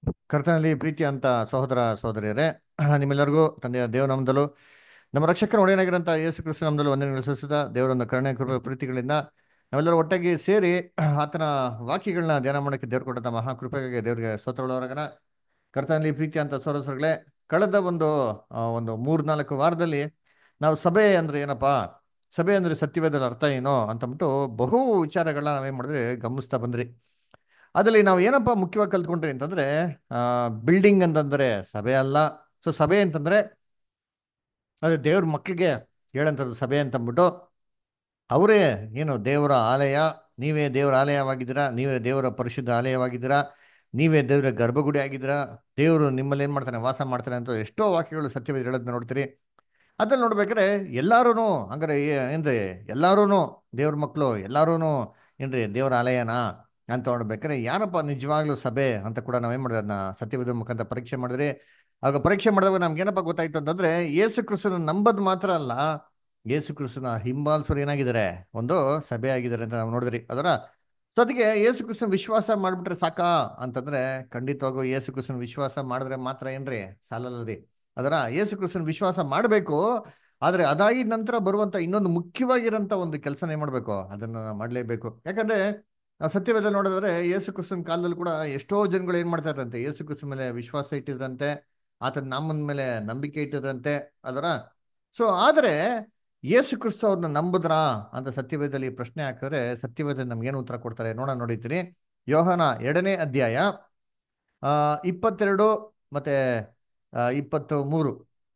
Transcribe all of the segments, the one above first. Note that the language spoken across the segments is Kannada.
ಕರ್ತನಲ್ಲಿ ಪ್ರೀತಿ ಅಂತ ಸಹೋದರ ಸಹೋದರಿಯರೇ ನಿಮ್ಮೆಲ್ಲರಿಗೂ ತಂದೆಯ ದೇವನಾಮದಲ್ಲೂ ನಮ್ಮ ರಕ್ಷಕರ ಒಡೆಯನಾಗಿರಂತ ಯೇಸು ಕ್ರಿಸ್ತು ನಾಮದಲ್ಲೂ ವಂದನೆಗಳು ಸಲ್ಲಿಸುತ್ತಾ ದೇವರೊಂದು ಕರುಣೆ ಕೃಪೆ ಪ್ರೀತಿಗಳಿಂದ ನಾವೆಲ್ಲರೂ ಒಟ್ಟಾಗಿ ಸೇರಿ ಆತನ ವಾಕ್ಯಗಳನ್ನ ಧ್ಯಾನ ಮಾಡೋಕ್ಕೆ ದೇವ್ರು ಕೊಟ್ಟಂತ ಮಹಾಕೃಪೆಗೆ ದೇವರಿಗೆ ಸ್ತೋತ್ರಗಳವರಗನ ಕರ್ತನಲ್ಲಿ ಪ್ರೀತಿ ಅಂತ ಸಹೋದರಗಳೇ ಕಳೆದ ಒಂದು ಆ, ಒಂದು ಮೂರ್ನಾಲ್ಕು ವಾರದಲ್ಲಿ ನಾವು ಸಭೆ ಅಂದ್ರೆ ಏನಪ್ಪಾ ಸಭೆ ಅಂದ್ರೆ ಸತ್ಯವೇದದ ಅರ್ಥ ಏನೋ ಅಂತಂದ್ಬಿಟ್ಟು ಬಹು ವಿಚಾರಗಳನ್ನ ನಾವೇನ್ ಮಾಡಿದ್ವಿ ಗಮನಿಸ್ತಾ ಬಂದ್ರಿ ಅದರಲ್ಲಿ ನಾವು ಏನಪ್ಪ ಮುಖ್ಯವಾಗಿ ಕಲ್ತ್ಕೊಂಡ್ರಿ ಅಂತಂದ್ರೆ ಆ ಬಿಲ್ಡಿಂಗ್ ಅಂತಂದ್ರೆ ಸಭೆ ಅಲ್ಲ ಸೊ ಸಭೆ ಅಂತಂದ್ರೆ ಅದೇ ದೇವ್ರ ಮಕ್ಕಳಿಗೆ ಹೇಳಂಥದ್ದು ಸಭೆ ಅಂತಂದ್ಬಿಟ್ಟು ಅವರೇ ಏನು ದೇವರ ಆಲಯ ನೀವೇ ದೇವರ ಆಲಯವಾಗಿದ್ದೀರಾ ನೀವೇ ದೇವರ ಪರಿಶುದ್ಧ ಆಲಯವಾಗಿದ್ದೀರಾ ನೀವೇ ದೇವರ ಗರ್ಭಗುಡಿ ಆಗಿದ್ದೀರಾ ದೇವರು ನಿಮ್ಮಲ್ಲಿ ಏನ್ ಮಾಡ್ತಾನೆ ವಾಸ ಮಾಡ್ತಾನೆ ಅಂತ ಎಷ್ಟೋ ವಾಕ್ಯಗಳು ಸತ್ಯವೇದ ಹೇಳೋದನ್ನ ನೋಡ್ತೀರಿ ಅದ್ರಲ್ಲಿ ನೋಡ್ಬೇಕಾದ್ರೆ ಎಲ್ಲಾರು ಹಂಗಾರೆ ಏ- ಏನ್ರಿ ಎಲ್ಲಾರು ದೇವ್ರ ಮಕ್ಕಳು ಎಲ್ಲಾರು ಏನ್ರಿ ದೇವರ ಆಲಯನಾ ಅಂತ ನೋಡ್ಬೇಕಾದ್ರೆ ಯಾರಪ್ಪ ನಿಜವಾಗ್ಲೂ ಸಭೆ ಅಂತ ಕೂಡ ನಾವೇನ್ ಮಾಡಿದ್ರೆ ಅದನ್ನ ಸತ್ಯವೇದ ಮುಖಾಂತರ ಪರೀಕ್ಷೆ ಮಾಡಿದ್ರಿ ಆಗ ಪರೀಕ್ಷೆ ಮಾಡಿದಾಗ ನಮ್ಗೆ ಏನಪ್ಪ ಗೊತ್ತಾಯ್ತು ಅಂತಂದ್ರೆ ಯೇಸು ಕ್ರಿಸ್ತನ ನಂಬದ್ ಮಾತ್ರ ಅಲ್ಲ ಯೇಸು ಕ್ರಿಸ್ತನ ಹಿಂಬಾಲಿಸೋರು ಏನಾಗಿದ್ದಾರೆ ಒಂದು ಸಭೆ ಆಗಿದ್ದಾರೆ ಅಂತ ನಾವು ನೋಡಿದ್ರಿ ಅದರ ಸೊ ಅದಕ್ಕೆ ಯೇಸು ಕ್ರಿಸ್ತನ ವಿಶ್ವಾಸ ಮಾಡ್ಬಿಟ್ರೆ ಸಾಕಾ ಅಂತಂದ್ರೆ ಖಂಡಿತವಾಗೂ ಯೇಸು ಕ್ರಿಸ್ತನ ವಿಶ್ವಾಸ ಮಾಡಿದ್ರೆ ಮಾತ್ರ ಏನ್ರಿ ಸಾಲಲ್ಲ ರೀ ಅದರ ಯೇಸು ಕ್ರಿಸ್ತನ ವಿಶ್ವಾಸ ಮಾಡಬೇಕು ಆದ್ರೆ ಅದಾಗಿದ ನಂತರ ಬರುವಂತ ಇನ್ನೊಂದು ಮುಖ್ಯವಾಗಿರೋಂಥ ಒಂದು ಕೆಲಸನ ಏನ್ ಮಾಡ್ಬೇಕು ಅದನ್ನ ಮಾಡಲೇಬೇಕು ಯಾಕಂದ್ರೆ ನಾವು ಸತ್ಯವೇದ ನೋಡಿದ್ರೆ ಯೇಸು ಕ್ರಿಸ್ತನ ಕಾಲದಲ್ಲಿ ಕೂಡ ಎಷ್ಟೋ ಜನಗಳು ಏನ್ ಮಾಡ್ತಾ ಇದ್ರಂತೆ ಯೇಸು ಕ್ರಿಸ್ತನ ಮೇಲೆ ವಿಶ್ವಾಸ ಇಟ್ಟಿದ್ರಂತೆ ಆತನ ನಾಮನ ಮೇಲೆ ನಂಬಿಕೆ ಇಟ್ಟಿದ್ರಂತೆ ಅದರ ಸೊ ಆದ್ರೆ ಯೇಸು ಕ್ರಿಸ್ತ ಅವ್ರನ್ನ ನಂಬುದ್ರಾ ಅಂತ ಸತ್ಯವೇದದಲ್ಲಿ ಪ್ರಶ್ನೆ ಹಾಕಿದ್ರೆ ಸತ್ಯವೇದ ನಮ್ಗೇನು ಉತ್ತರ ಕೊಡ್ತಾರೆ ನೋಡ ನೋಡಿದ್ದೀನಿ ಯೋಹನ ಎರಡನೇ ಅಧ್ಯಾಯ ಆ ಇಪ್ಪತ್ತೆರಡು ಮತ್ತೆ ಆ, ಇಪ್ಪತ್ತು ಮೂರು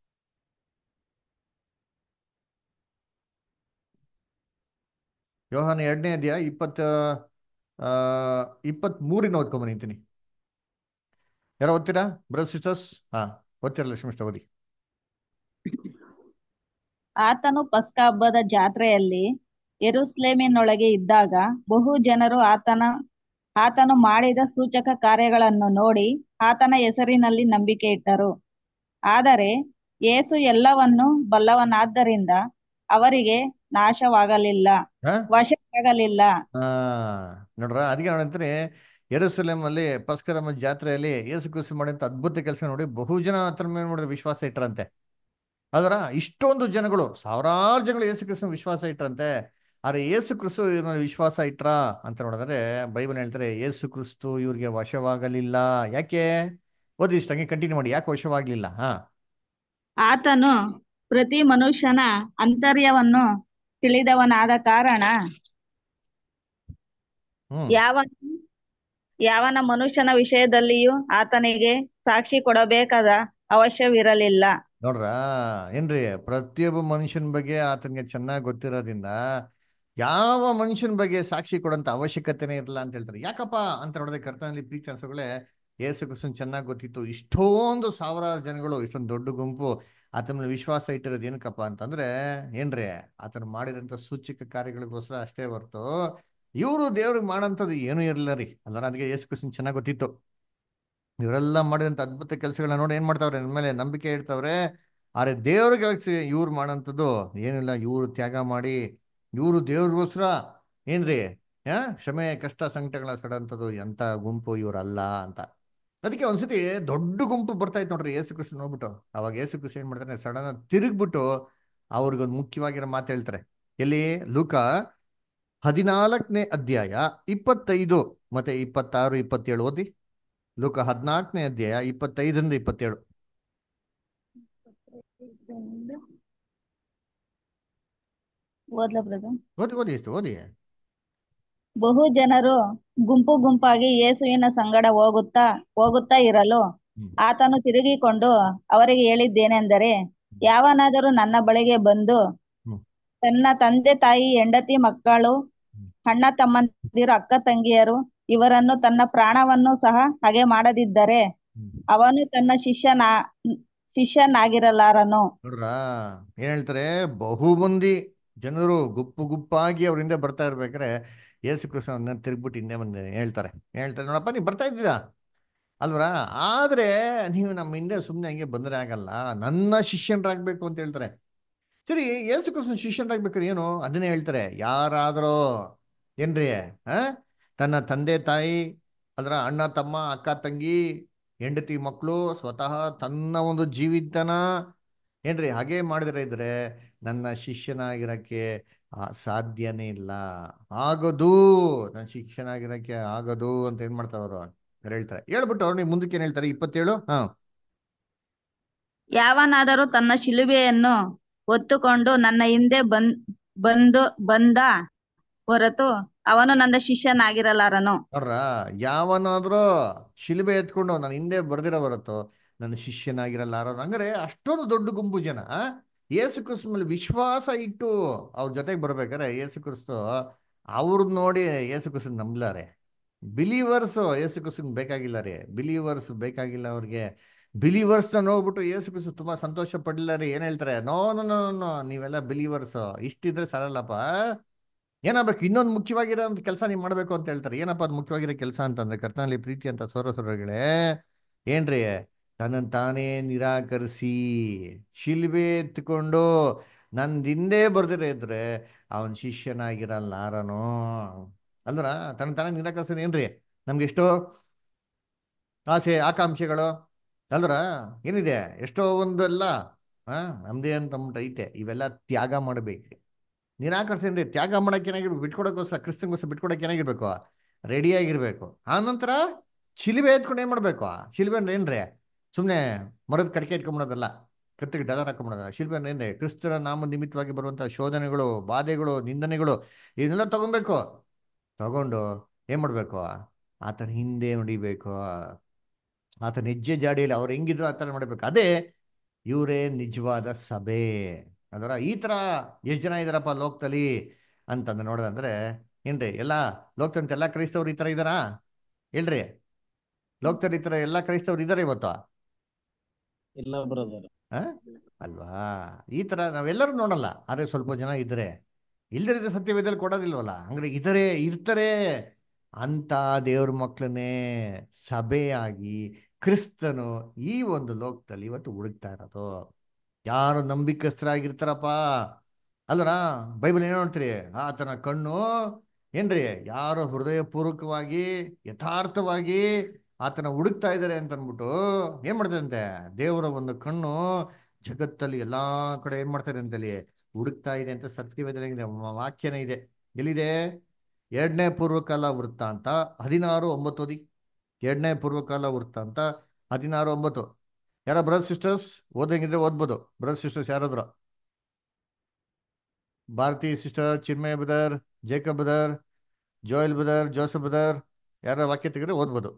ಯೋಹನ ಎರಡನೇ ಅಧ್ಯಾಯ ಇಪ್ಪತ್ತ ಆ ಇಪ್ಪತ್ತ್ ಮೂರಿನ ಓದ್ಕೊಂಬನಿದ್ದೀನಿ ಯಾರೋ ಓದ್ತೀರಾ ಬ್ರದರ್ ಸಿಸ್ಟರ್ಸ್ ಹಾ ಓದ್ತಿರಲ್ಲ ಲಕ್ಷ್ಮಿಷ್ಟ ಓದಿ ಆತನು ಪಸ್ಕ ಹಬ್ಬದ ಜಾತ್ರೆಯಲ್ಲಿ ಯೆರೂಸಲೇಮಿನೊಳಗೆ ಇದ್ದಾಗ ಬಹು ಜನರು ಆತನ ಆತನು ಮಾಡಿದ ಸೂಚಕ ಕಾರ್ಯಗಳನ್ನು ನೋಡಿ ಆತನ ಹೆಸರಿನಲ್ಲಿ ನಂಬಿಕೆ ಇಟ್ಟರು ಆದರೆ ಯೇಸು ಎಲ್ಲವನ್ನು ಬಲ್ಲವನಾದ್ದರಿಂದ ಅವರಿಗೆ ನಾಶವಾಗಲಿಲ್ಲ ಹಾ ವಶವಾಗಲಿಲ್ಲ ಆ ನೋಡ್ರ ಅದಕ್ಕೆ ನೋಡಂತೀನಿ ಯೆರೂಸಲೇಮ್ ಅಲ್ಲಿ ಪಸ್ಕರಮ್ಮ ಜಾತ್ರೆಯಲ್ಲಿ ಯೇಸು ಕ್ರಿಸ್ತು ಮಾಡಿದಂತ ಅದ್ಭುತ ಕೆಲಸ ನೋಡಿ ಬಹು ಜನ ಹತ್ರ ಮೇಲೆ ನೋಡಿದ್ರೆ ವಿಶ್ವಾಸ ಇಟ್ರಂತೆ ಅದರ ಇಷ್ಟೊಂದು ಜನಗಳು ಸಾವಿರಾರು ಜನಗಳು ಯೇಸು ಕ್ರಿಸ್ತು ವಿಶ್ವಾಸ ಇಟ್ರಂತೆ ಆದ್ರೆ ಯೇಸು ಕ್ರಿಸ್ತು ಇವ್ರ ಮೇಲೆ ವಿಶ್ವಾಸ ಇಟ್ರ ಅಂತ ನೋಡಿದ್ರೆ ಬೈಬಲ್ ಹೇಳ್ತಾರೆ ಯೇಸು ಕ್ರಿಸ್ತು ಇವ್ರಿಗೆ ವಶವಾಗಲಿಲ್ಲ ಯಾಕೆ ಓದಿ ಇಷ್ಟ ಹಂಗೆ ಕಂಟಿನ್ಯೂ ಮಾಡಿ ಯಾಕೆ ವಶವಾಗ್ಲಿಲ್ಲ ಹಾ ಆತನು ಪ್ರತಿ ಮನುಷ್ಯನ ಅಂತರ್ಯವನ್ನು ತಿಳಿದವನಾದ ಕಾರಣ ಹ್ಮ್ ಯಾವ ಯಾವನ ಮನುಷ್ಯನ ವಿಷಯದಲ್ಲಿಯೂ ಆತನಿಗೆ ಸಾಕ್ಷಿ ಕೊಡಬೇಕಾದ ಅವಶ್ಯವಿರಲಿಲ್ಲ ನೋಡ್ರ ಏನ್ರಿ ಪ್ರತಿಯೊಬ್ಬ ಮನುಷ್ಯನ ಬಗ್ಗೆ ಆತನಿಗೆ ಚೆನ್ನಾಗಿ ಗೊತ್ತಿರೋದ್ರಿಂದ ಯಾವ ಮನುಷ್ಯನ ಬಗ್ಗೆ ಸಾಕ್ಷಿ ಕೊಡೋಂತ ಅವಶ್ಯಕತೆನೇ ಇರಲ್ಲ ಅಂತ ಹೇಳ್ತಾರೆ ಯಾಕಪ್ಪ ಅಂತ ನೋಡಿದ್ರೆ ಕರ್ತನಲ್ಲಿ ಪ್ರೀತಿ ಅನ್ಸೋಗಳೇ ಯೇಸು ಕ್ರಿಸ್ತನ್ ಚೆನ್ನಾಗಿ ಗೊತ್ತಿತ್ತು ಇಷ್ಟೊಂದು ಸಾವಿರಾರು ಜನಗಳು ಇಷ್ಟೊಂದು ದೊಡ್ಡ ಗುಂಪು ಆತನ ಮೇಲೆ ವಿಶ್ವಾಸ ಇಟ್ಟಿರೋದು ಏನಕ್ಕಪ್ಪ ಅಂತಂದ್ರೆ ಏನ್ರಿ ಆತನ ಮಾಡಿರೋಂಥ ಸೂಚಕ ಕಾರ್ಯಗಳಿಗೋಸ್ಕರ ಅಷ್ಟೇ ಹೊರ್ತು ಇವರು ದೇವ್ರಿಗೆ ಮಾಡೋಂಥದ್ದು ಏನೂ ಇರಲಿಲ್ಲ ರೀ ಅಲ್ಲ ಅದಕ್ಕೆ ಯೇಸು ಕ್ರಿಸ್ತನ್ ಚೆನ್ನಾಗಿ ಗೊತ್ತಿತ್ತು ಇವರೆಲ್ಲ ಮಾಡಿದಂಥ ಅದ್ಭುತ ಕೆಲಸಗಳನ್ನ ನೋಡಿ ಏನ್ ಮಾಡ್ತಾವ್ರೆ ನನ್ನ ಮೇಲೆ ನಂಬಿಕೆ ಇಡ್ತಾವ್ರೆ ಆದ್ರೆ ದೇವ್ರಿಗೆ ಇವ್ರು ಮಾಡೋಂಥದ್ದು ಏನಿಲ್ಲ ಇವ್ರು ತ್ಯಾಗ ಮಾಡಿ ಇವ್ರು ದೇವ್ರಿಗೋಸ್ಕರ ಏನ್ರಿ ಆ ಕ್ಷಮೆ ಕಷ್ಟ ಸಂಕಟಗಳ ಸಡಂಥದ್ದು ಎಂತ ಗುಂಪು ಇವ್ರಲ್ಲ ಅಂತ ಅದಕ್ಕೆ ಒಂದ್ಸತಿ ದೊಡ್ಡ ಗುಂಪು ಬರ್ತಾ ಇತ್ತು ನೋಡ್ರಿ ಯೇಸು ಕ್ರಿಸ್ತು ನೋಡ್ಬಿಟ್ಟು ಅವಾಗ ಯೇಸು ಕ್ರಿಸ್ತು ಏನ್ ಮಾಡ್ತಾರೆ ಸಡನ್ ತಿರುಗ್ಬಿಟ್ಟು ಅವ್ರಿಗೊಂದು ಮುಖ್ಯವಾಗಿರೋ ಮಾತು ಹೇಳ್ತಾರೆ ಎಲ್ಲಿ ಲೂಕ ಹದಿನಾಲ್ಕನೇ ಅಧ್ಯಾಯ ಇಪ್ಪತ್ತೈದು ಮತ್ತೆ ಇಪ್ಪತ್ತಾರು ಇಪ್ಪತ್ತೇಳು ಓದಿ ಲೋಕ ಹದಿನಾಲ್ಕನೇ ಅಧ್ಯಾಯ ಇಪ್ಪತ್ತೈದರಿಂದ ಇಪ್ಪತ್ತೇಳು ಓದ್ಲಾ ಬ್ರದರ್ ಓದಿ ಓದಿ ಎಷ್ಟು ಓದಿ ಬಹು ಜನರು ಗುಂಪು ಗುಂಪಾಗಿ ಯೇಸುವಿನ ಸಂಗಡ ಹೋಗುತ್ತಾ ಹೋಗುತ್ತಾ ಇರಲು ಹ್ಮ್. ಆತನು ತಿರುಗಿಕೊಂಡು ಅವರಿಗೆ ಹೇಳಿದ್ದೇನೆಂದರೆ ಯಾವನಾದರೂ ನನ್ನ ಬಳಿಗೆ ಬಂದು ಹ್ಮ್. ತನ್ನ ತಂದೆ ತಾಯಿ ಹೆಂಡತಿ ಮಕ್ಕಳು ಹ್ಮ್. ಅಣ್ಣ ತಮ್ಮಂದಿರು ಅಕ್ಕ ತಂಗಿಯರು ಇವರನ್ನು ತನ್ನ ಪ್ರಾಣವನ್ನು ಸಹ ಹಾಗೆ ಮಾಡದಿದ್ದರೆ ಹ್ಮ್. ಅವನು ತನ್ನ ಶಿಷ್ಯನ ಶಿಷ್ಯನಾಗಿರಲಾರನು ನೋಡ್ರ ಏನ್ ಹೇಳ್ತಾರೆ ಬಹು ಮಂದಿ ಜನರು ಗುಂಪು ಗುಂಪಾಗಿ ಅವ್ರ ಹಿಂದೆ ಬರ್ತಾ ಇರ್ಬೇಕಾರೆ ಯೇಸು ಕ್ರಿಸ್ತನ ತಿರುಗ್ಬಿಟ್ಟು ಹಿಂದೆ ಬಂದೆ ಹೇಳ್ತಾರೆ ಏನ್ ಹೇಳ್ತಾರೆ ನೋಡಪ್ಪ ನೀವು ಬರ್ತಾ ಇದ್ದೀರಾ ಅಲ್ವರ ಆದ್ರೆ ನೀವು ನಮ್ಮ ಹಿಂದೆ ಸುಮ್ಮನೆ ಹಂಗೆ ಬಂದ್ರೆ ಆಗಲ್ಲ ನನ್ನ ಶಿಷ್ಯನರಾಗ್ಬೇಕು ಅಂತ ಹೇಳ್ತಾರೆ ಸರಿ ಯೇಸು ಕ್ರಿಸ್ತನ ಶಿಷ್ಯನರಾಗ್ಬೇಕಾದ್ರೆ ಏನು ಅದನ್ನೇ ಹೇಳ್ತಾರೆ ಯಾರಾದರೂ ಏನ್ರಿ ಆ ತನ್ನ ತಂದೆ ತಾಯಿ ಅದ್ರ ಅಣ್ಣ ತಮ್ಮ ಅಕ್ಕ ತಂಗಿ ಹೆಂಡತಿ ಮಕ್ಕಳು ಸ್ವತಃ ತನ್ನ ಒಂದು ಜೀವಿತನ ಏನ್ರಿ ಹಾಗೆ ಮಾಡಿದ್ರೆ ಇದ್ರೆ ನನ್ನ ಶಿಷ್ಯನಾಗಿರಕ್ಕೆ ಆ, ಸಾಧ್ಯನೇ ಇಲ್ಲ ಆಗದು ನನ್ನ ಶಿಷ್ಯನಾಗಿರಕ್ಕೆ ಆಗದು ಅಂತ ಏನ್ ಮಾಡ್ತಾರೆ ಅವರು ಅವ್ರು ಹೇಳ್ತಾರೆ ಹೇಳ್ಬಿಟ್ಟು ಅವ್ರು ನೀವು ಮುಂದಕ್ಕೆ ಏನ್ ಹೇಳ್ತಾರೆ ಇಪ್ಪತ್ತೇಳು ಹಾ ಯಾವನಾದರೂ ತನ್ನ ಶಿಲುಬೆಯನ್ನು ಹೊತ್ತುಕೊಂಡು ನನ್ನ ಹಿಂದೆ ಬಂದ್ ಬಂದು ಬಂದ ಹೊರತು ಅವನು ನನ್ನ ಶಿಷ್ಯನಾಗಿರಲಾರನು ನೋಡ್ರ ಯಾವನಾದ್ರೂ ಶಿಲುಬೆ ಎತ್ಕೊಂಡು ನಾನು ಹಿಂದೆ ಬರ್ದಿರೋ ಬರುತ್ತೋ ನನ್ನ ಶಿಷ್ಯನಾಗಿರಲ್ಲ ಹಂಗಾರೆ ಅಷ್ಟೊಂದು ದೊಡ್ಡ ಗುಂಪು ಜನ ಯೇಸು ಕ್ರಿಸ್ತ ಮೇಲೆ ವಿಶ್ವಾಸ ಇಟ್ಟು ಅವ್ರ ಜೊತೆಗೆ ಬರ್ಬೇಕಾರೆ ಯೇಸು ಕ್ರಿಸ್ತು ಅವ್ರನ್ನ ನೋಡಿ ಯೇಸು ಕ್ರಿಸ್ತನ್ ನಂಬ್ಲಾರೆ ಬಿಲೀವರ್ಸ್ ಯೇಸು ಕ್ರಿಸ್ತನ್ ಬೇಕಾಗಿಲ್ಲ ರೀ ಬಿಲೀವರ್ಸ್ ಬೇಕಾಗಿಲ್ಲ ಅವ್ರಿಗೆ ಬಿಲೀವರ್ಸ್ನ ನೋಡ್ಬಿಟ್ಟು ಯೇಸು ಕ್ರಿಸ್ತು ತುಂಬಾ ಸಂತೋಷ ಪಡಲಿಲ್ಲ ರೀ ಏನ್ ಹೇಳ್ತಾರೆ ನೋ ನೋ ನೋ ನೋ ನೀವೆಲ್ಲ ಬಿಲೀವರ್ಸ್ ಇಷ್ಟಿದ್ರೆ ಸಾಲಲ್ಲಪ್ಪ ಏನಾಗಬೇಕು ಇನ್ನೊಂದು ಮುಖ್ಯವಾಗಿರೋ ಒಂದು ಕೆಲಸ ನೀವು ಮಾಡಬೇಕು ಅಂತ ಹೇಳ್ತಾರೆ ಏನಪ್ಪ ಅದು ಮುಖ್ಯವಾಗಿರೋ ಕೆಲಸ ಅಂತಂದ್ರೆ ಕರ್ತನಲ್ಲಿ ಪ್ರೀತಿ ಅಂತ ಸೋರಸೊರಗಳೇ ಏನ್ರಿ ತನ್ನನ್ನು ತಾನೇ ನಿರಾಕರಿಸಿ ಶಿಲ್ಬೆ ಎತ್ಕೊಂಡು ನಂದು ಹಿಂದೆ ಬರ್ದಿರ ಇದ್ರೆ ಅವನ ಶಿಷ್ಯನಾಗಿರಲ್ಲಾರನು ಅಲ್ದ್ರ ತನ್ನ ತಾನೇ ನಿರಾಕರಿಸಿ ಏನ್ರಿ ನಮ್ಗೆ ಎಷ್ಟೋ ಆಸೆ ಆಕಾಂಕ್ಷೆಗಳು ಅಲ್ದ್ರ ಏನಿದೆ ಎಷ್ಟೋ ಒಂದು ಎಲ್ಲ ಹಾ ನಮ್ದೇ ಅಂತ ಅಂದ್ಬಿಟ್ಟು ಐತೆ ಇವೆಲ್ಲ ತ್ಯಾಗ ಮಾಡಬೇಕ್ರಿ ನಿರಾಕರಿಸೇನ್ರಿ ತ್ಯಾಗ ಮಾಡಕ್ಕೆ ಏನಾಗಿರ್ಬೇಕು ಬಿಟ್ಕೊಡಕ್ಕೋಸ್ಕರ ಕ್ರಿಸ್ತನ್ಗೋಸ್ಕರ ಬಿಟ್ಕೊಡಕ್ಕೆ ಏನಾಗಿರ್ಬೇಕು ರೆಡಿ ಆಗಿರ್ಬೇಕು ಆ ನಂತರ ಶಿಲಿಬೆ ಎತ್ಕೊಂಡು ಏನ್ ಮಾಡ್ಬೇಕು ಶಿಲ್ಬೆ ಅಂದ್ರೆ ಏನ್ರಿ ಸುಮ್ಮನೆ ಮರದ ಕಡಿಕೆ ಎತ್ಕೊಂಬಿಡೋದಲ್ಲ ಕತ್ತಿಗೆ ಡಗರ್ ಹಾಕೊಂಬಿಡೋದಲ್ಲ ಶಿಲ್ಬೆ ಅಂದ್ರೆ ಏನ್ರಿ ಕ್ರಿಸ್ತರ ನಾಮ ನಿಮಿತ್ತವಾಗಿ ಬರುವಂತಹ ಶೋಧನೆಗಳು ಬಾಧೆಗಳು ನಿಂದನೆಗಳು ಇದನ್ನೆಲ್ಲ ತಗೊಬೇಕು ತಗೊಂಡು ಏನ್ ಮಾಡ್ಬೇಕು ಆತನ ಹಿಂದೆ ನುಡಿಬೇಕು ಆತನ ಹೆಜ್ಜೆ ಜಾಡಿಯಲ್ಲಿ ಅವ್ರು ಹೆಂಗಿದ್ರು ಆ ಥರ ಮಾಡ್ಬೇಕು ಅದೇ ಇವರೇ ನಿಜವಾದ ಸಭೆ ಅದರ ಈ ತರ ಎಷ್ಟು ಜನ ಇದಾರಪ್ಪ ಲೋಕದಲ್ಲಿ ಅಂತಂದು ನೋಡೋದಂದ್ರೆ ಏನ್ರಿ ಎಲ್ಲ ಲೋಕದಂತ ಎಲ್ಲ ಕ್ರೈಸ್ತವ್ರು ಈ ತರ ಇದಾರಾ ಹೇಳ್ರಿ ಲೋಕದಲ್ಲಿ ಈ ತರ ಎಲ್ಲ ಕ್ರೈಸ್ತವ್ರು ಇದಾರೆ ಇವತ್ತು ಇಲ್ಲ ಬ್ರದರ್ ಆ? ಅಲ್ವಾ ಈ ತರ ನಾವೆಲ್ಲರೂ ನೋಡಲ್ಲ ಆದ್ರೆ ಸ್ವಲ್ಪ ಜನ ಇದ್ರೆ ಇಲ್ದಿರಿದ ಸತ್ಯವೇದಲ್ಲಿ ಕೊಡೋದಿಲ್ವಲ್ಲ ಹಂಗ್ರೆ ಇದರೆ ಇರ್ತಾರೆ ಅಂತ ದೇವ್ರ ಮಕ್ಕಳನ್ನೇ ಸಭೆಯಾಗಿ ಕ್ರಿಸ್ತನು ಈ ಒಂದು ಲೋಕದಲ್ಲಿ ಇವತ್ತು ಹುಡುಕ್ತಾ ಇರೋದು ಯಾರು ನಂಬಿಕಸ್ಥರಾಗಿರ್ತಾರಪ್ಪ ಅಲ್ಲರ ಬೈಬಲ್ ಏನೋ ನೋಡ್ತೀರಿ ಆತನ ಕಣ್ಣು ಏನ್ರಿ ಯಾರು ಹೃದಯಪೂರ್ವಕವಾಗಿ ಯಥಾರ್ಥವಾಗಿ ಆತನ ಹುಡುಕ್ತಾ ಇದ್ದಾರೆ ಅಂತ ಅಂದ್ಬಿಟ್ಟು ಏನ್ ಮಾಡ್ತದಂತೆ ದೇವರ ಒಂದು ಕಣ್ಣು ಜಗತ್ತಲ್ಲಿ ಎಲ್ಲಾ ಕಡೆ ಏನ್ ಮಾಡ್ತಾರೆ ಅಂತಲ್ಲಿ ಹುಡುಕ್ತಾ ಇದೆ ಅಂತ ಸತ್ಯವೇದನೆ ವಾಕ್ಯನೇ ಇದೆ ಎಲ್ಲಿದೆ ಎರಡನೇ ಪೂರ್ವಕಾಲ ವೃತ್ತಾಂತ ಹದಿನಾರು ಒಂಬತ್ತು ಓದಿ ಎರಡನೇ ಪೂರ್ವಕಾಲ ವೃತ್ತಾಂತ ಹದಿನಾರು ಒಂಬತ್ತು ಯಾರ ಬ್ರದರ್ ಸಿಸ್ಟರ್ಸ್ ಓದಂಗಿದ್ರೆ ಓದ್ಬೋದು ಬ್ರದರ್ ಸಿಸ್ಟರ್ಸ್ ಯಾರಾದ್ರು Bharathi sister Chinmaya brother Jacob brother Joel brother Joseph brother ಯಾರ ವಾಕ್ಯ ತೆಗೆದ್ರೆ ಓದ್ಬೋದು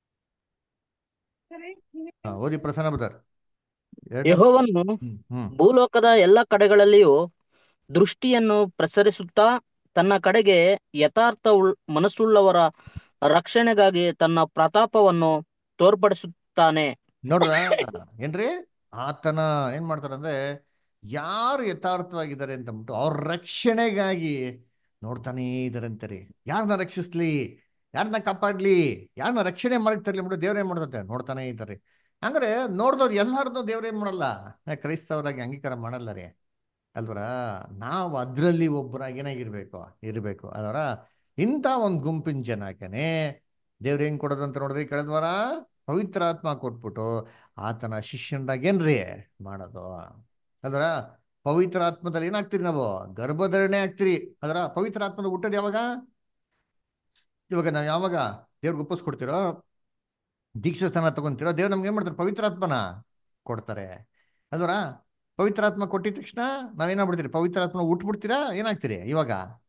ಹಾ, ಓದಿ ಪ್ರಸನ್ನ ಬ್ರದರ್ ಯೆಹೋವನು ಹ್ಮ್ ಹ್ಮ್ ಭೂಲೋಕದ ಎಲ್ಲ ಕಡೆಗಳಲ್ಲಿಯೂ ದೃಷ್ಟಿಯನ್ನು ಪ್ರಸರಿಸುತ್ತಾ ತನ್ನ ಕಡೆಗೆ ಯಥಾರ್ಥ ಉಳ್- ಮನಸ್ಸುಳ್ಳವರ ರಕ್ಷಣೆಗಾಗಿ ತನ್ನ ಪ್ರತಾಪವನ್ನು ತೋರ್ಪಡಿಸುತ್ತಾನೆ ನೋಡ್ರ ಏನ್ರಿ ಆತನ ಏನ್ ಮಾಡ್ತಾರಂದ್ರೆ ಯಾರು ಯಥಾರ್ಥವಾಗಿದ್ದಾರೆ ಅಂತ ಅಂದ್ಬಿಟ್ಟು ಅವ್ರ ರಕ್ಷಣೆಗಾಗಿ ನೋಡ್ತಾನೇ ಇದಾರೆ ಅಂತಾರೆ ಯಾರನ್ನ ರಕ್ಷಿಸ್ಲಿ ಯಾರನ್ನ ಕಾಪಾಡ್ಲಿ ಯಾರನ್ನ ರಕ್ಷಣೆ ಮಾಡಕ್ ತರ್ಲಿ ಅಂದ್ಬಿಟ್ಟು ದೇವ್ರ ಏನ್ ಮಾಡ್ತಂತೆ ನೋಡ್ತಾನೆ ಇದ್ದಾರೆ ಹಂಗಾರೆ ನೋಡ್ದವ್ರು ಎಲ್ಲಾರ್ದು ದೇವ್ರ ಏನ್ ಮಾಡಲ್ಲ ಏ, ಕ್ರೈಸ್ತವರಾಗಿ ಅಂಗೀಕಾರ ಮಾಡಲ್ಲ ರೀ ಅಲ್ವರ ನಾವು ಅದ್ರಲ್ಲಿ ಒಬ್ಬರಾಗಿ ಏನಾಗಿರ್ಬೇಕು ಇರ್ಬೇಕು ಅದರ ಇಂಥ ಒಂದು ಗುಂಪಿನ ಜನಕ್ಕೇನೆ ದೇವ್ರ ಹೆಂಗ್ ಕೊಡೋದು ಅಂತ ನೋಡಿದ್ರಿ ಕಳೆದ ವಾರ ಪವಿತ್ರಾತ್ಮ ಕೊಟ್ಬಿಟ್ಟು ಆತನ ಶಿಷ್ಯನಾಗೇನ್ರಿ ಮಾಡೋದು ಅದರ ಪವಿತ್ರಾತ್ಮದಲ್ಲಿ ಏನಾಗ್ತೀರಿ ನಾವು ಗರ್ಭಧರಣೆ ಆಗ್ತೀರಿ ಅದರ ಪವಿತ್ರಾತ್ಮದ ಹುಟ್ಟೋದು ಯಾವಾಗ ಇವಾಗ ನಾವು ಯಾವಾಗ ದೇವ್ರಿಗೆ ಒಪ್ಪಿಸ್ಕೊಡ್ತೀರೋ ದೀಕ್ಷಾ ಸ್ಥಾನ ತಗೊಂತೀರೋ ದೇವ್ರು ನಮ್ಗೆ ಏನ್ ಮಾಡ್ತಾರೆ ಪವಿತ್ರಾತ್ಮನ ಕೊಡ್ತಾರೆ ಅಲ್ವರ ಪವಿತ್ರಾತ್ಮ ಕೊಟ್ಟಿದ ತಕ್ಷಣ ನಾವೇನಾಗ್ಬಿಡ್ತೀರಿ ಪವಿತ್ರಾತ್ಮ ಉಟ್ಬಿಡ್ತೀರಾ ಏನಾಗ್ತೀರಿ ಇವಾಗ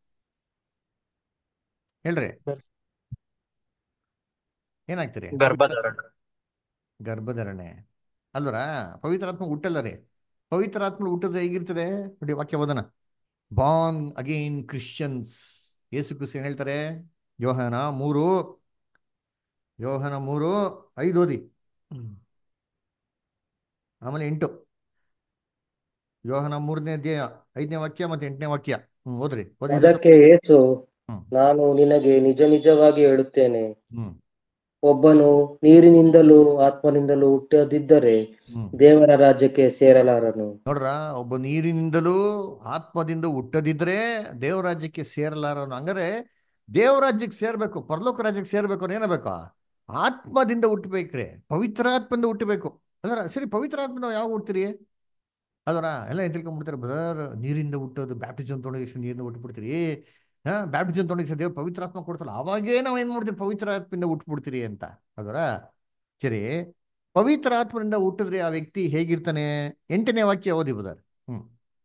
ಹೇಳ್ರಿ ಏನಾಗ್ತೀರಿ ಗರ್ಭಧಾರಣ ಗರ್ಭಧರಣೆ ಅಲ್ವರ ಪವಿತ್ರಾತ್ಮ ಹುಟ್ಟಲ್ಲ ರೀ ಪವಿತ್ರಾತ್ಮ ಹುಟ್ಟಿದ್ರೆ ಹೇಗಿರ್ತದೆ ನೋಡಿ ವಾಕ್ಯ ಓದನ ಬಾನ್ ಅಗೇನ್ ಕ್ರಿಶ್ಚಿಯನ್ಸ್ ಯೇಸು ಕ್ರಿಸ್ತ ಏನ್ ಹೇಳ್ತಾರೆ ಯೋಹನ ಮೂರು ಯೋಹನ ಮೂರು ಐದು ಓದಿ ಆಮೇಲೆ ಎಂಟು ಯೋಹನ ಮೂರನೇ ಅಧ್ಯಾಯ ಐದನೇ ವಾಕ್ಯ ಮತ್ತೆ ಎಂಟನೇ ವಾಕ್ಯ ಹ್ಮ್ ಓದ್ರಿ ಓದಿ ಅದಕ್ಕೆ ಯೇಸು ಹ್ಮ್. ನಾನು ನಿನಗೆ ನಿಜ ನಿಜವಾಗಿ ಹೇಳುತ್ತೇನೆ ಹ್ಮ್ ಒಬ್ಬನು ನೀರಿನಿಂದಲೂ ಆತ್ಮನಿಂದಲೂ ಹುಟ್ಟದಿದ್ದರೆ ಹ್ಮ್ ದೇವರ ರಾಜ್ಯಕ್ಕೆ ಸೇರಲಾರನು ನೋಡ್ರ ಒಬ್ಬ ನೀರಿನಿಂದಲೂ ಆತ್ಮದಿಂದ ಹುಟ್ಟದಿದ್ರೆ ದೇವರಾಜ್ಯಕ್ಕೆ ಸೇರಲಾರನು ಹಂಗಾರೆ ದೇವರಾಜ್ಯಕ್ಕೆ ಸೇರ್ಬೇಕು ಪರಲೋಕ ರಾಜ್ಯಕ್ಕೆ ಸೇರ್ಬೇಕು ಅಂದ್ರೆ ಏನಾಗಬೇಕು ಆತ್ಮದಿಂದ ಹುಟ್ಟಬೇಕ್ರಿ ಪವಿತ್ರಾತ್ಮದಿಂದ ಹುಟ್ಟಬೇಕು ಅದರ ಸರಿ ಪವಿತ್ರಾತ್ಮ ನಾವು ಯಾವಾಗ ಹುಡ್ತೀರಿ ಅದರ ಎಲ್ಲ ಏನ್ ತಿಳ್ಕೊಂಡ್ಬಿಡ್ತಾರೆ ಬ್ರದರ್ ನೀರಿಂದ ಹುಟ್ಟೋದು ಬ್ಯಾಪ್ಟಿಸಮ್ ತೊಗೊಂಡು ನೀರಿಂದ ಹುಟ್ಬಿಡ್ತೀರಿ ಹಾ ಬ್ಯಾಪ್ಟಿಸಮ್ ತೊಗೊಂಡು ದೇವ್ ಪವಿತ್ರಾತ್ಮ ಕೊಡ್ತಲ್ಲ ಅವಾಗೇ ನಾವು ಏನ್ ಮಾಡ್ತೀವಿ ಪವಿತ್ರಾತ್ಮದಿಂದ ಹುಟ್ಬಿಡ್ತೀರಿ ಅಂತ ಅದರ ಸರಿ ಪವಿತ್ರಾತ್ಮದಿಂದ ಹುಟ್ಟಿದ್ರೆ ಆ ವ್ಯಕ್ತಿ ಹೇಗಿರ್ತಾನೆ ಎಂಟನೇ ವಾಕ್ಯ ಓದಿ ಬ್ರದರ್ ಹ್ಮ್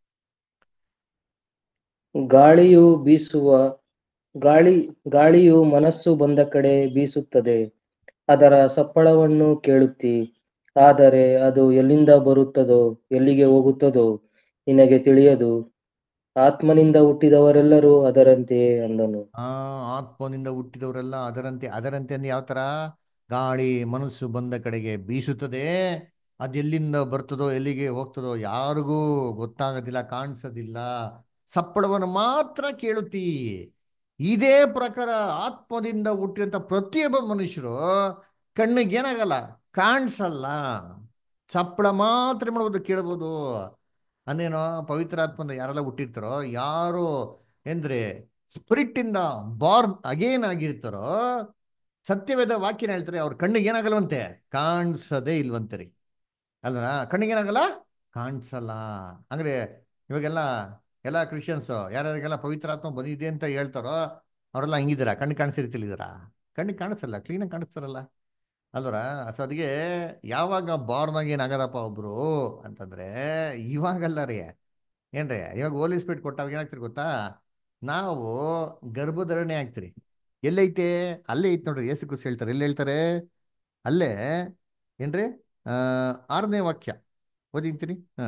ಗಾಳಿಯು ಬೀಸುವ ಗಾಳಿ ಗಾಳಿಯು ಮನಸ್ಸು ಬಂದ ಕಡೆ ಬೀಸುತ್ತದೆ ಅದರ ಸಪ್ಪಳವನ್ನು ಕೇಳುತ್ತಿ ಆದರೆ ಅದು ಎಲ್ಲಿಂದ ಬರುತ್ತದೋ ಎಲ್ಲಿಗೆ ಹೋಗುತ್ತದೋ ನಿನಗೆ ತಿಳಿಯದು ಆತ್ಮನಿಂದ ಹುಟ್ಟಿದವರೆಲ್ಲರೂ ಅದರಂತೆಯೇ ಅಂದನು ಆ ಆತ್ಮನಿಂದ ಹುಟ್ಟಿದವರೆಲ್ಲ ಅದರಂತೆ ಅದರಂತೆ ಅಂದ್ರೆ ಯಾವ ತರ ಗಾಳಿ ಮನಸ್ಸು ಬಂದ ಕಡೆಗೆ ಬೀಸುತ್ತದೆ ಅದೆಲ್ಲಿಂದ ಬರ್ತದೋ ಎಲ್ಲಿಗೆ ಹೋಗ್ತದೋ ಯಾರಿಗೂ ಗೊತ್ತಾಗೋದಿಲ್ಲ ಕಾಣಿಸೋದಿಲ್ಲ ಸಪ್ಪಳವನ್ನು ಮಾತ್ರ ಕೇಳುತ್ತಿ ಇದೇ ಪ್ರಕಾರ ಆತ್ಮದಿಂದ ಹುಟ್ಟಿದಂತ ಪ್ರತಿಯೊಬ್ಬ ಮನುಷ್ಯರು ಕಣ್ಣಿಗೆ ಏನಾಗಲ್ಲ ಕಾಣಿಸಲ್ಲ ಸಪ್ಪಳ ಮಾತ್ರ ಏನ್ ಮಾಡ್ಬೋದು ಕೇಳ್ಬೋದು ಅನ್ನೇನೋ ಪವಿತ್ರಾತ್ಮದಿಂದ ಯಾರೆಲ್ಲ ಹುಟ್ಟಿರ್ತಾರೋ ಯಾರು ಅಂದ್ರೆ ಸ್ಪಿರಿಟ್ ಇಂದ ಬಾರ್ನ್ ಅಗೇನ್ ಆಗಿರ್ತಾರೋ ಸತ್ಯವೇದ ವಾಕ್ಯನ ಹೇಳ್ತಾರೆ ಅವ್ರ ಕಣ್ಣಿಗೆ ಏನಾಗಲ್ವಂತೆ ಕಾಣಿಸದೇ ಇಲ್ವಂತೆ ರೀ ಅಲ್ವರ ಕಣ್ಣಿಗೆ ಏನಾಗಲ್ಲ ಕಾಣಿಸಲ್ಲ ಅಂದ್ರೆ ಇವಾಗೆಲ್ಲ ಎಲ್ಲ ಕ್ರಿಶ್ಚಿಯನ್ಸ್ ಯಾರ್ಯಾರಿಗೆಲ್ಲ ಪವಿತ್ರಾತ್ಮ ಬಂದಿದೆ ಅಂತ ಹೇಳ್ತಾರೋ ಅವರೆಲ್ಲ ಹಿಂಗಿದಾರ ಕಣ್ಣು ಕಾಣಿಸಿರ್ತಿಲ್ಲಿದಾರ ಕಣ್ಣಿಗೆ ಕಾಣಿಸಲ್ಲ ಕ್ಲೀನಾಗಿ ಕಾಣಿಸ್ತಾರಲ್ಲ ಅಲ್ವರ ಸೊ ಅದಕ್ಕೆ ಯಾವಾಗ ಬಾರ್ನ್ ಆಗಿ ಏನಾಗದಪ್ಪ ಒಬ್ರು ಅಂತಂದ್ರೆ ಇವಾಗಲ್ಲ ರೀ ಏನ್ರಿ ಇವಾಗ ಹೋಲಿ ಸ್ಪೀಡ್ ಕೊಟ್ಟಾಗ ಏನಾಗ್ತಿರಿ ಗೊತ್ತಾ ನಾವು ಗರ್ಭಧಾರಣೆ ಆಗ್ತೀರಿ ಎಲ್ಲೈತೆ ಅಲ್ಲೇ ಐತೆ ನೋಡ್ರಿ ಏಸು ಕುಸ್ ಹೇಳ್ತಾರೆ ಎಲ್ಲಿ ಹೇಳ್ತಾರೆ ಅಲ್ಲೇ ಏನ್ರಿ ಆ ಆರನೇ ವಾಕ್ಯ ಓದಿಂತೀನಿ ಹಾ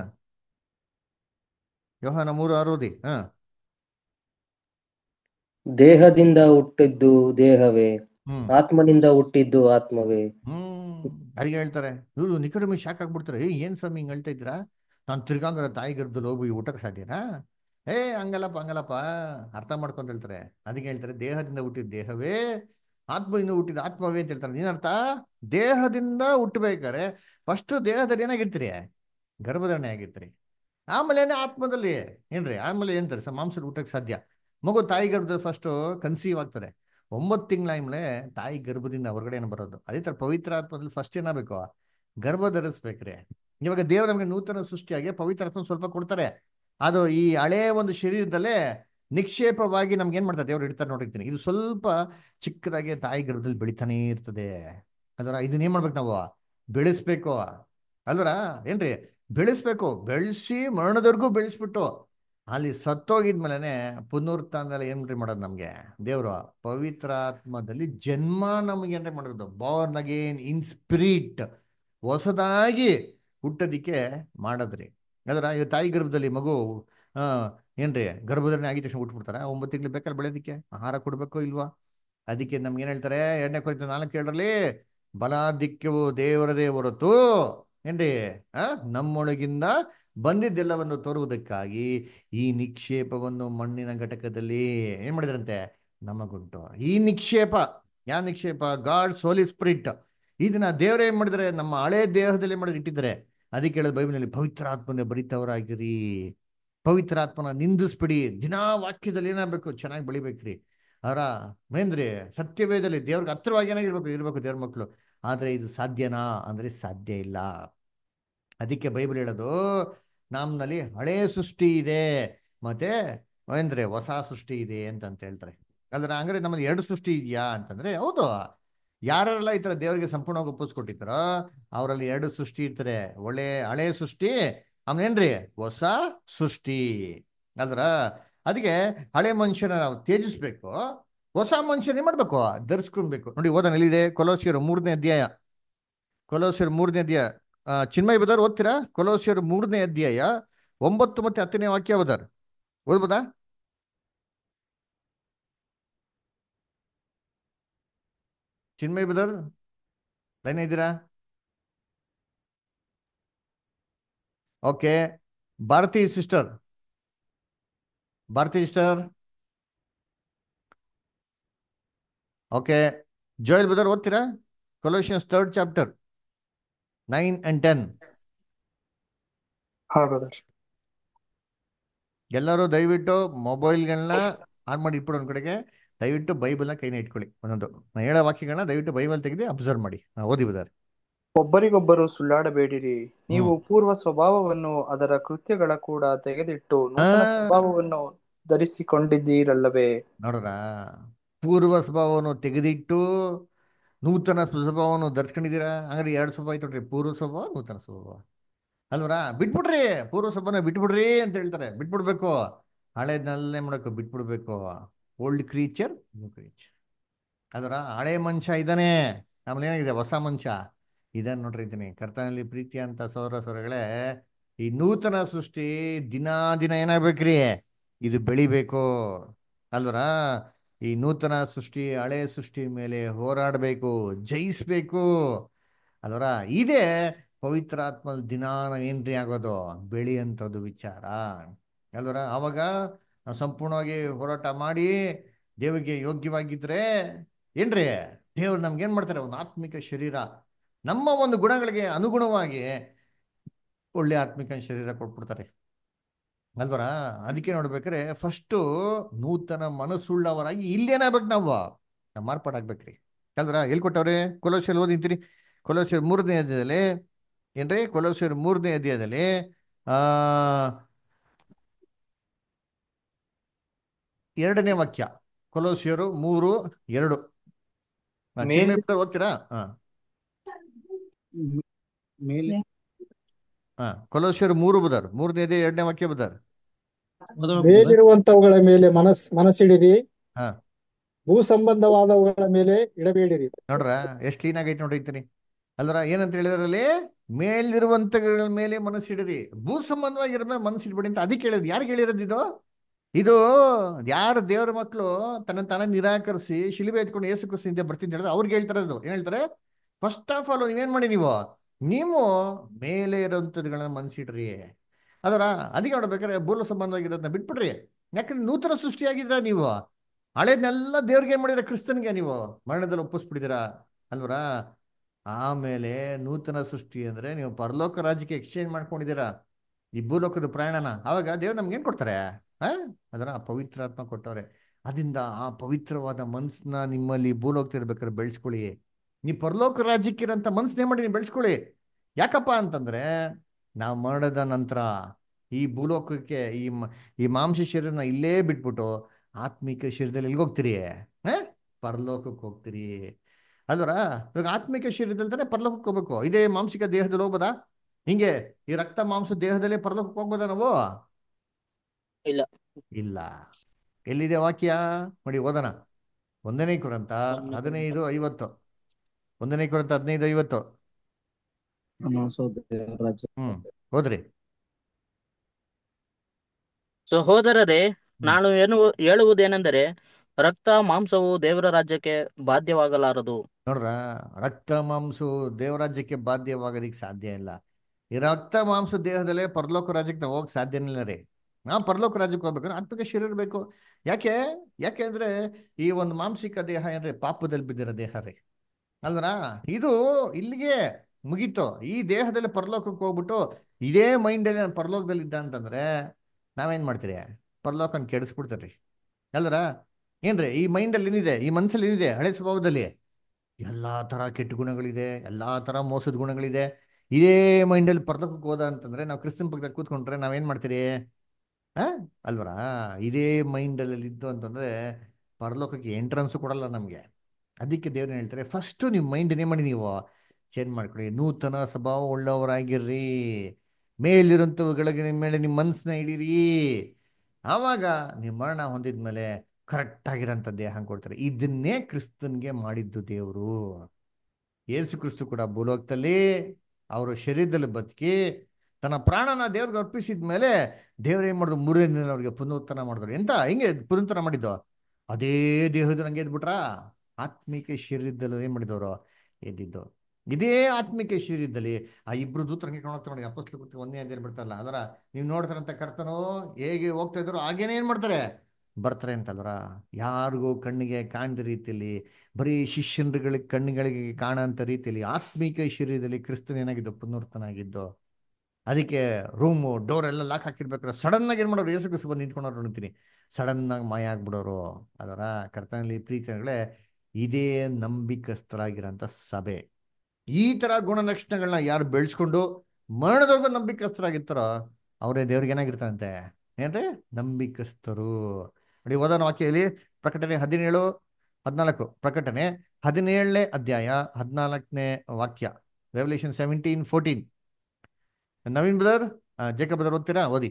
ಯೋಹಾನ ಮೂರು ಆರು ಓದಿ ಹಾ ದೇಹದಿಂದ ಹುಟ್ಟಿದ್ದು ದೇಹವೇ ಹ್ಮ್ ಆತ್ಮನಿಂದ ಹುಟ್ಟಿದ್ದು ಆತ್ಮವೇ ಹ್ಮ್ ಅದಕ್ಕೆ ಹೇಳ್ತಾರೆ ಇವರು ನಿಕಟಮಿ ಶಾಕ್ ಆಗ್ಬಿಡ್ತಾರೆ ಏ ಏನ್ ಸ್ವಾಮಿ ಹಿಂಗ್ ಹೇಳ್ತಾ ಇದ್ದೀರಾ ನಾನು ತಿರ್ಗಾಂಗರ ತಾಯಿ ಗರ್ಭದಲ್ಲಿ ಹೋಗಿ ಊಟಕ್ಕೆ ಸಾಧ್ಯನಾ ಏ ಹಂಗಲ್ಲಪ್ಪ ಹಂಗಲ್ಲಪ್ಪ ಅರ್ಥ ಮಾಡ್ಕೊಂತ ಹೇಳ್ತಾರೆ ಅದಕ್ಕೆ ಹೇಳ್ತಾರೆ ದೇಹದಿಂದ ಹುಟ್ಟಿದ ದೇಹವೇ ಆತ್ಮದಿಂದ ಹುಟ್ಟಿದ ಆತ್ಮವೇ ಅಂತ ಹೇಳ್ತಾರೆ ಏನರ್ಥ ದೇಹದಿಂದ ಹುಟ್ಟಬೇಕಾರೆ ಫಸ್ಟ್ ದೇಹದಲ್ಲಿ ಏನಾಗಿರ್ತೀರಿ ಗರ್ಭಧಾರಣೆ ಆಗಿರ್ತೀರಿ ಆಮೇಲೆ ಏನೇ ಆತ್ಮದಲ್ಲಿ ಏನ್ರಿ ಆಮೇಲೆ ಏನ್ತಾರೆ ಸ ಮಾಂಸದ ಊಟಕ್ಕೆ ಸಾಧ್ಯ ಮಗು ತಾಯಿ ಗರ್ಭದಲ್ಲಿ ಫಸ್ಟ್ ಕನ್ಸೀವ್ ಆಗ್ತದೆ ಒಂಬತ್ತು ತಿಂಗಳಾದ್ಮೇಲೆ ತಾಯಿ ಗರ್ಭದಿಂದ ಹೊರಗಡೆ ಏನು ಬರೋದು ಅದೇ ತರ ಪವಿತ್ರ ಆತ್ಮದಲ್ಲಿ ಫಸ್ಟ್ ಏನಾಗಬೇಕು ಗರ್ಭ ಧರಿಸ್ಬೇಕ್ರಿ ಇವಾಗ ದೇವರು ನಮಗೆ ನೂತನ ಸೃಷ್ಟಿಯಾಗಿ ಪವಿತ್ರ ಆತ್ಮ ಸ್ವಲ್ಪ ಕೊಡ್ತಾರೆ ಅದು ಈ ಹಳೇ ಒಂದು ಶರೀರದಲ್ಲೇ ನಿಕ್ಷೇಪವಾಗಿ ನಮ್ಗೆ ಏನ್ ಮಾಡ್ತಾರೆ ದೇವ್ರು ಇಡ್ತಾರೆ ನೋಡಿರ್ತೀನಿ ಇದು ಸ್ವಲ್ಪ ಚಿಕ್ಕದಾಗಿ ತಾಯಿ ಗರ್ಭದಲ್ಲಿ ಬೆಳಿತಾನೇ ಇರ್ತದೆ ಅದರ ಇದನ್ನ ಏನ್ ಮಾಡ್ಬೇಕು ನಾವು ಬೆಳೆಸ್ಬೇಕು ಅಲ್ವರ ಏನ್ರಿ ಬೆಳೆಸ್ಬೇಕು ಬೆಳೆಸಿ ಮರಣದವರೆಗೂ ಬೆಳೆಸ್ಬಿಟ್ಟು ಅಲ್ಲಿ ಸತ್ತೋಗಿದ್ಮೇಲೆ ಪುನರುತ್ಥಾನದಲ್ಲಿ ಏನ್ರಿ ಮಾಡೋದು ನಮ್ಗೆ ದೇವರು ಪವಿತ್ರಾತ್ಮದಲ್ಲಿ ಜನ್ಮ ನಮಗೆ ಏನ್ರಿ ಮಾಡೋದು ಬಾರ್ನ್ ಅಗೇನ್ ಇನ್ ಸ್ಪಿರಿಟ್ ಹೊಸದಾಗಿ ಹುಟ್ಟೋದಿಕ್ಕೆ ಮಾಡದ್ರಿ ಅದರ ಈ ತಾಯಿ ಗರ್ಭದಲ್ಲಿ ಮಗು ಆ ಏನ್ರಿ ಗರ್ಭಧಾರಣೆ ಆಗಿದ ತಕ್ಷಣ ಹುಟ್ಬಿಡ್ತಾರ ಒಂಬತ್ತು ತಿಂಗಳು ಬೇಕಾದ್ರೆ ಬೆಳೆಯೋದಿಕ್ಕೆ ಆಹಾರ ಕೊಡ್ಬೇಕೋ ಇಲ್ವಾ ಅದಕ್ಕೆ ನಮ್ಗೆ ಏನ್ ಹೇಳ್ತಾರೆ ಎರಡನೇ ಕೊರಿತ ನಾಲ್ಕು ಏಳರಲ್ಲಿ ಬಲಾಧಿಕ್ಯವು ದೇವರದೇ ಹೊರತು ಏನ್ರಿ ಆ ನಮ್ಮೊಳಗಿಂದ ಬಂದಿದ್ದೆಲ್ಲವನ್ನು ತೋರುವುದಕ್ಕಾಗಿ ಈ ನಿಕ್ಷೇಪವನ್ನು ಮಣ್ಣಿನ ಘಟಕದಲ್ಲಿ ಏನ್ ಮಾಡಿದ್ರಂತೆ ನಮಗುಂಟು ಈ ನಿಕ್ಷೇಪ ಯಾವ ನಿಕ್ಷೇಪ ಗಾಡ್ ಸೋಲಿ ಸ್ಪಿರಿಟ್ ಇದನ್ನ ದೇವರೇ ಏನ್ ಮಾಡಿದ್ರೆ ನಮ್ಮ ಹಳೆ ದೇಹದಲ್ಲಿ ಮಾಡಿದ್ರೆ ಇಟ್ಟಿದ್ದಾರೆ ಅದಕ್ಕೆ ಹೇಳೋದು ಬೈಬಲ್ನಲ್ಲಿ ಪವಿತ್ರಾತ್ಮನೆ ಬರಿತವರಾಗಿರಿ ಪವಿತ್ರಾತ್ಮನ ನಿಂದಿಸ್ಬಿಡಿ ದಿನಾ ವಾಕ್ಯದಲ್ಲಿ ಏನಾಗಬೇಕು ಚೆನ್ನಾಗಿ ಬೆಳಿಬೇಕ್ರಿ ಅವರ ಮೇಂದ್ರಿ ಸತ್ಯವೇದಲ್ಲಿ ದೇವ್ರಿಗೆ ಹತ್ರವಾಗಿ ಏನಾಗಿರ್ಬೇಕು ಇರ್ಬೇಕು ದೇವ್ರ ಮಕ್ಕಳು ಆದ್ರೆ ಇದು ಸಾಧ್ಯನಾ ಅಂದ್ರೆ ಸಾಧ್ಯ ಇಲ್ಲ ಅದಕ್ಕೆ ಬೈಬಲ್ ಹೇಳೋದು ನಮ್ಮಲ್ಲಿ ಹಳೆ ಸೃಷ್ಟಿ ಇದೆ ಮತ್ತೆ ಅಂದ್ರೆ ಹೊಸ ಸೃಷ್ಟಿ ಇದೆ ಅಂತ ಅಂತ ಹೇಳ್ತಾರೆ ಅಲ್ರ ಹಂಗಾರೆ ನಮ್ಮಲ್ಲಿ ಎರಡು ಸೃಷ್ಟಿ ಇದೆಯಾ ಅಂತಂದ್ರೆ ಹೌದು ಯಾರೆಲ್ಲ ಈ ತರ ದೇವರಿಗೆ ಸಂಪೂರ್ಣವಾಗಿ ಒಪ್ಪಿಸ್ಕೊಟ್ಟಿರ್ತಾರೋ ಅವರಲ್ಲಿ ಎರಡು ಸೃಷ್ಟಿ ಇರ್ತಾರೆ ಒಳ್ಳೆ ಹಳೆ ಸೃಷ್ಟಿ ಆಮೇನ್ರಿ ಹೊಸ ಸೃಷ್ಟಿ ಅಲ್ರ ಅದಕ್ಕೆ ಹಳೆ ಮನುಷ್ಯನ ನಾವು ತ್ಯಜಿಸ್ಬೇಕು ಹೊಸ ಮನುಷ್ಯನ ಏನ್ ಮಾಡ್ಬೇಕು ಧರಿಸ್ಕೊಬೇಕು ನೋಡಿ ಓದನ್ ಎಲ್ಲಿದೆ ಕೊಲೋಸಿಯರು ಮೂರನೇ ಅಧ್ಯಾಯ ಕೊಲೋಸಿಯರು ಮೂರನೇ ಅಧ್ಯಾಯ ಆ, ಚಿನ್ಮಯ್ ಬದರ್ ಓದ್ತೀರಾ ಕೊಲೋಸಿಯರು ಮೂರನೇ ಅಧ್ಯಾಯ ಒಂಬತ್ತು ಮತ್ತೆ ಹತ್ತನೇ ವಾಕ್ಯ ಬದರ್ ಓದ್ಬೋದಾ ಚಿನ್ಮಯ್ ಬದರ್ ಲೈನ್ ಇದ್ದೀರಾ okay Bharathi sister Bharathi sister okay Joel brother ಓದ್ತೀರಾ Colossians third chapter nine and ten ಹಾ ಬ್ರದರ್ ಎಲ್ಲರೂ ದಯವಿಟ್ಟು ಮೊಬೈಲ್ಗಳನ್ನ ಆನ್ ಮಾಡಿ ಇಟ್ಬಿಡು ಒಂದ್ ಕಡೆಗೆ ದಯವಿಟ್ಟು ಬೈಬಲ್ನ ಕೈನ ಇಟ್ಕೊಳ್ಳಿ ಒಂದೊಂದು ನಾನು ಹೇಳೋ ವಾಕ್ಯಗಳನ್ನ ದಯವಿಟ್ಟು ಬೈಬಲ್ ತೆಗೆದು ಅಬ್ಸರ್ವ್ ಮಾಡಿ ನಾನು ಓದಿ ಬಿದ್ದಾರೆ ಒಬ್ಬರಿಗೊಬ್ಬರು ಸುಳ್ಳಾಡಬೇಡಿರಿ ನೀವು ಹ್ಮ್ ಪೂರ್ವ ಸ್ವಭಾವವನ್ನು ಅದರ ಕೃತ್ಯಗಳ ಕೂಡ ತೆಗೆದಿಟ್ಟು ಆ ನೂತನ ಸ್ವಭಾವವನ್ನು ಧರಿಸಿಕೊಂಡಿದ್ದೀರಲ್ಲವೇ ನೋಡ್ರ ಪೂರ್ವ ಸ್ವಭಾವವನ್ನು ತೆಗೆದಿಟ್ಟು ನೂತನ ಸ್ವಭಾವವನ್ನು ಧರಿಸ್ಕೊಂಡಿದ್ದೀರಾ ಹಂಗಾರೆ ಎರಡು ಸ್ವಭಾವ ಐತೆ ನೋಡ್ರಿ ಪೂರ್ವ ಸ್ವಭಾವ ನೂತನ ಸ್ವಭಾವ ಅಲ್ವರಾ ಬಿಟ್ಬಿಡ್ರಿ ಪೂರ್ವ ಸ್ವಭಾವನ ಬಿಟ್ಬಿಡ್ರಿ ಅಂತ ಹೇಳ್ತಾರೆ ಬಿಟ್ಬಿಡ್ಬೇಕು ಹಳೇದನ್ನೆಲ್ಲ ಮಾಡಬೇಕು ಬಿಟ್ಬಿಡ್ಬೇಕು ಓಲ್ಡ್ ಕ್ರೀಚರ್ ನ್ಯೂ ಕ್ರೀಚರ್ ಅದರ ಹಳೆ ಮನುಷ್ಯ ಇದ್ದಾನೆ ಆಮೇಲೆ ಏನಾಗಿದೆ ಹೊಸ ಮನುಷ್ಯ ಇದನ್ನ ನೋಡ್ರಿ ಇದ್ದೀನಿ ಕರ್ತನಲ್ಲಿ ಪ್ರೀತಿ ಅಂತ ಸೌರ ಸೌರಗಳೇ ಈ ನೂತನ ಸೃಷ್ಟಿ ದಿನ ದಿನ ಏನಾಗ್ಬೇಕ್ರಿ ಇದು ಬೆಳಿಬೇಕು ಅಲ್ವರಾ ಈ ನೂತನ ಸೃಷ್ಟಿ ಹಳೆ ಸೃಷ್ಟಿ ಮೇಲೆ ಹೋರಾಡಬೇಕು ಜಯಿಸ್ಬೇಕು ಅಲ್ವರ ಇದೇ ಪವಿತ್ರಾತ್ಮ ದಿನ ಏನ್ರಿ ಆಗೋದು ಬೆಳೆಯಂಥದ್ದು ವಿಚಾರ ಅಲ್ವರ ಅವಾಗ ನಾವು ಸಂಪೂರ್ಣವಾಗಿ ಹೋರಾಟ ಮಾಡಿ ದೇವರಿಗೆ ಯೋಗ್ಯವಾಗಿದ್ರೆ ಏನ್ರಿ ದೇವ್ರು ನಮ್ಗೆ ಏನ್ ಮಾಡ್ತಾರೆ ಒಂದು ಆತ್ಮಿಕ ಶರೀರ ನಮ್ಮ ಒಂದು ಗುಣಗಳಿಗೆ ಅನುಗುಣವಾಗಿ ಒಳ್ಳೆ ಆತ್ಮಿಕ ಶರೀರ ಕೊಟ್ಬಿಡ್ತಾರೆ ಅಲ್ವರ ಅದಕ್ಕೆ ನೋಡ್ಬೇಕಾರೆ ಫಸ್ಟು ನೂತನ ಮನಸ್ಸುಳ್ಳವರಾಗಿ ಇಲ್ಲೇನಾಗ್ಬೇಕು ನಾವು ನಾವು ಮಾರ್ಪಾಡಾಗ್ಬೇಕ್ರಿ ಅಲ್ವರ ಎಲ್ಲಿ ಕೊಟ್ಟವ್ರೆ ಕೊಲೋಸಿಯಲ್ಲಿ ಓದಿಂತೀರಿ ಕೊಲೋಸಿಯರ್ ಮೂರನೇ ಅಧ್ಯಾಯದಲ್ಲಿ ಏನ್ರಿ ಕೊಲೋಸಿಯರ್ ಮೂರನೇ ಅಧ್ಯಾಯದಲ್ಲಿ ಆ ಎರಡನೇ ವಾಕ್ಯ ಕೊಲೋಸಿಯರು ಮೂರು ಎರಡು ಆ, ಮೇಲ್ ಚಿನ್ಮಯ ಬಿಟ್ಟವ್ರು ಓದ್ತೀರಾ ಹಾ ಮ್- ಮೇಲೆ ಹಾ ಕೊಲೋಸಿಯರು ಮೂರು ಬುಧರ್ ಮೂರನೇ ಅಧ್ಯಾಯ ಎರಡನೇ ವಾಕ್ಯ ಬುಧರ್ ಓದಬೇಕು brother. ಮೇಲಿರುವಂತವುಗಳ ಮೇಲೆ ಮನಸ್ ಮನಸ್ಸಿಡಿರಿ ಹಾ ಭೂ ಸಂಬಂಧವಾದವುಗಳ ಮೇಲೆ ಇಡಬೇಡಿರಿ ನೋಡ್ರ ಎಷ್ಟು ಕ್ಲೀನ್ ಆಗೈತೆ ನೋಡ್ರಿ ಇರ್ತೀನಿ ಅಲ್ವರ ಏನಂತ ಹೇಳಿದ್ರಲ್ಲಿ ಮೇಲಿರುವಂತಗಳ ಮೇಲೆ ಮನಸ್ಸಿಡಿರಿ ಭೂ ಸಂಬಂಧವಾಗಿರೋ ಮೇಲೆ ಮನಸ್ಸಿಡ್ಬೇಡಿ ಅಂತ ಅದಕ್ಕೆ ಹೇಳಿದ್ ಯಾರಿಗೆ ಹೇಳಿರೋದು ಇದು ಇದು ಯಾರು ದೇವರ ಮಕ್ಕಳು ತನ್ನ ತಾನೇ ನಿರಾಕರಿಸಿ ಶಿಲುಬೆ ಎತ್ಕೊಂಡು ಏಸು ಕ್ರಿಸ್ತ ಹಿಂದೆ ಬರ್ತೀನಿ ಹೇಳಿದ್ರೆ ಅವ್ರಿಗೆ ಹೇಳ್ತಾರೆ ಅದು ಏನ್ ಹೇಳ್ತಾರೆ ಫಸ್ಟ್ ಆಫ್ ಆಲ್ ನೀವೇನ್ ಮಾಡಿ ನೀವು ನೀವು ಮೇಲೆ ಇರೋಂಥದ್ಗಳನ್ನ ಮನಸ್ಸಿಡ್ರಿ ಅದರ ಅದಕ್ಕೆ ನೋಡ್ಬೇಕಾದ್ರೆ ಭೂಲ ಸಂಬಂಧವಾಗಿರೋದನ್ನ ಬಿಟ್ಬಿಡ್ರಿ ಯಾಕಂದ್ರೆ ನೂತನ ಸೃಷ್ಟಿಯಾಗಿದ್ರ ನೀವು ಹಳೇದನ್ನೆಲ್ಲ ದೇವ್ರಿಗೆ ಏನ್ ಮಾಡಿದ್ರ ಕ್ರಿಸ್ತನ್ಗೆ ನೀವು ಮರಣದಲ್ಲಿ ಒಪ್ಪಿಸ್ಬಿಟ್ಟಿದ್ದೀರಾ ಅಲ್ವರಾ ಆಮೇಲೆ ನೂತನ ಸೃಷ್ಟಿ ಅಂದ್ರೆ ನೀವು ಪರಲೋಕ ರಾಜ್ಯಕ್ಕೆ ಎಕ್ಸ್ಚೇಂಜ್ ಮಾಡ್ಕೊಂಡಿದ್ದೀರಾ ಈ ಭೂಲೋಕದ ಪ್ರಯಾಣನ ಅವಾಗ ದೇವ್ರು ನಮ್ಗೆ ಏನ್ ಕೊಡ್ತಾರೆ ಆ ಅದರ ಪವಿತ್ರಾತ್ಮ ಕೊಟ್ಟವ್ರೆ ಅದರಿಂದ ಆ ಪವಿತ್ರವಾದ ಮನ್ಸನ್ನ ನಿಮ್ಮಲ್ಲಿ ಭೂಲೋಕ ಇರ್ಬೇಕಾದ್ರೆ ಬೆಳೆಸ್ಕೊಳ್ಳಿ ನೀವು ಪರಲೋಕ ರಾಜ್ಯಕ್ಕಿರಂತ ಮನ್ಸನ್ನೇ ಮಾಡಿ ನೀವು ಬೆಳೆಸ್ಕೊಳ್ಳಿ ಯಾಕಪ್ಪ ಅಂತಂದ್ರೆ ನಾವು ಮರಣದ ನಂತರ ಈ ಭೂಲೋಕಕ್ಕೆ ಈ ಮ- ಈ ಮಾಂಸ ಶರೀರನ ಇಲ್ಲೇ ಬಿಟ್ಬಿಟ್ಟು ಆತ್ಮಿಕ ಶರೀರದಲ್ಲಿ ಎಲ್ಲಿಗೆ ಹೋಗ್ತೀರಿ ಆ ಪರಲೋಕಕ್ಕೆ ಹೋಗ್ತೀರಿ ಅಲ್ವರ ಇವಾಗ ಆತ್ಮಿಕ ಶರೀರದಲ್ಲಿ ತಾನೇ ಪರಲೋಕಕ್ಕೆ ಹೋಗ್ಬೇಕು ಇದೇ ಮಾಂಸಿಕ ದೇಹದಲ್ಲಿ ಹೋಗ್ಬೋದಾ ಹಿಂಗೆ ಈ ರಕ್ತ ಮಾಂಸ ದೇಹದಲ್ಲೇ ಪರಲೋಕಕ್ಕೆ ಹೋಗ್ಬೋದಾ ನಾವು ಇಲ್ಲ. ಇಲ್ಲ ಎಲ್ಲಿದೆ ವಾಕ್ಯ ನೋಡಿ ಓದೋಣ ಒಂದನೇ ಕುರಂತ ಹದಿನೈದು ಐವತ್ತು ಒಂದನೇ ಕುರಂತ ಹದಿನೈದು ಐವತ್ತು ನಮ್ಮ ಸಹೋದರ ರಾಜ ಹ್ಮ್ ಹೋದ್ರಿ ಸಹೋದರರೇ ನಾನು ಏನು ಹೇಳುವುದೇನೆಂದರೆ ರಕ್ತ ಮಾಂಸವು ದೇವರ ರಾಜ್ಯಕ್ಕೆ ಬಾಧ್ಯವಾಗಲಾರದು ನೋಡ್ರ ರಕ್ತ ಮಾಂಸು ದೇವರಾಜ್ಯಕ್ಕೆ ಬಾಧ್ಯವಾಗೋದಿಕ್ ಸಾಧ್ಯ ಇಲ್ಲ ಈ ರಕ್ತ ಮಾಂಸ ದೇಹದಲ್ಲೇ ಪರಲೋಕ ರಾಜ್ಯಕ್ಕೆ ನಾವು ಹೋಗಕ್ ಸಾಧ್ಯನೇ ಇಲ್ಲ ರೀ ನಾವು ಪರಲೋಕ ರಾಜ್ಯಕ್ಕೆ ಹೋಗ್ಬೇಕಾದ್ರೆ ಆತ್ಮಿಕ ಶರೀರ ಬೇಕು ಯಾಕೆ ಯಾಕೆ ಅಂದ್ರೆ ಈ ಒಂದು ಮಾಂಸಿಕ ದೇಹ ಏನ್ರಿ ಪಾಪದಲ್ಲಿ ಬಿದ್ದಿರೋ ದೇಹ ರೀ ಅಲ್ವರ ಇದು ಇಲ್ಲಿಗೆ ಮುಗೀತು ಈ ದೇಹದಲ್ಲಿ ಪರಲೋಕಕ್ಕೆ ಹೋಗ್ಬಿಟ್ಟು ಇದೇ ಮೈಂಡಲ್ಲಿ ನಾನು ಪರಲೋಕದಲ್ಲಿ ಇದ್ದ ಅಂತಂದ್ರೆ ನಾವೇನ್ ಮಾಡ್ತೀರಿ ಪರಲೋಕನ ಕೆಡಿಸ್ಬಿಡ್ತೀರಿ ಅಲ್ವರ ಏನ್ರಿ ಈ ಮೈಂಡಲ್ಲಿ ಏನಿದೆ ಈ ಮನ್ಸಲ್ಲಿ ಏನಿದೆ ಹಳೆ ಸ್ವಭಾವದಲ್ಲಿ ಎಲ್ಲಾ ತರ ಕೆಟ್ಟ ಗುಣಗಳಿದೆ ಎಲ್ಲಾ ತರ ಮೋಸದ ಗುಣಗಳಿದೆ ಇದೇ ಮೈಂಡಲ್ಲಿ ಪರಲೋಕಕ್ಕೆ ಹೋದ ಅಂತಂದ್ರೆ ನಾವು ಕ್ರಿಸ್ತನ್ ಪಕ್ಕದಲ್ಲಿ ಕೂತ್ಕೊಂಡ್ರೆ ನಾವೇನ್ ಮಾಡ್ತೀರಿ ಆ ಅಲ್ವರ ಇದೇ ಮೈಂಡಲ್ಲಿ ಇದ್ದು ಅಂತಂದ್ರೆ ಪರಲೋಕಕ್ಕೆ ಎಂಟ್ರೆನ್ಸ್ ಕೊಡಲ್ಲ ನಮ್ಗೆ ಅದಕ್ಕೆ ದೇವ್ರು ಹೇಳ್ತಾರೆ ಫಸ್ಟ್ ನಿಮ್ಮ ಮೈಂಡ್ ಏನೇ ಮಾಡಿ ನೀವು ಚೇಂಜ್ ಮಾಡ್ಕೊಳ್ಳಿ ನೂತನ ಸ್ವಭಾವ ಉಳ್ಳವರಾಗಿರ್ರಿ ಮೇಲಿರುವಂಥವುಗಳಿಗೆ ನಿಮ್ಮ ಮೇಲೆ ನಿಮ್ಮ ಮನಸ್ಸನ್ನ ಹಿಡೀರಿ ಆವಾಗ ನೀವು ಮರಣ ಹೊಂದಿದ್ಮೇಲೆ ಕರೆಕ್ಟ್ ಆಗಿರೋಂಥ ದೇಹ ಕೊಡ್ತಾರೆ ಇದನ್ನೇ ಕ್ರಿಸ್ತನ್ಗೆ ಮಾಡಿದ್ದು ದೇವರು ಯೇಸು ಕ್ರಿಸ್ತು ಕೂಡ ಭೂಲೋಕದಲ್ಲಿ ಅವರು ಶರೀರದಲ್ಲಿ ಬದುಕಿ ತನ್ನ ಪ್ರಾಣನ ದೇವ್ರಿಗೆ ಅರ್ಪಿಸಿದ ಮೇಲೆ ದೇವ್ರು ಏನ್ ಮಾಡಿದ್ರು ಮೂರನೇ ದಿನ ಅವ್ರಿಗೆ ಪುನರುತ್ಥಾನ ಮಾಡಿದ್ರು ಎಂತ ಹಿಂಗೆ ಪುನರುತ್ಥಾನ ಮಾಡಿದ್ದು ಅದೇ ದೇಹದ ನಂಗೆ ಎದ್ಬಿಟ್ರಾ ಆತ್ಮಿಕ ಶರೀರದಲ್ಲೂ ಏನ್ ಮಾಡಿದವರು ಎದ್ದಿದ್ದು ಇದೇ ಆತ್ಮಿಕ ಶರೀರದಲ್ಲಿ ಆ ಇಬ್ರು ದೂತರಂಗೆ ಕಾಣುತ್ತೆ ನೋಡಿ ಅಪ್ಪಸ್ಲು ಕೂತು ಒಂದೇ ಅಂತ ಬಿಡ್ತಾರಲ್ಲ ಅದರ ನೀವು ನೋಡ್ತಾರಂತ ಕರ್ತನು ಹೇಗೆ ಹೋಗ್ತಾ ಇದ್ರು ಹಾಗೇನೆ ಏನ್ ಮಾಡ್ತಾರೆ ಬರ್ತಾರೆ ಅಂತಲ್ವರ ಯಾರಿಗೂ ಕಣ್ಣಿಗೆ ಕಾಣದ ರೀತಿಯಲ್ಲಿ ಬರೀ ಶಿಷ್ಯನ್ಗಳಿಗೆ ಕಣ್ಣುಗಳಿಗೆ ಕಾಣಂತ ರೀತಿಯಲ್ಲಿ ಆತ್ಮಿಕ ಶರೀರದಲ್ಲಿ ಕ್ರಿಸ್ತನ ಏನಾಗಿದ್ದು ಪುನರ್ತನಾಗಿದ್ದು ಅದಕ್ಕೆ ರೂಮು ಡೋರ್ ಎಲ್ಲ ಲಾಕ್ ಹಾಕಿರ್ಬೇಕಾದ್ರೆ ಸಡನ್ ಆಗಿ ಏನು ಮಾಡೋರು ಯೇಸು ಕ್ರಿಸ್ತು ಬಂದು ನಿಂತ್ಕೊಂಡವ್ರು ನೋಡ್ತೀನಿ ಸಡನ್ ಆಗಿ ಮಾಯ ಆಗ್ಬಿಡೋರು ಅದರ ಕರ್ತನಲ್ಲಿ ಪ್ರೀತಿಗಳೇ ಇದೇ ನಂಬಿಕಸ್ಥರಾಗಿರೋಂಥ ಸಭೆ ಈ ತರ ಗುಣಲಕ್ಷಣಗಳನ್ನ ಯಾರು ಬೆಳೆಸ್ಕೊಂಡು ಮರಣದವರೆಗೂ ನಂಬಿಕಸ್ಥರಾಗಿರ್ತಾರೋ ಅವರೇ ದೇವ್ರಿಗೆ ಏನಾಗಿರ್ತಾರಂತೆ ಏನ್ರಿ ನಂಬಿಕಸ್ಥರು ನೋಡಿ ಓದೋಣ ವಾಕ್ಯಲ್ಲಿ ಪ್ರಕಟಣೆ ಹದಿನೇಳು ಹದಿನಾಲ್ಕು ಪ್ರಕಟಣೆ ಹದಿನೇಳನೇ ಅಧ್ಯಾಯ ಹದಿನಾಲ್ಕನೇ ವಾಕ್ಯ Revelation seventeen fourteen Naveen brother Jacob brother ಓದ್ತೀರಾ ಓದಿ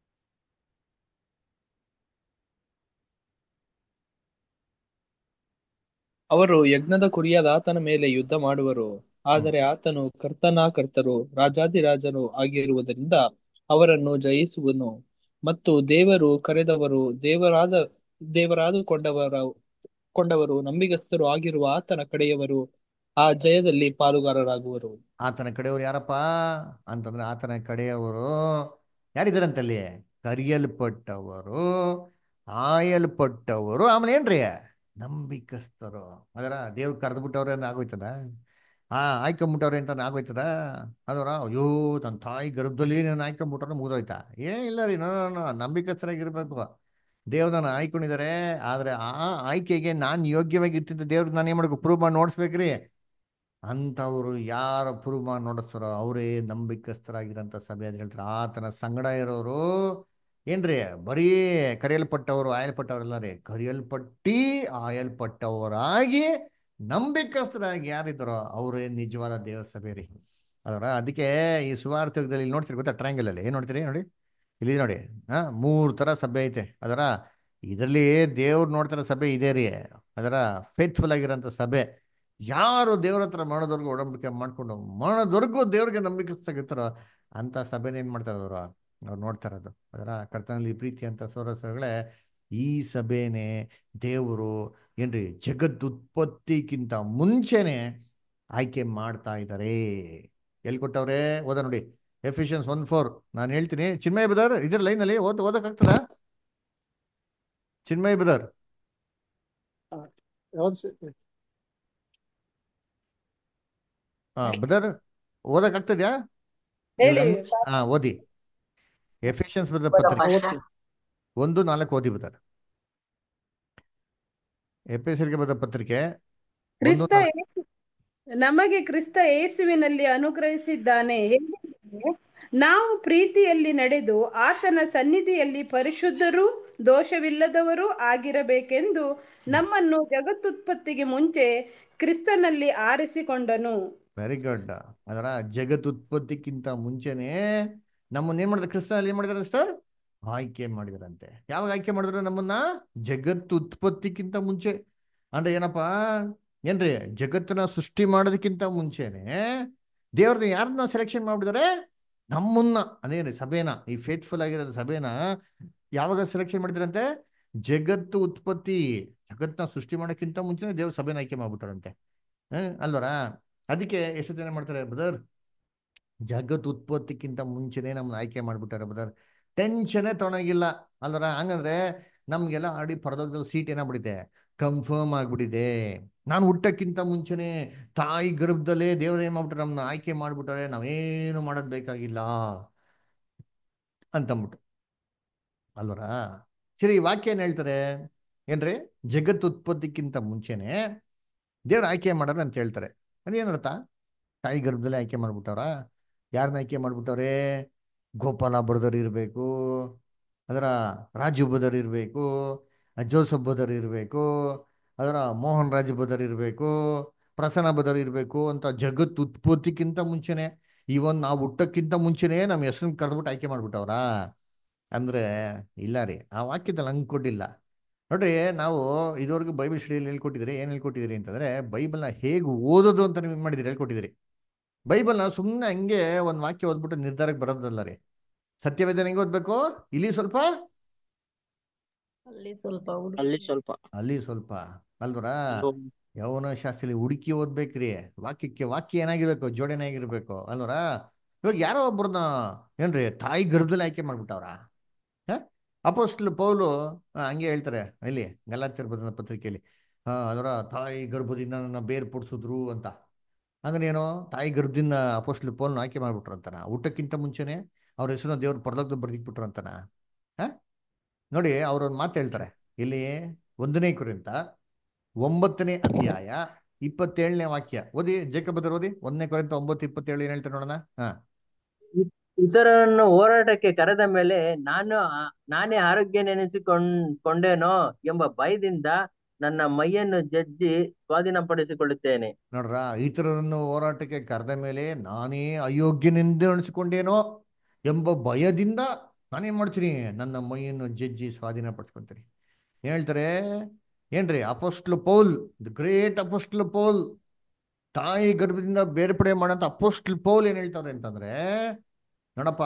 ಅವರು ಯಜ್ಞದ ಕುರಿಯಾದ ಆತನ ಮೇಲೆ ಯುದ್ಧ ಮಾಡುವರು ಆದರೆ ಆತನು ಕರ್ತನಾ ಕರ್ತರು ರಾಜಾದಿರಾಜನು ಆಗಿರುವುದರಿಂದ ಅವರನ್ನು ಜಯಿಸುವನು ಮತ್ತು ದೇವರು ಕರೆದವರು ದೇವರಾದ ದೇವರಾದುಕೊಂಡವರ ಕೊಂಡವರು ನಂಬಿಗಸ್ತರು ಆಗಿರುವ ಆತನ ಕಡೆಯವರು ಆ ಜಯದಲ್ಲಿ ಪಾಲುಗಾರರಾಗುವರು ಆತನ ಕಡೆಯವರು ಯಾರಪ್ಪ ಅಂತಂದ್ರೆ ಆತನ ಕಡೆಯವರು ಯಾರಿದಾರಂತಲ್ಲಿ ಕರಿಯಲ್ಪಟ್ಟವರು ಆಯಲ್ಪಟ್ಟವರು ಆಮೇಲೆ ಏನ್ರಿ ನಂಬಿಕಸ್ಥರು ಅದರ ದೇವ್ರು ಕರೆದ್ಬಿಟ್ಟವ್ರೆ ಅಂತ ಆಗೋಯ್ತದ ಆ ಆಯ್ಕೊಂಬಿಟ್ಟವ್ರೆ ಅಂತ ಆಗೋಯ್ತದ ಅದರ ಅಯ್ಯೋ ನನ್ನ ತಾಯಿ ಗರ್ಭದಲ್ಲಿ ನಾನು ಆಯ್ಕೊಂಬಿಟ್ರೆ ಮುಗಿದೋಯ್ತಾ ಏ ಇಲ್ಲ ರೀ ನೋ ನೋ ನಂಬಿಕಸ್ಥರಾಗಿರ್ಬೇಕು ದೇವ್ರು ನಾನು ಆಯ್ಕೊಂಡಿದ್ದಾರೆ ಆದ್ರೆ ಆ ಆಯ್ಕೆಗೆ ನಾನು ಯೋಗ್ಯವಾಗಿ ಇರ್ತಿದ್ದ ದೇವ್ರಿಗೆ ನಾನು ಏನ್ ಮಾಡ್ಬೇಕು ಪ್ರೂವ್ ಮಾಡಿ ನೋಡ್ಸ್ಬೇಕ್ರಿ ಅಂಥವ್ರು ಯಾರು ಪ್ರೂವ್ ಮಾಡಿ ನೋಡಿಸ್ತಾರೋ ಅವರೇ ನಂಬಿಕಸ್ಥರಾಗಿರೋಂಥ ಸಭೆ ಅಂತ ಹೇಳ್ತಾರೆ ಆತನ ಸಂಗಡ ಇರೋರು ಏನ್ರಿ ಬರೀ ಕರೆಯಲ್ಪಟ್ಟವರು ಆಯಲ್ಪಟ್ಟವರಲ್ಲ ರೀ ಕರೆಯಲ್ಪಟ್ಟಿ ಆಯಲ್ಪಟ್ಟವರಾಗಿ ನಂಬಿಕಸ್ಥರಾಗಿ ಯಾರಿದ್ದಾರೋ ಅವರೇ ನಿಜವಾದ ದೇವ ಸಭೆ ರೀ ಅದರ ಅದಕ್ಕೆ ಈ ಸುವಾರ್ಥದಲ್ಲಿ ಇಲ್ಲಿ ನೋಡ್ತೀರಿ ಗೊತ್ತಾ ಟ್ರಯಾಂಗಲ್ ಅಲ್ಲಿ ಏನ್ ನೋಡ್ತೀರಿ ನೋಡಿ ಇಲ್ಲಿ ನೋಡಿ ಹಾ ಮೂರ್ ತರ ಸಭೆ ಐತೆ ಅದರ ಇದರಲ್ಲಿ ದೇವ್ರು ನೋಡ್ತಾರ ಸಭೆ ಇದೆ ರೀ ಅದರ ಫೇತ್ಫುಲ್ ಆಗಿರೋಂಥ ಸಭೆ ಯಾರು ದೇವ್ರ ಹತ್ರ ಮಾಡೋದವ್ರಿಗೂ ಒಡಂಬಡಿಕೆ ಮಾಡ್ಕೊಂಡು ಮಾಡೋದವ್ರಿಗೂ ದೇವ್ರಿಗೆ ನಂಬಿಕೆಸ್ತಾಗಿರ್ತಾರೋ ಅಂತ ಸಭೆನ ಏನ್ ಮಾಡ್ತಾರೆ ಅವರು ಅವ್ರು ನೋಡ್ತಾ ಇರೋದು ಅದರ ಕರ್ತನಲ್ಲಿ ಪ್ರೀತಿ ಅಂತ ಸೋರಸಗಳೇ ಈ ಸಭೆನೇ ದೇವರು ಏನ್ರಿ ಜಗತ್ ಉತ್ಪತ್ತಿಗಿಂತ ಮುಂಚೆನೆ ಆಯ್ಕೆ ಮಾಡ್ತಾ ಇದ್ದಾರೆ ಎಲ್ಲಿ ಕೊಟ್ಟವ್ರೆ ಓದ ನೋಡಿ ಎಫಿಷಿಯನ್ಸ್ ಒನ್ ಫೋರ್ ನಾನು ಹೇಳ್ತೀನಿ ಚಿನ್ಮಯ್ ಬದರ್ ಇದ್ರ ಲೈನಲ್ಲಿ ಓದ್ ಓದಕ್ಕಾಗ್ತದ ಚಿನ್ಮಯ್ ಬದರ್ ಯಾವ್ದು ಸ- ಹಾ ಬದರ್ ಓದಕ್ಕಾಗ್ತದ್ಯಾ ಹೇಳಿ ಹಾ ಓದಿ ಎಫಿಷಿಯನ್ಸ್ ಬದರ್ ಹಾ, ಪತ್ರಿಕೆ ಓದ್ತೀನಿ. ಒಂದು ನಾಲ್ಕು ಓದಿ ಬದರ್ ಎಪಿಎಸ್ಎಲ್ಗೆ ಬದ ಪತ್ರಿಕೆ ಒಂದು ಕ್ರಿಸ್ತ ನಾಲ್ಕು ಯೇಸು ನಮಗೆ ಕ್ರಿಸ್ತ ಯೇಸುವಿನಲ್ಲಿ ಅನುಗ್ರಹಿಸಿದ್ದಾನೆ ಹೇಗೆಂದರೆ ನಾವು ಪ್ರೀತಿಯಲ್ಲಿ ನಡೆದು ಆತನ ಸನ್ನಿಧಿಯಲ್ಲಿ ಪರಿಶುದ್ಧರೂ ದೋಷವಿಲ್ಲದವರೂ ಆಗಿರಬೇಕೆಂದು ನಮ್ಮನ್ನು ಜಗತ್ತುತ್ಪತ್ತಿಗೆ ಮುಂಚೆ ಕ್ರಿಸ್ತನಲ್ಲಿ ಆರಿಸಿಕೊಂಡನು ವೆರಿ ಗುಡ್ ಅದರ ಜಗತ್ ಉತ್ಪತ್ತಿಕ್ಕಿಂತ ಮುಂಚೆನೆ ನಮ್ಮನ್ನ ಏನ್ ಮಾಡಿದ್ರೆ ಕ್ರಿಸ್ತನಲ್ಲಿ ಏನ್ ಮಾಡಿದಾರೆ ಸರ್ ಆಯ್ಕೆ ಮಾಡಿದಾರಂತೆ ಯಾವಾಗ ಆಯ್ಕೆ ಮಾಡಿದ್ರು ನಮ್ಮನ್ನ ಜಗತ್ತು ಉತ್ಪತ್ತಿಕ್ಕಿಂತ ಮುಂಚೆ ಅಂದ್ರೆ ಏನಪ್ಪಾ ಏನ್ರಿ ಜಗತ್ತನ್ನ ಸೃಷ್ಟಿ ಮಾಡೋದಕ್ಕಿಂತ ಮುಂಚೆನೆ ದೇವ್ರನ್ನ ಯಾರನ್ನ ಸೆಲೆಕ್ಷನ್ ಮಾಡ್ಬಿಟ್ಟಿದ್ದಾರೆ ನಮ್ಮನ್ನ ಅದೇನ್ರಿ ಸಭೆನ ಈ ಫೇತ್ಫುಲ್ ಆಗಿರೋ ಸಭೆನ ಯಾವಾಗ ಸೆಲೆಕ್ಷನ್ ಮಾಡಿದ್ರಂತೆ ಜಗತ್ತು ಉತ್ಪತ್ತಿ ಜಗತ್ತನ್ನ ಸೃಷ್ಟಿ ಮಾಡೋಕ್ಕಿಂತ ಮುಂಚೆನೆ ದೇವ್ರ ಸಭೆನ ಆಯ್ಕೆ ಮಾಡ್ಬಿಟ್ಟಾರಂತೆ ಹ್ಮ್ ಅಲ್ವರಾ ಅದಕ್ಕೆ ಎಷ್ಟು ಜನ ಮಾಡ್ತಾರೆ ಬ್ರದರ್ ಜಗತ್ ಉತ್ಪತ್ತಿಕ್ಕಿಂತ ಮುಂಚೆನೆ ನಮ್ಮನ್ನ ಆಯ್ಕೆ ಮಾಡ್ಬಿಟ್ಟಾರೆ ಬ್ರದರ್ ಟೆನ್ಷನೇ ತೊಗೊಂಡೋಗಿಲ್ಲ ಅಲ್ವರ ಹಂಗಂದ್ರೆ ನಮ್ಗೆಲ್ಲ ಆಡಿ ಪರದೋಗದಲ್ಲಿ ಸೀಟ್ ಏನಾಗ್ಬಿಟ್ಟಿದೆ ಕನ್ಫರ್ಮ್ ಆಗ್ಬಿಟ್ಟಿದೆ ನಾನು ಹುಟ್ಟಕ್ಕಿಂತ ಮುಂಚೆನೆ ತಾಯಿ ಗರ್ಭದಲ್ಲೇ ದೇವ್ರ ಏನ್ ಮಾಡ್ಬಿಟ್ರೆ ನಮ್ಮನ್ನ ಆಯ್ಕೆ ಮಾಡ್ಬಿಟ್ಟಾರೆ ನಾವೇನು ಮಾಡೋದ್ ಬೇಕಾಗಿಲ್ಲ ಅಂತಂದ್ಬಿಟ್ಟು ಅಲ್ವರ ಸರಿ ಈ ವಾಕ್ಯ ಏನ್ ಹೇಳ್ತಾರೆ ಏನ್ರಿ ಜಗತ್ ಉತ್ಪತ್ತಿಕ್ಕಿಂತ ಮುಂಚೆನೆ ದೇವ್ರ ಆಯ್ಕೆ ಮಾಡೋರು ಅಂತ ಹೇಳ್ತಾರೆ ಅದೇನರ್ಥ ತಾಯಿ ಗರ್ಭದಲ್ಲೇ ಆಯ್ಕೆ ಮಾಡ್ಬಿಟ್ಟವ್ರ ಯಾರನ್ನ ಆಯ್ಕೆ ಮಾಡ್ಬಿಟ್ಟವ್ರೆ ಗೋಪಾಲ ಬಡದರ್ ಇರಬೇಕು ಅದರ ರಾಜು ಬದರ್ ಇರಬೇಕು ಜೋಸಫ್ ಬದರ್ ಇರಬೇಕು ಅದರ ಮೋಹನ್ ರಾಜ್ ಬದರ್ ಇರಬೇಕು ಪ್ರಸನ್ನ ಬದರ್ ಇರಬೇಕು ಅಂತ ಜಗತ್ ಉತ್ಪತ್ತಿಕ್ಕಿಂತ ಮುಂಚೆನೆ ಇವನ್ ನಾವು ಹುಟ್ಟಕ್ಕಿಂತ ಮುಂಚೆನೆ ನಮ್ಮ ಹೆಸರನ್ನ ಕರೆದ್ಬಿಟ್ಟು ಆಯ್ಕೆ ಮಾಡ್ಬಿಟ್ಟವ್ರಾ ಅಂದ್ರೆ ಇಲ್ಲ ರೀ ಆ ವಾಕ್ಯದಲ್ಲಿ ಹಂಗೆ ಕೊಟ್ಟಿಲ್ಲ ನೋಡ್ರಿ ನಾವು ಇದುವರೆಗೂ ಬೈಬಲ್ ಸ್ಟಡಿಯಲ್ಲಿ ಹೇಳ್ಕೊಟ್ಟಿದ್ರಿ ಏನ್ ಹೇಳ್ಕೊಟ್ಟಿದ್ರಿ ಅಂತಂದ್ರೆ ಬೈಬಲ್ನ ಹೇಗೆ ಓದೋದು ಅಂತ ನೀವು ಮಾಡಿದಿರಿ ಹೇಳ್ಕೊಟ್ಟಿದ್ರಿ ಬೈಬಲ್ನ ಸುಮ್ಮನೆ ಹಂಗೆ ಒಂದು ವಾಕ್ಯ ಓದ್ಬಿಟ್ಟು ನಿರ್ಧಾರಕ್ಕೆ ಬರೋದಲ್ಲ ರೀ ಸತ್ಯವೇದನ ಹೆಂಗೆ ಓದ್ಬೇಕು ಇಲ್ಲಿ ಸ್ವಲ್ಪ ಅಲ್ಲಿ ಸ್ವಲ್ಪ ಹುಡುಕಿ ಅಲ್ಲಿ ಸ್ವಲ್ಪ ಅಲ್ಲಿ ಸ್ವಲ್ಪ ಅಲ್ವರಾ ಇದು ಯೌವನ ಶಾಸ್ತ್ರಲ್ಲಿ ಹುಡುಕಿ ಓದ್ಬೇಕ್ರಿ ವಾಕ್ಯಕ್ಕೆ ವಾಕ್ಯ ಏನಾಗಿರ್ಬೇಕು ಜೋಡಣೆ ಆಗಿರ್ಬೇಕು ಅಲ್ವರಾ ಇವಾಗ ಯಾರೋ ಒಬ್ರನ್ನ ಏನ್ರಿ ತಾಯಿ ಗರ್ಭದಲ್ಲಿ ಆಯ್ಕೆ ಮಾಡ್ಬಿಟ್ಟವ್ರ ಅಪೋಸ್ಟ್ಲ್ ಪೌಲು ಆ, ಹಂಗೆ ಹೇಳ್ತಾರೆ ಇಲ್ಲಿ ಗಲಾತ್ಯರ್ ಬರೆದ ಪತ್ರಿಕೆಯಲ್ಲಿ ಆ, ಅದರ ತಾಯಿ ಗರ್ಭದಿಂದ ನನ್ನ ಬೇರ್ಪಡಿಸಿದ್ರು ಅಂತ ಹಂಗನೆ ಏನೋ ತಾಯಿ ಗರ್ಭದಿಂದ ಅಪೋಸ್ಟ್ಲ್ ಪೋಲ್ನ ಆಯ್ಕೆ ಮಾಡ್ಬಿಟ್ರು ಅಂತಾನ ಊಟಕ್ಕಿಂತ ಮುಂಚೆನೆ ಅವ್ರ ಹೆಸರನ್ನ ದೇವ್ರ ಪರಲೋಕದ ಬರ್ದಿಕ್ಬಿಟ್ರು ಅಂತಾನ ಹಾ ನೋಡಿ ಅವ್ರೊಂದು ಮಾತು ಹೇಳ್ತಾರೆ ಇಲ್ಲಿ ಒಂದನೇ ಕುರಿತ ಒಂಬತ್ತನೇ ಅಧ್ಯಾಯ ಇಪ್ಪತ್ತೇಳನೇ ವಾಕ್ಯ ಓದಿ ಜೇಕಬದ್ರ ಓದಿ ಒಂದನೇ ಕೊರಿಂತ ಒಂಬತ್ತು ಇಪ್ಪತ್ತೇಳು ಏನ್ ಹೇಳ್ತಾರೆ ನೋಡೋಣ ಹಾ ಇತರರನ್ನು ಹೋರಾಟಕ್ಕೆ ಕರೆದ ಮೇಲೆ ನಾನು ಆ- ನಾನೇ ಆರೋಗ್ಯ ನೆನೆಸಿಕೊಂಡ್ ಕೊಂಡೇನೋ ಎಂಬ ಭಯದಿಂದ ನನ್ನ ಮೈಯನ್ನು ಜಜ್ಜಿ ಸ್ವಾಧೀನಪಡಿಸಿಕೊಳ್ಳುತ್ತೇನೆ ನೋಡ್ರ ಇತರರನ್ನು ಹೋರಾಟಕ್ಕೆ ಕರೆದ ಮೇಲೆ ನಾನೇ ಅಯೋಗ್ಯನೆಂದು ಅನಿಸಿಕೊಂಡೇನೋ ಎಂಬ ಭಯದಿಂದ ನಾನೇನ್ ಮಾಡ್ತೀನಿ ನನ್ನ ಮೈಯನ್ನು ಜಜ್ಜಿ ಸ್ವಾಧೀನಪಡಿಸ್ಕೊಂತೀನಿ ಏನ್ ಹೇಳ್ತಾರೆ ಏನ್ರಿ apostle Paul the great apostle Paul ತಾಯಿ ಗರ್ಭದಿಂದ ಬೇರ್ಪಡೆ ಮಾಡೋಂಥ ಅಪೋಸ್ಟ್ಲ್ ಪೌಲ್ ಏನ್ ಹೇಳ್ತಾರೆ ಅಂತಂದ್ರೆ ನೋಡಪ್ಪ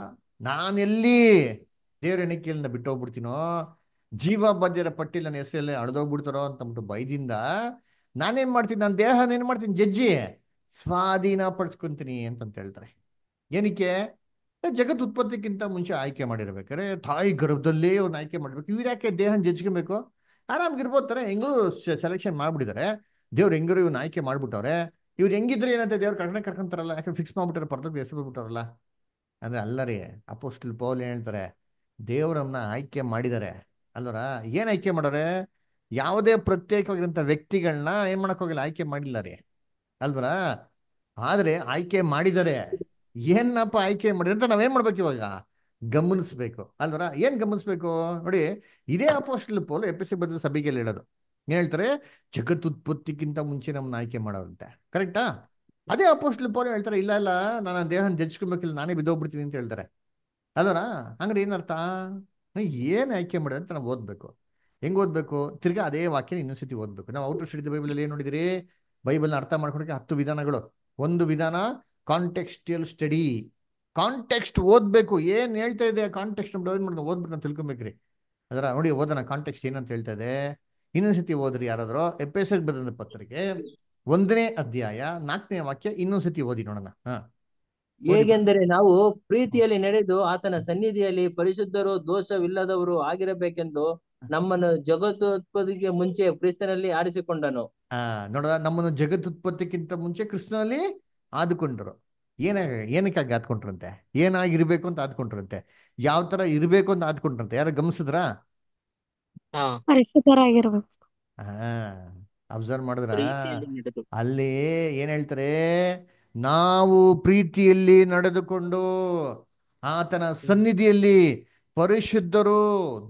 ನಾನೆಲ್ಲಿ ದೇವ್ರ ಎಣಿಕೆಯಿಂದ ಬಿಟ್ಟು ಹೋಗ್ಬಿಡ್ತೀನೋ ಜೀವ ಬದ್ಯರ ಪಟ್ಟಿ ನನ್ನ ಹೆಸರಲ್ಲಿ ಅಳ್ದೋಗ್ಬಿಡ್ತಾರೋ ಅಂತಂದ್ಬಿಟ್ಟು ಭಯದಿಂದ ನಾನೇನ್ ಮಾಡ್ತೀನಿ ನನ್ನ ದೇಹನ ಏನ್ ಮಾಡ್ತೀನಿ ಜಜ್ಜಿ ಸ್ವಾಧೀನ ಪಡಿಸ್ಕೊಂತೀನಿ ಅಂತಂತ ಹೇಳ್ತಾರೆ ಏನಕ್ಕೆ ಜಗತ್ ಉತ್ಪತ್ತಿಕ್ಕಿಂತ ಮುಂಚೆ ಆಯ್ಕೆ ಮಾಡಿರ್ಬೇಕಾರೆ ತಾಯಿ ಗರ್ಭದಲ್ಲೇ ಅವ್ರನ್ನ ಆಯ್ಕೆ ಮಾಡ್ಬೇಕು ಇವ್ರು ಯಾಕೆ ದೇಹನ ಜಜ್ಕೊಬೇಕು ಆರಾಮ್ಗಿರ್ಬೋದು ತಾರೆ ಹೆಂಗೂ ಸೆಲೆಕ್ಷನ್ ಮಾಡ್ಬಿಟ್ಟಿದ್ದಾರೆ ದೇವ್ರು ಹೆಂಗರು ಇವ್ನ ಆಯ್ಕೆ ಮಾಡ್ಬಿಟ್ಟವ್ರೆ ಇವ್ರು ಹೆಂಗಿದ್ರೆ ಏನಂತೆ ದೇವ್ರು ಕರ್ಕೊಂಡೆ ಕರ್ಕೊಂತಾರಲ್ಲ ಯಾಕೆ ಫಿಕ್ಸ್ ಮಾಡ್ಬಿಟ್ಟಾರೆ ಪರ್ದಕ್ಕೆ ಹೆಸರು ಬಿಟ್ಟಾರಲ್ಲ ಅಂದ್ರೆ ಅಲ್ಲ ರೀ ಅಪೋಸ್ಟಲ್ ಪೌಲ್ ಏನ್ ಹೇಳ್ತಾರೆ ದೇವ್ರನ್ನ ಆಯ್ಕೆ ಮಾಡಿದ್ದಾರೆ ಅಲ್ವರ ಏನ್ ಆಯ್ಕೆ ಮಾಡೋರೆ ಯಾವುದೇ ಪ್ರತ್ಯೇಕವಾಗಿರಂತ ವ್ಯಕ್ತಿಗಳನ್ನ ಏನ್ ಮಾಡಕ್ ಹೋಗಿಲ್ಲ ಆಯ್ಕೆ ಮಾಡಿಲ್ಲ ರೀ ಅಲ್ವರ ಆದ್ರೆ ಆಯ್ಕೆ ಮಾಡಿದ್ದಾರೆ ಏನಪ್ಪ ಆಯ್ಕೆ ಮಾಡಿದ್ರೆ ಅಂತ ನಾವೇನ್ ಮಾಡ್ಬೇಕು ಇವಾಗ ಗಮನಿಸ್ಬೇಕು ಅಲ್ವರ ಏನ್ ಗಮನಿಸ್ಬೇಕು ನೋಡಿ ಇದೇ ಅಪೋಸ್ಟಲ್ ಪೌಲ್ ಎಪಿಸಿ ಬದ್ಧ ಸಭೆಗೆ ಹೇಳೋದು ಏನ್ ಹೇಳ್ತಾರೆ ಜಗತ್ ಉತ್ಪತ್ತಿಗಿಂತ ಮುಂಚೆ ನಮ್ಮನ್ನ ಆಯ್ಕೆ ಮಾಡೋರಂತೆ ಕರೆಕ್ಟಾ ಅದೇ ಅಪೋಸ್ಟಲ್ ಪೌಲ್ ಹೇಳ್ತಾರೆ ಇಲ್ಲ ಇಲ್ಲ ನಾನು ದೇಹನ ಜಜ್ಕೊಬೇಕಿಲ್ಲ ನಾನೇ ಬಿದ್ದೋಗ್ಬಿಡ್ತೀನಿ ಅಂತ ಹೇಳ್ತಾರೆ ಅಲ್ವರ ಹಂಗ್ರೆ ಏನರ್ಥ ಏನ್ ಆಯ್ಕೆ ಮಾಡಿದ್ರೆ ಅಂತ ನಾವು ಓದ್ಬೇಕು ಹೆಂಗ್ ಓದ್ಬೇಕು ತಿರ್ಗಾ ಅದೇ ವಾಕ್ಯ ಇನ್ನೊಂದ್ಸತಿ ಓದ್ಬೇಕು ನಾವು ಔಟರ್ ಸ್ಟಡಿ ಬೈಬಲ್ ಏನ್ ನೋಡಿದಿರಿ ಬೈಬಲ್ನ ಅರ್ಥ ಮಾಡ್ಕೊಳಕ್ಕೆ ಹತ್ತು ವಿಧಾನಗಳು ಒಂದು ವಿಧಾನ ಕಾಂಟೆಕ್ಸ್ಟಿಯಲ್ ಸ್ಟಡಿ ಕಾಂಟೆಕ್ಸ್ಟ್ ಓದ್ಬೇಕು ಏನ್ ಹೇಳ್ತಾ ಇದೆ ಕಾಂಟೆಕ್ಸ್ಟ್ ಏನ್ ಮಾಡೋದು ಓದ್ಬಿಟ್ಟು ನಾವು ತಿಳ್ಕೊಬೇಕ್ರಿ ಅದರ ನೋಡಿ ಓದೋಣ ಕಾಂಟೆಕ್ಸ್ಟ್ ಏನಂತ ಹೇಳ್ತಾ ಇದೆ ಇನ್ನೊಂದ್ಸತಿ ಓದ್ರಿ ಯಾರಾದ್ರೂ ಎಪಿಎಸ್ಎಲ್ ಬರೆದ ಪತ್ರಿಕೆ ಒಂದನೇ ಅಧ್ಯಾಯ ನಾಲ್ಕನೇ ವಾಕ್ಯ ಇನ್ನೊಂದ್ಸತಿ ಓದಿ ನೋಡೋಣ ಹಾ ಹೇಗೆಂದರೆ ನಾವು ಪ್ರೀತಿಯಲ್ಲಿ ನಡೆದು ಆತನ ಸನ್ನಿಧಿಯಲ್ಲಿ ಪರಿಶುದ್ಧರು ದೋಷವಿಲ್ಲದವರು ಆಗಿರಬೇಕೆಂದು ನಮ್ಮನ್ನು ಜಗತ್ತೋತ್ಪತ್ತಿಗೆ ಮುಂಚೆ ಕ್ರಿಸ್ತನಲ್ಲಿ ಆರಿಸಿಕೊಂಡನು ಆ ನೋಡ ನಮ್ಮನ್ನು ಜಗತ್ ಉತ್ಪತ್ತಿಕ್ಕಿಂತ ಮುಂಚೆ ಕೃಷ್ಣನಲ್ಲಿ ಆದುಕೊಂಡ್ರು ಏನ ಏನಕ್ಕಾಗಿ ಆದ್ಕೊಂಡ್ರಂತೆ ಏನಾಗಿರ್ಬೇಕು ಅಂತ ಆದ್ಕೊಂಡ್ರಂತೆ ಯಾವ ತರ ಇರ್ಬೇಕು ಅಂತ ಆದ್ಕೊಂಡ್ರಂತೆ ಯಾರು ಗಮನಿಸಿದ್ರಾ ಹಾ ಪರಿಶುದ್ಧರಾಗಿರ್ಬೇಕು ಹಾ ಅಬ್ಸರ್ವ್ ಮಾಡಿದ್ರ ಪ್ರೀತಿಯಲ್ಲಿ ನಡೆದು ಅಲ್ಲಿ ಏನ್ ಹೇಳ್ತಾರೆ ನಾವು ಪ್ರೀತಿಯಲ್ಲಿ ನಡೆದುಕೊಂಡು ಆತನ ಸನ್ನಿಧಿಯಲ್ಲಿ ಪರಿಶುದ್ಧರು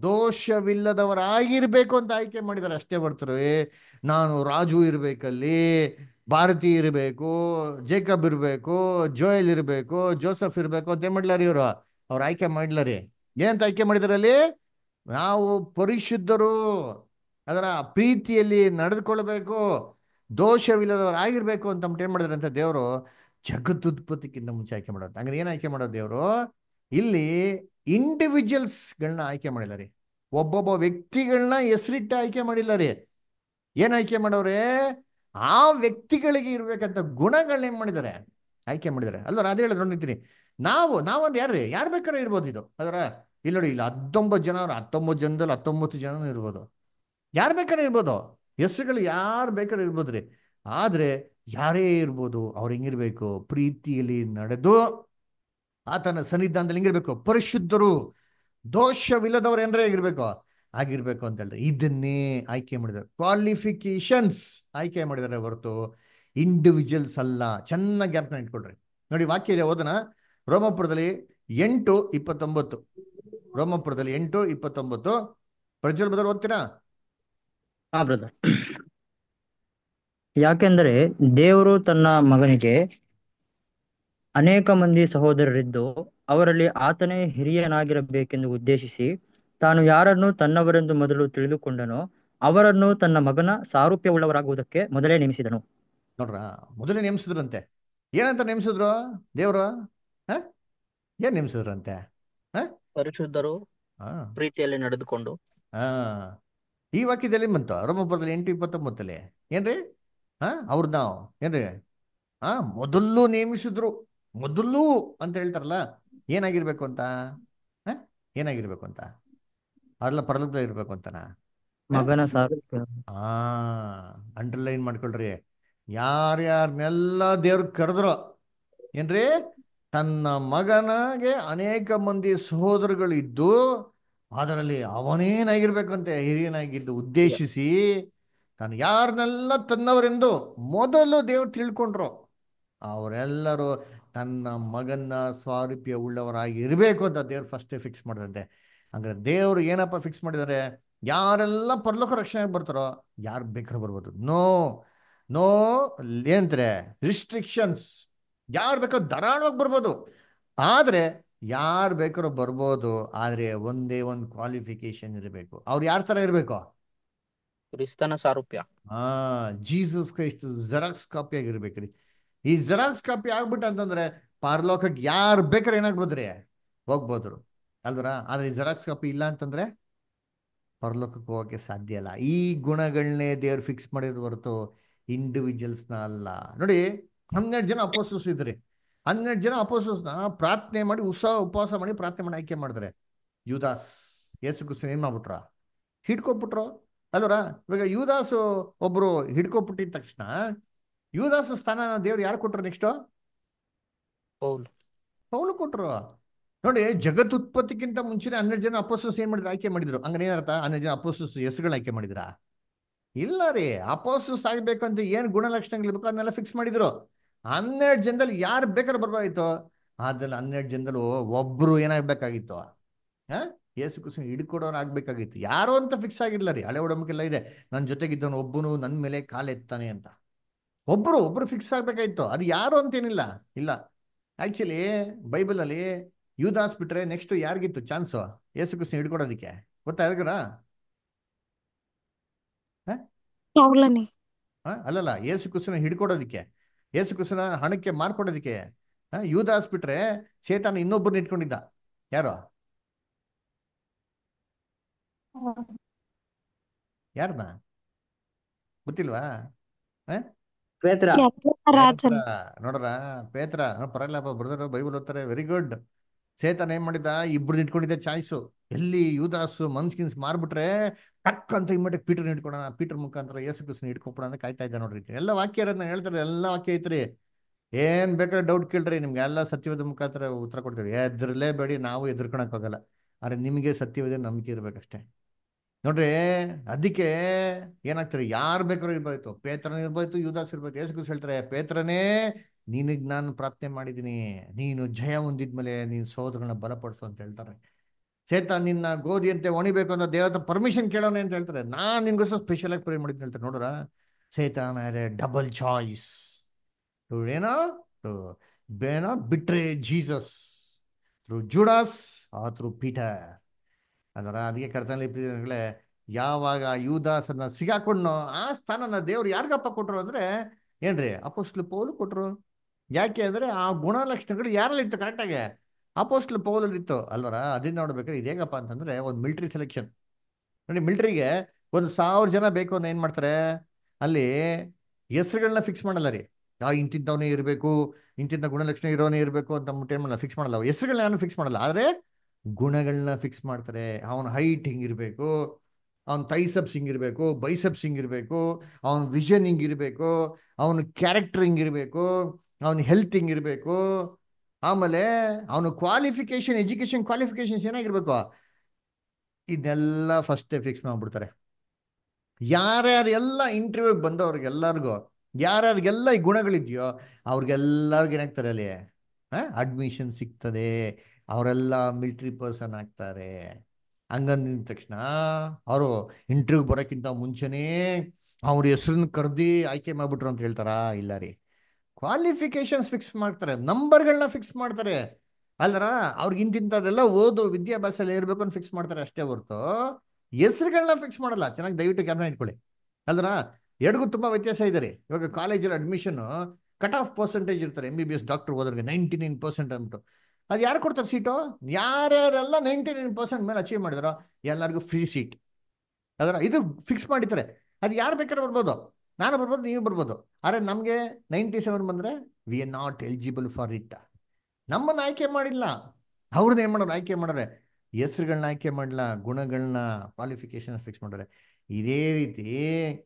ದೋಷವಿಲ್ಲದವರಾಗಿರ್ಬೇಕು ಅಂತ ಆಯ್ಕೆ ಮಾಡಿದ್ದಾರೆ ಅಷ್ಟೇ ಬರ್ತಾರೆ ನಾನು ರಾಜು ಇರ್ಬೇಕಲ್ಲಿ ಭಾರತಿ ಇರಬೇಕು ಜೇಕಬ್ ಇರಬೇಕು ಜೋಯಲ್ ಇರಬೇಕು ಜೋಸಫ್ ಇರಬೇಕು ಅಂತ ಏನ್ ಮಾಡ್ಲಾರಿ ಇವರು ಅವ್ರು ಆಯ್ಕೆ ಮಾಡ್ಲಾರಿ ಏನಂತ ಆಯ್ಕೆ ಮಾಡಿದಾರೆ ಅಲ್ಲಿ ನಾವು ಪರಿಶುದ್ಧರು ಅದರ ಪ್ರೀತಿಯಲ್ಲಿ ನಡೆದುಕೊಳ್ಬೇಕು ದೋಷವಿಲ್ಲದವರಾಗಿರ್ಬೇಕು ಅಂತ ಅಂದ್ಬಿಟ್ಟು ಏನ್ ಮಾಡಿದಾರೆ ಅಂತ ದೇವರು ಜಗತ್ತುತ್ಪತ್ತಿಕ್ಕಿಂತ ಮುಂಚೆ ಆಯ್ಕೆ ಮಾಡೋದು ಹಂಗಾರೆ ಏನ್ ಆಯ್ಕೆ ಮಾಡೋದು ದೇವರು ಇಲ್ಲಿ ಇಂಡಿವಿಜುವಲ್ಸ್ಗಳನ್ನ ಆಯ್ಕೆ ಮಾಡಿಲ್ಲ ರೀ ಒಬ್ಬೊಬ್ಬ ವ್ಯಕ್ತಿಗಳನ್ನ ಹೆಸರಿಟ್ಟು ಆಯ್ಕೆ ಮಾಡಿಲ್ಲ ರೀ ಏನ್ ಆಯ್ಕೆ ಮಾಡವ್ರೆ ಆ ವ್ಯಕ್ತಿಗಳಿಗೆ ಇರ್ಬೇಕಂತ ಗುಣಗಳನ್ನ ಏನ್ ಮಾಡಿದ್ದಾರೆ ಆಯ್ಕೆ ಮಾಡಿದ್ದಾರೆ ಅಲ್ವ ಅದೇ ಹೇಳಿದ್ರು ನಿಂತೀನಿ ನಾವು ನಾವೊಂದು ಯಾರ್ರಿ ಯಾರು ಬೇಕಾದ್ರೆ ಇರ್ಬೋದು ಇದು ಅದರ ಇಲ್ಲಿ ನೋಡಿ ಇಲ್ಲಿ ಹತ್ತೊಂಬತ್ತು ಜನ ಹತ್ತೊಂಬತ್ತು ಜನದಲ್ಲಿ ಹತ್ತೊಂಬತ್ತು ಜನ ಇರ್ಬೋದು ಯಾರು ಬೇಕಾದ್ರೆ ಇರ್ಬೋದು ಹೆಸರುಗಳು ಯಾರು ಬೇಕಾದ್ರೆ ಇರ್ಬೋದ್ರಿ ಆದ್ರೆ ಯಾರೇ ಇರ್ಬೋದು ಅವ್ರು ಹೆಂಗಿರ್ಬೇಕು ಪ್ರೀತಿಯಲ್ಲಿ ನಡೆದು ಆತನ ಸನ್ನಿಧಾನದಲ್ಲಿ ಹೆಂಗಿರ್ಬೇಕು ಪರಿಶುದ್ಧರು ದೋಷವಿಲ್ಲದವ್ರು ಏನ್ರೇ ಆಗಿರ್ಬೇಕು ಆಗಿರ್ಬೇಕು ಅಂತ ಹೇಳಿದ್ರೆ ಇದನ್ನೇ ಆಯ್ಕೆ ಮಾಡಿದ್ದಾರೆ ಕ್ವಾಲಿಫಿಕೇಶನ್ಸ್ ಆಯ್ಕೆ ಮಾಡಿದ್ದಾರೆ ಹೊರತು ಇಂಡಿವಿಜುವಲ್ಸ್ ಅಲ್ಲ ಚೆನ್ನಾಗಿ ಜ್ಞಾಪನ ಇಟ್ಕೊಳ್ರಿ ನೋಡಿ ವಾಕ್ಯ ಇದೆ ಓದನ ರೋಮಪುರದಲ್ಲಿ ಎಂಟು ಇಪ್ಪತ್ತೊಂಬತ್ತು ರೋಮಪುರದಲ್ಲಿ ಎಂಟು ಇಪ್ಪತ್ತೊಂಬತ್ತು ಪ್ರಜ್ವಲ್ ಬದಲು ಓದ್ತೀರಾ ಹಾ ಬ್ರದರ್ ಯಾಕೆಂದರೆ ದೇವರು ತನ್ನ ಮಗನಿಗೆ ಅನೇಕ ಮಂದಿ ಸಹೋದರರಿದ್ದು ಅವರಲ್ಲಿ ಆತನೇ ಹಿರಿಯನಾಗಿರಬೇಕೆಂದು ಉದ್ದೇಶಿಸಿ ತಾನು ಯಾರನ್ನು ತನ್ನವರೆಂದು ಮೊದಲು ತಿಳಿದುಕೊಂಡನೋ ಅವರನ್ನು ತನ್ನ ಮಗನ ಸಾರೂಪ್ಯವುಳ್ಳವರಾಗುವುದಕ್ಕೆ ಮೊದಲೇ ನೇಮಿಸಿದನು ನೋಡ್ರ ಮೊದಲೇ ನೇಮಿಸಿದ್ರಂತೆ ಏನಂತ ನೇಮಿಸಿದ್ರು ದೇವರು ಹ ಏನ್ ನೇಮಿಸಿದ್ರಂತೆ ಹ ಪರಿಶುದ್ಧರು ಹಾ ಪ್ರೀತಿಯಲ್ಲಿ ನಡೆದುಕೊಂಡು ಹಾ ಈ ವಾಕ್ಯದಲ್ಲಿ ಬಂತು ರೋಮಪುರದಲ್ಲಿ ಎಂಟು ಇಪ್ಪತ್ತೊಂಬತ್ತಲ್ಲಿ ಏನ್ರಿ ಹಾ ಅವ್ರನ್ನ ಏನ್ರಿ ಹಾ ಮೊದಲು ನೇಮಿಸಿದ್ರು ಮೊದಲು ಅಂತ ಹೇಳ್ತಾರಲ್ಲ ಏನಾಗಿರ್ಬೇಕು ಅಂತ ಹ ಏನಾಗಿರ್ಬೇಕು ಅಂತ ಅದೆಲ್ಲ ಪರಲೋಕದಲ್ಲಿ ಇರ್ಬೇಕು ಅಂತನಾ ಹ? ಮಗನ ಸಾರೂಪ್ಯ ಆ ಅಂಡರ್ಲೈನ್ ಮಾಡ್ಕೊಳ್ರಿ ಯಾರ್ಯಾರನ್ನೆಲ್ಲ ದೇವ್ರು ಕರೆದ್ರು ಏನ್ರಿ ತನ್ನ ಮಗನಿಗೆ ಅನೇಕ ಮಂದಿ ಸಹೋದರಗಳಿದ್ದು ಅದರಲ್ಲಿ ಅವನೇನಾಗಿರ್ಬೇಕಂತೆ ಹಿರಿಯನಾಗಿದ್ದು ಉದ್ದೇಶಿಸಿ ತಾನು ಯಾರನ್ನೆಲ್ಲ ತನ್ನವರೆಂದು ಮೊದಲು ದೇವ್ರು ತಿಳ್ಕೊಂಡ್ರು ಅವರೆಲ್ಲರೂ ತನ್ನ ಮಗನ ಸ್ವಾರೂಪ್ಯ ಉಳ್ಳವರಾಗಿ ಇರಬೇಕು ಅಂತ ದೇವ್ರು ಫಸ್ಟೇ ಫಿಕ್ಸ್ ಮಾಡಿದಂತೆ ಅಂದ್ರೆ ದೇವ್ರು ಏನಪ್ಪ ಫಿಕ್ಸ್ ಮಾಡಿದ್ದಾರೆ ಯಾರೆಲ್ಲ ಪರಲೋಕ ರಕ್ಷಣೆ ಬರ್ತಾರೋ ಯಾರು ಬೇಕಾದ್ರೂ ಬರ್ಬೋದು ನೋ ನೋ ಏನಂತಾರೆ ರಿಸ್ಟ್ರಿಕ್ಷನ್ಸ್ ಯಾರು ಬೇಕಾದ್ರೂ ಧಾರಾಳವಾಗಿ ಬರ್ಬೋದು ಆದ್ರೆ ಯಾರು ಬೇಕಾದ್ರೂ ಬರ್ಬೋದು ಆದ್ರೆ ಒಂದೇ ಒಂದು ಕ್ವಾಲಿಫಿಕೇಶನ್ ಇರಬೇಕು ಅವ್ರು ಯಾರ ತರ ಇರಬೇಕು ಕ್ರಿಸ್ತನ ಸಾರೂಪ್ಯ ಹಾ ಜೀಸಸ್ ಕ್ರೈಸ್ಟ್ ಜೆರಾಕ್ಸ್ ಕಾಪಿ ಆಗಿರ್ಬೇಕ್ರಿ ಈ ಜೆರಾಕ್ಸ್ ಕಾಪಿ ಆಗ್ಬಿಟ್ಟು ಅಂತಂದ್ರೆ ಪಾರ್ಲೋಕಕ್ಕೆ ಯಾರು ಬೇಕಾದ್ರೆ ಏನಾಗ್ಬೋದ್ರಿ ಹೋಗ್ಬೋದ್ರು ಅಲ್ವರ ಆದ್ರೆ ಈ ಜೆರಾಕ್ಸ್ ಕಾಪಿ ಇಲ್ಲ ಅಂತಂದ್ರೆ ಪರಲೋಕಕ್ಕೆ ಹೋಗಕ್ಕೆ ಸಾಧ್ಯ ಇಲ್ಲ ಈ ಗುಣಗಳನ್ನೇ ದೇವ್ರು ಫಿಕ್ಸ್ ಮಾಡಿರೋ ಹೊರತು ಇಂಡಿವಿಜುವಲ್ಸ್ನ ಅಲ್ಲ ನೋಡಿ ಹನ್ನೆರಡು ಜನ ಅಪೋಸಸ್ ಇದ್ರಿ ಹನ್ನೆರಡು ಜನ ಅಪೋಸಸ್ನ ಪ್ರಾರ್ಥನೆ ಮಾಡಿ ಉತ್ಸಾಹ ಉಪವಾಸ ಮಾಡಿ ಪ್ರಾರ್ಥನೆ ಮಾಡಿ ಆಯ್ಕೆ ಮಾಡಿದ್ರೆ ಯುದಾಸ್ ಯೇಸು ಕ್ರಿಸ್ತನ್ ಏನ್ ಮಾಡ್ಬಿಟ್ರ ಹಿಡ್ಕೊಬಿಟ್ರು ಅಲ್ವರ ಇವಾಗ ಯುದಾಸು ಒಬ್ರು ಹಿಡ್ಕೊಬಿಟ್ಟಿದ ತಕ್ಷಣ ಯುದಾಸ ಸ್ಥಾನ ದೇವ್ರು ಯಾರು ಕೊಟ್ರು ನೆಕ್ಸ್ಟ್ ಪೌಲ್ ಪೌಲು ಕೊಟ್ರು ನೋಡಿ ಜಗತ್ ಉತ್ಪತ್ತಿಗಿಂತ ಮುಂಚೆನೆ ಹನ್ನೆರಡು ಜನ ಅಪೋಸಸ್ ಏನ್ ಮಾಡಿದ್ರು ಆಯ್ಕೆ ಮಾಡಿದ್ರು ಹಂಗಾರೆ ಏನರ್ಥ ಹನ್ನೆರಡು ಜನ ಅಪೋಸಸ್ ಹೆಸರುಗಳು ಆಯ್ಕೆ ಮಾಡಿದ್ರಾ ಇಲ್ಲ ರೀ ಅಪೋಸಸ್ ಆಗ್ಬೇಕಂತ ಏನ್ ಗುಣಲಕ್ಷಣಗಳಿರ್ಬೇಕು ಅದನ್ನೆಲ್ಲ ಫಿಕ್ಸ್ ಮಾಡಿದ್ರು ಹನ್ನೆರಡು ಜನದಲ್ಲಿ ಯಾರು ಬೇಕಾದ್ರೆ ಬರ್ಬೇಕಾಗಿತ್ತು ಅದ್ರಲ್ಲಿ ಹನ್ನೆರಡು ಜನದಲ್ಲಿ ಒಬ್ರು ಏನಾಗ್ಬೇಕಾಗಿತ್ತು ಹಾ ಯೇಸು ಕುಸಿನ ಹಿಡ್ಕೊಡೋರು ಆಗ್ಬೇಕಾಗಿತ್ತು ಯಾರೋ ಅಂತ ಫಿಕ್ಸ್ ಆಗಿಲ್ಲ ರೀ ಹಳೆ ಒಡಂಬಕ್ಕೆಲ್ಲ ಇದೆ ನನ್ನ ಜೊತೆಗಿದ್ದವನು ಒಬ್ಬನು ನನ್ನ ಮೇಲೆ ಕಾಲೆತ್ತಾನೆ ಅಂತ ಒಬ್ರು ಒಬ್ರು ಫಿಕ್ಸ್ ಆಗ್ಬೇಕಾಗಿತ್ತು ಅದು ಯಾರು ಅಂತೇನಿಲ್ಲ ಇಲ್ಲ ಆಕ್ಚುಲಿ ಬೈಬಲಲ್ಲಿ ಯೂದಾಸ್ ಬಿಟ್ರೆ ನೆಕ್ಸ್ಟ್ ಯಾರಿಗಿತ್ತು ಚಾನ್ಸು ಯೇಸು ಕುಸಿನ ಹಿಡ್ಕೊಡೋದಕ್ಕೆ ಗೊತ್ತಾ ಯಾರಿಗಾರ ಪೌಲನೇ ಹಾ ಅಲ್ಲಲ್ಲ ಯೇಸು ಕುಸಿನ ಹಿಡ್ಕೊಡೋದಕ್ಕೆ ಯೇಸು ಕುಸಿನ ಹಣಕ್ಕೆ ಮಾರ್ಕೊಡೋದಕ್ಕೆ ಹಾ ಯೂದಾಸ್ ಬಿಟ್ರೆ ಚೇತನ ಇನ್ನೊಬ್ಬರನ್ನ ಇಟ್ಕೊಂಡಿದ್ದ ಯಾರು ಯಾರನ್ನ ಗೊತ್ತಿಲ್ವಾ ಹ? ಪೇತ್ರ ರಾಜನ್ ಪೇತ್ರ ನೋಡ್ರ ಪೇತ್ರ ಪರಲ್ಲಪ್ಪ ಬ್ರದರ್ ಬೈಬಲ್ ಓದ್ತಾರೆ ವೆರಿ ಗುಡ್ ಸೇತನ್ ಏನ್ ಮಾಡಿದ ಇಬ್ರು ಇಟ್ಕೊಂಡಿದ್ದ ಚಾಯ್ಸು ಎಲ್ಲಿ ಯೂದಾಸು ಮನ್ಸ್ಕಿನ್ಸ್ ಮಾರ್ಬಿಟ್ರೆ ಟಕ್ ಅಂತ ಇಮ್ಮಟಕ್ಕೆ ಪೀಟರ್ ಇಟ್ಕೊಳೋಣ ಪೀಟರ್ ಮುಖಾಂತರ ಯೇಸು ಕ್ರಿಸ್ತನ ಇಟ್ಕೊಬಿಡ ಅಂತ ಕಾಯ್ತಾ ಇದ್ದ ನೋಡ್ರಿ ಎಲ್ಲ ವಾಕ್ಯ ಇರೋದನ್ನ ಹೇಳ್ತಾರೆ ಎಲ್ಲ ವಾಕ್ಯ ಐತ್ರಿ ಏನ್ ಬೇಕಾದ್ರೆ ಡೌಟ್ ಕೇಳ್ರಿ ನಿಮ್ಗೆ ಎಲ್ಲ ಸತ್ಯವಾದ ಮುಖಾಂತರ ಉತ್ತರ ಕೊಡ್ತೀವಿ ಎದ್ರಲೇಬೇಡಿ ನಾವು ಎದುರ್ಕೊಳಕ್ ಹೋಗಲ್ಲ ಆದ್ರೆ ನಿಮಗೆ ಸತ್ಯವಾದ ನಂಬಿಕೆ ಇರ್ಬೇಕಷ್ಟೇ ನೋಡ್ರಿ ಅದಕ್ಕೆ ಏನಾಗ್ತಾರೆ ಯಾರು ಬೇಕಾದ್ರೂ ಇರ್ಬೋಯ್ತು ಪೇತ್ರನ ಇರ್ಬೋಯ್ತು ಯುದಾಸ್ ಇರ್ಬೋದು ಯೇಸು ಕ್ರಿಸ್ತ ಹೇಳ್ತಾರೆ ಪೇತ್ರನೇ ನಿನಗ್ ನಾನು ಪ್ರಾರ್ಥನೆ ಮಾಡಿದ್ದೀನಿ ನೀನು ಜಯ ಹೊಂದಿದ್ಮೇಲೆ ನೀನು ಸೋದರಗಳನ್ನ ಬಲಪಡಿಸು ಅಂತ ಹೇಳ್ತಾರೆ ಚೇತ ನಿನ್ನ ಗೋಧಿಯಂತೆ ಒಣಿಬೇಕು ಅನ್ನೋ ದೇವತ ಪರ್ಮಿಷನ್ ಕೇಳೋಣ ಅಂತ ಹೇಳ್ತಾರೆ ನಾನ್ ನಿನ್ಗೋಸ್ಕರ ಸ್ಪೆಷಲ್ ಆಗಿ ಪ್ರೇ ಮಾಡಿದ್ದೀನಿ ಹೇಳ್ತಾರೆ ನೋಡ್ರ ಸೇತಾನ ಡಬಲ್ ಚಾಯ್ಸ್ ಏನೋ ಬೇನೋ ಬಿಟ್ರೆ ಜೀಸಸ್ ಥ್ರೂ ಜುಡಾಸ್ ಆ ಥ್ರೂ ಪೀಟರ್ ಅದರ ಅದಕ್ಕೆ ಕರ್ತನಲ್ಲಿ ಪ್ರಿಯಗಳೇ ಯಾವಾಗ ಯೂದಾಸನ್ನ ಸಿಗಾಕೊಂಡು ಆ ಸ್ಥಾನನ ದೇವ್ರು ಯಾರಿಗಪ್ಪ ಕೊಟ್ರು ಅಂದ್ರೆ ಏನ್ರಿ ಅಪೋಸ್ಟ್ಲು ಪೌಲು ಕೊಟ್ರು ಯಾಕೆ ಅಂದ್ರೆ ಆ ಗುಣಲಕ್ಷಣಗಳು ಯಾರಲ್ಲಿ ಇತ್ತು ಕರೆಕ್ಟಾಗಿ ಅಪೋಸ್ಟ್ಲು ಪೌಲಲ್ಲಿ ಇತ್ತು ಅಲ್ವರ ಅದನ್ನ ನೋಡ್ಬೇಕಾದ್ರೆ ಇದು ಹೇಗಪ್ಪ ಅಂತಂದ್ರೆ ಒಂದು ಮಿಲಿಟರಿ ಸೆಲೆಕ್ಷನ್ ನೋಡಿ ಮಿಲಿಟರಿಗೆ ಒಂದು ಸಾವಿರ ಜನ ಬೇಕು ಅಂತ ಏನ್ ಮಾಡ್ತಾರೆ ಅಲ್ಲಿ ಹೆಸರುಗಳನ್ನ ಫಿಕ್ಸ್ ಮಾಡಲ್ಲ ರೀ ಆ ಇಂತಿಂತವನೇ ಇರಬೇಕು ಇಂತಿಂತ ಗುಣಲಕ್ಷಣ ಇರೋನೇ ಇರಬೇಕು ಅಂತ ಏನ್ ಮಾಡಲ್ಲ ಫಿಕ್ಸ್ ಮಾಡಲ್ಲ ಹೆಸರುಗಳನ್ನ ಯಾರು ಫಿಕ್ಸ್ ಮಾಡಲ್ಲ ಆದ್ರೆ ಗುಣಗಳನ್ನ ಫಿಕ್ಸ್ ಮಾಡ್ತಾರೆ ಅವನ ಹೈಟ್ ಹಿಂಗಿರ್ಬೇಕು ಅವನ ತೈಸಬ್ಸ್ ಹಿಂಗಿರ್ಬೇಕು ಬೈಸಬ್ಸ್ ಹಿಂಗಿರ್ಬೇಕು ಅವನ ವಿಷನ್ ಹಿಂಗಿರ್ಬೇಕು ಅವನ ಕ್ಯಾರೆಕ್ಟರ್ ಹಿಂಗಿರ್ಬೇಕು ಅವನ ಹೆಲ್ತ್ ಹಿಂಗಿರ್ಬೇಕು ಆಮೇಲೆ ಅವನ ಕ್ವಾಲಿಫಿಕೇಶನ್ ಎಜುಕೇಶನ್ ಕ್ವಾಲಿಫಿಕೇಶನ್ಸ್ ಏನಾಗಿರ್ಬೇಕು ಇದನ್ನೆಲ್ಲ ಫಸ್ಟೇ ಫಿಕ್ಸ್ ಮಾಡ್ಬಿಡ್ತಾರೆ ಯಾರ್ಯಾರು ಎಲ್ಲ ಇಂಟರ್ವ್ಯೂಗೆ ಬಂದವ್ರಿಗೆಲ್ಲರಿಗೂ ಯಾರ್ಯಾರಿಗೆಲ್ಲ ಈ ಗುಣಗಳಿದೆಯೋ ಅವ್ರಿಗೆಲ್ಲರಿಗೂ ಏನಾಗ್ತಾರೆ ಅಲ್ಲಿ ಅಡ್ಮಿಷನ್ ಸಿಗ್ತದೆ ಅವರೆಲ್ಲ ಮಿಲಿಟ್ರಿ ಪರ್ಸನ್ ಆಗ್ತಾರೆ ಹಂಗಂದಿದ ತಕ್ಷಣ ಅವರು ಇಂಟರ್ವ್ಯೂ ಬರೋಕ್ಕಿಂತ ಮುಂಚೆನೇ ಅವ್ರ ಹೆಸರನ್ನ ಕರೆದಿ ಆಯ್ಕೆ ಮಾಡ್ಬಿಟ್ರು ಅಂತ ಹೇಳ್ತಾರಾ ಇಲ್ಲ ರೀ ಕ್ವಾಲಿಫಿಕೇಶನ್ಸ್ ಫಿಕ್ಸ್ ಮಾಡ್ತಾರೆ ನಂಬರ್ಗಳನ್ನ ಫಿಕ್ಸ್ ಮಾಡ್ತಾರೆ ಅಲ್ದರ ಅವ್ರಿಗೆ ಇಂತಿಂಥದ್ದೆಲ್ಲ ಓದು ವಿದ್ಯಾಭ್ಯಾಸ ಎಲ್ಲ ಇರಬೇಕು ಅಂತ ಫಿಕ್ಸ್ ಮಾಡ್ತಾರೆ ಅಷ್ಟೇ ಹೊರತು ಹೆಸರುಗಳನ್ನ ಫಿಕ್ಸ್ ಮಾಡಲ್ಲ ಚೆನ್ನಾಗಿ ದಯವಿಟ್ಟು ಗಮನ ಇಟ್ಕೊಳ್ಳಿ ಅಲ್ದರ ಎರಡಿಗೂ ತುಂಬಾ ವ್ಯತ್ಯಾಸ ಇದೆ ರೀ ಇವಾಗ ಕಾಲೇಜಲ್ಲಿ ಅಡ್ಮಿಷನ್ ಕಟ್ ಆಫ್ ಪರ್ಸೆಂಟೇಜ್ ಇರ್ತಾರೆ M B B S doctor ಓದೋರಿಗೆ ನೈಂಟಿ ನೈನ್ ಪರ್ಸೆಂಟ್ ಅಂದ್ಬಿಟ್ಟು ಅದು ಯಾರು ಕೊಡ್ತಾರೆ ಸೀಟು ಯಾರ್ಯಾರೆಲ್ಲ ನೈಂಟಿ ನೈನ್ ಪರ್ಸೆಂಟ್ ಮೇಲೆ ಅಚೀವ್ ಮಾಡಿದಾರೋ ಎಲ್ಲರಿಗೂ ಫ್ರೀ ಸೀಟ್ ಅದರ ಇದು ಫಿಕ್ಸ್ ಮಾಡಿರ್ತಾರೆ ಅದು ಯಾರು ಬೇಕಾದ್ರೆ ಬರ್ಬೋದು ನಾನು ಬರ್ಬೋದು ನೀವು ಬರ್ಬೋದು ಆದರೆ ನಮಗೆ ನೈಂಟಿ ಸೆವೆನ್ ಬಂದರೆ we are not eligible for it ನಮ್ಮನ್ನು ಆಯ್ಕೆ ಮಾಡಿಲ್ಲ ಅವ್ರನ್ನ ಏನು ಮಾಡೋರು ಆಯ್ಕೆ ಮಾಡೋರೆ ಹೆಸರುಗಳನ್ನ ಆಯ್ಕೆ ಮಾಡಲ್ಲ ಗುಣಗಳನ್ನ ಕ್ವಾಲಿಫಿಕೇಶನ್ ಫಿಕ್ಸ್ ಮಾಡೋರೆ ಇದೇ ರೀತಿ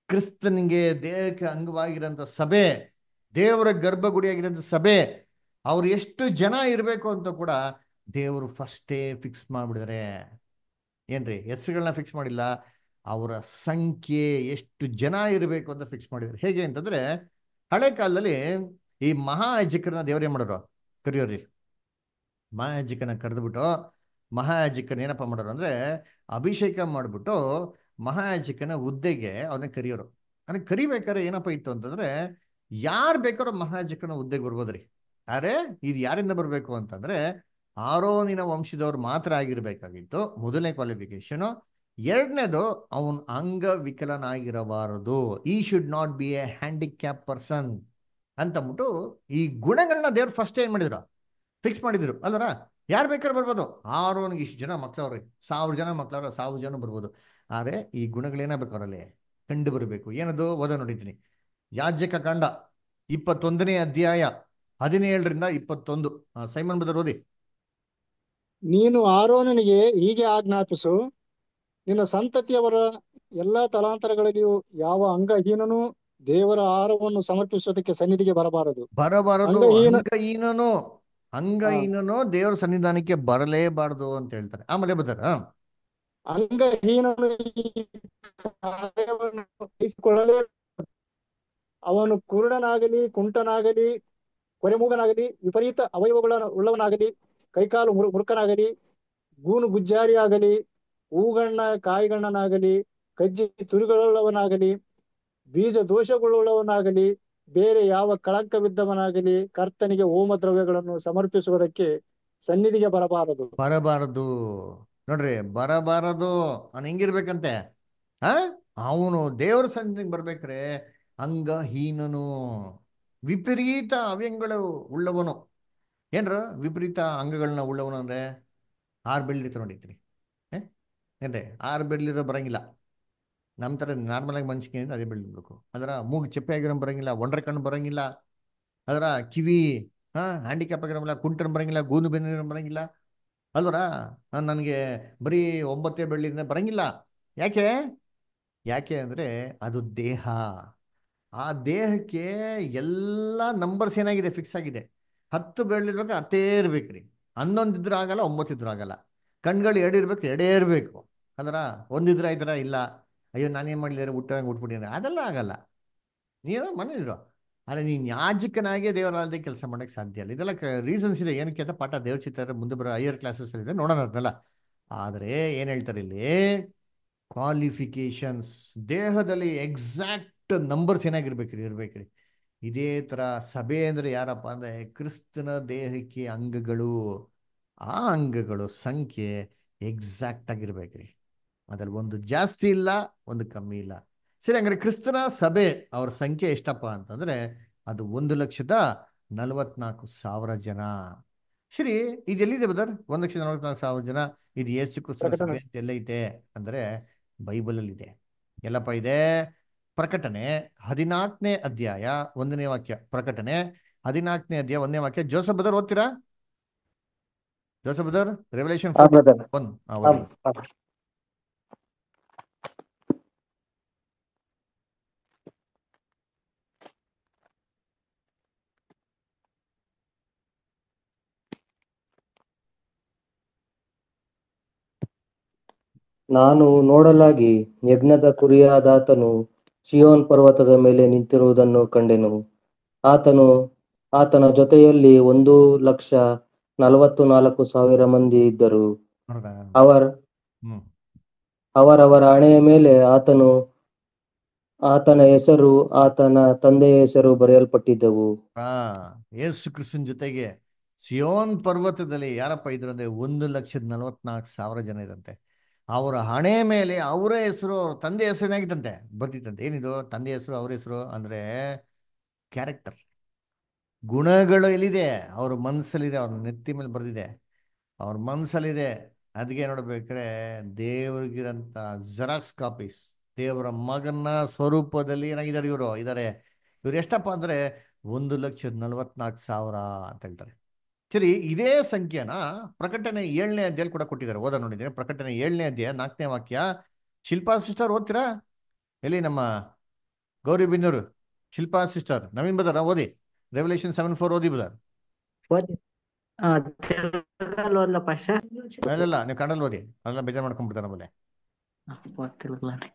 ಕ್ರಿಸ್ತನಿಗೆ ದೇಹಕ್ಕೆ ಅಂಗವಾಗಿರೋಂಥ ಸಭೆ ದೇವರ ಗರ್ಭಗುಡಿಯಾಗಿರೋಂಥ ಸಭೆ ಅವ್ರು ಎಷ್ಟು ಜನ ಇರಬೇಕು ಅಂತ ಕೂಡ ದೇವರು ಫಸ್ಟೇ ಫಿಕ್ಸ್ ಮಾಡಿಬಿಡಿದಾರೆ ಏನ್ರಿ ಹೆಸರುಗಳನ್ನ ಫಿಕ್ಸ್ ಮಾಡಿಲ್ಲ ಅವರ ಸಂಖ್ಯೆ ಎಷ್ಟು ಜನ ಇರಬೇಕು ಅಂತ ಫಿಕ್ಸ್ ಮಾಡಿದ್ರು ಹೇಗೆ ಅಂತಂದ್ರೆ ಹಳೆ ಕಾಲದಲ್ಲಿ ಈ ಮಹಾಯಾಜಕರನ್ನ ದೇವರೇ ಮಾಡೋರು ಕರೆಯೋರಿ ಮಹಾಯಾಜಕನ ಕರೆದ್ಬಿಟ್ಟು ಮಹಾಯಾಜಕನ ಏನಪ್ಪ ಮಾಡೋರು ಅಂದ್ರೆ ಅಭಿಷೇಕ ಮಾಡಿಬಿಟ್ಟು ಮಹಾಯಾಜಕನ ಹುದ್ದೆಗೆ ಅವನ್ನ ಕರಿಯೋರು ಅಂದ್ರೆ ಕರಿಬೇಕಾದ್ರೆ ಏನಪ್ಪ ಇತ್ತು ಅಂತಂದ್ರೆ ಯಾರು ಬೇಕಾದ್ರೂ ಮಹಾಯಾಜಕನ ಹುದ್ದೆಗೆ ಬರ್ಬೋದ್ರಿ ಆದ್ರೆ ಇದು ಯಾರಿಂದ ಬರಬೇಕು ಅಂತಂದ್ರೆ ಆರೋನಿನ ವಂಶದವ್ರು ಮಾತ್ರ ಆಗಿರ್ಬೇಕಾಗಿತ್ತು ಮೊದಲನೇ ಕ್ವಾಲಿಫಿಕೇಶನ್ ಎರಡನೇದು ಅವನ್ ಅಂಗವಿಕಲನಾಗಿರಬಾರದು ಈ should not be a handicap person ಅಂತಂದ್ಬಿಟ್ಟು ಈ ಗುಣಗಳನ್ನ ದೇವ್ರು ಫಸ್ಟ್ ಏನ್ ಮಾಡಿದ್ರು ಫಿಕ್ಸ್ ಮಾಡಿದ್ರು ಅಲ್ಲರ ಯಾರು ಬೇಕಾದ್ರೆ ಬರ್ಬೋದು ಆರೋನಿಗೆ ಇಷ್ಟು ಜನ ಮಕ್ಳವ್ರಿ ಸಾವಿರ ಜನ ಮಕ್ಳವ್ರ ಸಾವಿರ ಜನ ಬರ್ಬೋದು ಆದರೆ ಈ ಗುಣಗಳೇನಾಗಬೇಕು ಅವರಲ್ಲಿ ಕಂಡು ಬರಬೇಕು ಏನದು ಓದ ನೋಡಿದ್ದೀನಿ ಯಾಜ್ಯಕ ಕಾಂಡ ಇಪ್ಪತ್ತೊಂದನೇ ಅಧ್ಯಾಯ ಹದಿನೇಳರಿಂದ ಇಪ್ಪತ್ತೊಂದು ಆ, ಸೈಮನ್ ಬದರ್ ಓದಿ ನೀನು ಆರೋನನಿಗೆ ಹೀಗೆ ಆಜ್ಞಾಪಿಸು ನಿನ್ನ ಸಂತತಿಯವರ ಎಲ್ಲಾ ತಲಾಂತರಗಳಲ್ಲಿಯೂ ಯಾವ ಅಂಗಹೀನನು ದೇವರ ಆಹಾರವನ್ನು ಸಮರ್ಪಿಸುವುದಕ್ಕೆ ಸನ್ನಿಧಿಗೆ ಬರಬಾರದು ಬರಬಾರದು ಅಂಗಹೀನ ಅಂಗಹೀನನು ಅಂಗಹೀನನು ದೇವರ ಸನ್ನಿಧಾನಕ್ಕೆ ಬರಲೇಬಾರದು ಅಂತ ಹೇಳ್ತಾರೆ ಆಮೇಲೆ ಬದರ ಅಂಗಹೀನನು ಈ ಕಾರ್ಯವನ್ನು ವಹಿಸಿಕೊಳ್ಳಲೇ ಅವನು ಕುರುಡನಾಗಲಿ ಕುಂಟನಾಗಲಿ ಕೊರೆಮೂಗನಾಗಲಿ ವಿಪರೀತ ಅವಯವಗಳ ಉಳ್ಳವನಾಗಲಿ ಕೈಕಾಲು ಮುರು ಮುರುಕನಾಗಲಿ ಗೂನು ಗುಜ್ಜಾರಿಯಾಗಲಿ ಹೂಗಣ್ಣ ಕಾಯಿಗಣ್ಣನಾಗಲಿ ಕಜ್ಜಿ ತುರಿಗಳುಳ್ಳವನಾಗಲಿ ಬೀಜ ದೋಷಗಳುಳ್ಳವನಾಗಲಿ ಬೇರೆ ಯಾವ ಕಳಂಕವಿದ್ದವನಾಗಲಿ ಕರ್ತನಿಗೆ ಹೋಮ ದ್ರವ್ಯಗಳನ್ನು ಸಮರ್ಪಿಸುವುದಕ್ಕೆ ಸನ್ನಿಧಿಗೆ ಬರಬಾರದು ಬರಬಾರದು ನೋಡ್ರಿ ಬರಬಾರದು ಅವ್ನು ಹೆಂಗಿರ್ಬೇಕಂತೆ ಆ ಅವನು ದೇವರ ಸನ್ನಿಧಿಗೆ ಬರ್ಬೇಕ್ರೆ ಅಂಗಹೀನನು ವಿಪರೀತ ಅವ್ಯಂಗಳು ಉಳ್ಳವನು ಏನ್ರ ವಿಪರೀತ ಅಂಗಗಳನ್ನ ಉಳ್ಳವನು ಅಂದ್ರೆ ಆರು ಬೆಳ್ಳಿರ್ತ ನೋಡಿದ್ರಿ ಏನ್ರಿ ಆರು ಬೆಳ್ಳಿರೋ ಬರಂಗಿಲ್ಲ ನಮ್ಮ ಥರ ನಾರ್ಮಲ್ ಆಗಿ ಮನ್ಸಿಗೆ ಅದೇ ಬೆಳ್ಳಿರ್ಬೇಕು ಅದರ ಮೂಗು ಚೆಪ್ಪೆ ಆಗಿರೋ ಬರಂಗಿಲ್ಲ ಒಂಡ್ರೆ ಕಣ್ಣು ಬರಂಗಿಲ್ಲ ಅದರ ಕಿವಿ ಹಾ ಹ್ಯಾಂಡಿಕ್ಯಾಪ್ ಆಗಿರೋಲ್ಲ ಕುಂಟನ್ ಬರಂಗಿಲ್ಲ ಗೂನು ಬೆನ್ನ ಬರಂಗಿಲ್ಲ ಅಲ್ವರ ನನಗೆ ಬರೀ ಒಂಬತ್ತೇ ಬೆಳ್ಳಿನ ಬರಂಗಿಲ್ಲ ಯಾಕೆ ಯಾಕೆ ಅಂದರೆ ಅದು ದೇಹ ಆ ದೇಹಕ್ಕೆ ಎಲ್ಲ ನಂಬರ್ಸ್ ಏನಾಗಿದೆ ಫಿಕ್ಸ್ ಆಗಿದೆ ಹತ್ತು ಬೆಳ್ಳಿರ್ಬೇಕು ಹತ್ತೇ ಇರ್ಬೇಕ್ರಿ ಹನ್ನೊಂದಿದ್ರು ಆಗಲ್ಲ ಒಂಬತ್ತಿದ್ರು ಆಗಲ್ಲ ಕಣ್ಗಳು ಎರಡು ಇರ್ಬೇಕು ಎರಡೇ ಇರಬೇಕು ಅದರ ಒಂದಿದ್ರೆ ಆಯ್ತರ ಇಲ್ಲ ಅಯ್ಯೋ ನಾನೇನು ಮಾಡಲಿಲ್ಲ ಹುಟ್ಟಾಗ ಉಟ್ಬಿಟ್ಟಿದ್ರೆ ಅದೆಲ್ಲ ಆಗಲ್ಲ ನೀನು ಮನೇಲಿರೋ ಆದರೆ ನೀನು ಯಾಜಕನಾಗೆ ದೇವರಾಲದೇ ಕೆಲಸ ಮಾಡೋಕ್ಕೆ ಸಾಧ್ಯ ಇಲ್ಲ ಇದೆಲ್ಲ ರೀಸನ್ಸ್ ಇದೆ ಏನಕ್ಕೆ ಅಂತ ಪಾಠ ದೇವ್ರ ಚಿತ್ರ ಮುಂದೆ ಬರೋ ಹೈಯರ್ ಕ್ಲಾಸಸ್ ಇದೆ ನೋಡೋಣ ಅದನ್ನೆಲ್ಲ ಆದರೆ ಏನು ಹೇಳ್ತಾರೆ ಇಲ್ಲಿ ಕ್ವಾಲಿಫಿಕೇಶನ್ಸ್ ದೇಹದಲ್ಲಿ ಎಕ್ಸಾಕ್ಟ್ ನಂಬರ್ಸ್ ಏನಾಗಿರ್ಬೇಕ್ರಿ ಇರ್ಬೇಕ್ರಿ ಇದೇ ಥರ ಸಭೆ ಅಂದರೆ ಯಾರಪ್ಪ ಅಂದರೆ ಕ್ರಿಸ್ತನ ದೇಹಕ್ಕೆ ಅಂಗಗಳು ಆ ಅಂಗಗಳು ಸಂಖ್ಯೆ ಎಕ್ಸಾಕ್ಟ್ ಆಗಿರ್ಬೇಕ್ರಿ ಅದ್ರಲ್ಲಿ ಒಂದು ಜಾಸ್ತಿ ಇಲ್ಲ ಒಂದು ಕಮ್ಮಿ ಇಲ್ಲ ಸರಿ ಹಂಗಾರೆ ಕ್ರಿಸ್ತನ ಸಭೆ ಅವ್ರ ಸಂಖ್ಯೆ ಎಷ್ಟಪ್ಪ ಅಂತಂದ್ರೆ ಅದು ಒಂದು ಲಕ್ಷದ ನಲವತ್ನಾಲ್ಕು ಸಾವಿರ ಜನ ಸರಿ ಇದು ಎಲ್ಲಿದೆ ಬದರ್ ಒಂದು ಲಕ್ಷದ ನಲವತ್ನಾಲ್ಕು ಸಾವಿರ ಜನ ಇದು ಯೇಸು ಕ್ರಿಸ್ತನ ಪ್ರಕಟಣೆ. ಸಭೆ ಅಂತ ಎಲ್ಲೈತೆ ಅಂದ್ರೆ ಬೈಬಲಲ್ಲಿ ಇದೆ ಎಲ್ಲಪ್ಪ ಇದೆ ಪ್ರಕಟಣೆ ಹದಿನಾಲ್ಕನೇ ಅಧ್ಯಾಯ ಒಂದನೇ ವಾಕ್ಯ ಪ್ರಕಟಣೆ ಹದಿನಾಲ್ಕನೇ ಅಧ್ಯಾಯ ಒಂದನೇ ವಾಕ್ಯ ಜೋಸಫ್ ಬದರ್ ಓದ್ತೀರಾ ಜೋಸಫ್ ಬದರ್ ರೆವಲ್ಯೂಷನ್ ಹಾ ಬ್ರದರ್ ಒನ್ ಹಾ ಹಾ ನಾನು ನೋಡಲಾಗಿ ಯಜ್ಞದ ಕುರಿಯಾದಾತನು ಶಿಯೋನ್ ಪರ್ವತದ ಮೇಲೆ ನಿಂತಿರುವುದನ್ನು ಕಂಡೆನು ಆತನು ಆತನ ಜೊತೆಯಲ್ಲಿ ಒಂದು ಲಕ್ಷ ನಲವತ್ತು ನಾಲ್ಕು ಸಾವಿರ ಮಂದಿ ಇದ್ದರು ನೋಡ್ರ ಅವರ ಹ್ಮ್ ಅವರವರ ಹಣೆಯ ಮೇಲೆ ಆತನು ಆತನ ಹೆಸರು ಆತನ ತಂದೆಯ ಹೆಸರು ಬರೆಯಲ್ಪಟ್ಟಿದ್ದವು ಆ ಯೇಸು ಕ್ರಿಸ್ತನ ಜೊತೆಗೆ ಸಿಯೋನ್ ಪರ್ವತದಲ್ಲಿ ಯಾರಪ್ಪ ಇದ್ರು ಅಂದ್ರೆ ಒಂದು ಲಕ್ಷದ ನಲವತ್ನಾಲ್ಕು ಸಾವಿರ ಜನ ಇದಂತೆ ಅವರ ಹಣೆ ಮೇಲೆ ಅವರ ಹೆಸರು ಅವ್ರ ತಂದೆ ಹೆಸರು ಏನಾಗಿತ್ತಂತೆ ಬರ್ತಿತ್ತಂತೆ ಏನಿದು ತಂದೆ ಹೆಸರು ಅವ್ರ ಹೆಸರು ಅಂದ್ರೆ ಕ್ಯಾರೆಕ್ಟರ್ ಗುಣಗಳು ಎಲ್ಲಿದೆ ಅವ್ರ ಮನಸ್ಸಲ್ಲಿದೆ ಅವ್ರ ನೆತ್ತಿ ಮೇಲೆ ಬರ್ದಿದೆ ಅವ್ರ ಮನಸ್ಸಲ್ಲಿದೆ ಅದಕ್ಕೆ ನೋಡ್ಬೇಕಾದ್ರೆ ದೇವ್ರಿಗಿರಂತ ಜೆರಾಕ್ಸ್ ಕಾಪೀಸ್ ದೇವರ ಮಗನ ಸ್ವರೂಪದಲ್ಲಿ ಏನಾಗಿದ್ದಾರೆ ಇವರು ಇದ್ದಾರೆ ಇವ್ರು ಎಷ್ಟಪ್ಪ ಅಂದ್ರೆ ಒಂದು ಲಕ್ಷದ ನಲವತ್ನಾಲ್ಕು ಸಾವಿರ ಅಂತ ಹೇಳ್ತಾರೆ ಸರಿ ಇದೇ ಸಂಖ್ಯೆನ ಪ್ರಕಟಣೆ ಏಳನೇ ಅಧ್ಯಾಯ ಕೂಡ ಕೊಟ್ಟಿದ್ದಾರೆ ಓದ ನೋಡಿದ್ದೇನೆ ಪ್ರಕಟಣೆ ಏಳನೇ ಅಧ್ಯಾಯ ನಾಲ್ಕನೇ ವಾಕ್ಯ ಶಿಲ್ಪಾ ಸಿಸ್ಟರ್ ಓದ್ತೀರಾ ಎಲ್ಲಿ ನಮ್ಮ ಗೌರಿ ಬಿನ್ನೂರು ಶಿಲ್ಪಾ ಸಿಸ್ಟರ್ ನವೀನ್ ಬದರ್ ಓದಿ ರೆವಲ್ಯೂಷನ್ ಸೆವೆನ್ ಫೋರ್ ಓದಿ ಬದರ್ తెలుగులో వల్ల పష ಇಲ್ಲ ನೀವು ಕನ್ನಡ ಓದಿ ಅದೆಲ್ಲ ಬೇಜಾರು ಮಾಡ್ಕೊಂಡ್ಬಿಡ್ತಾರೆ ಆಮೇಲೆ తెలుగులోనే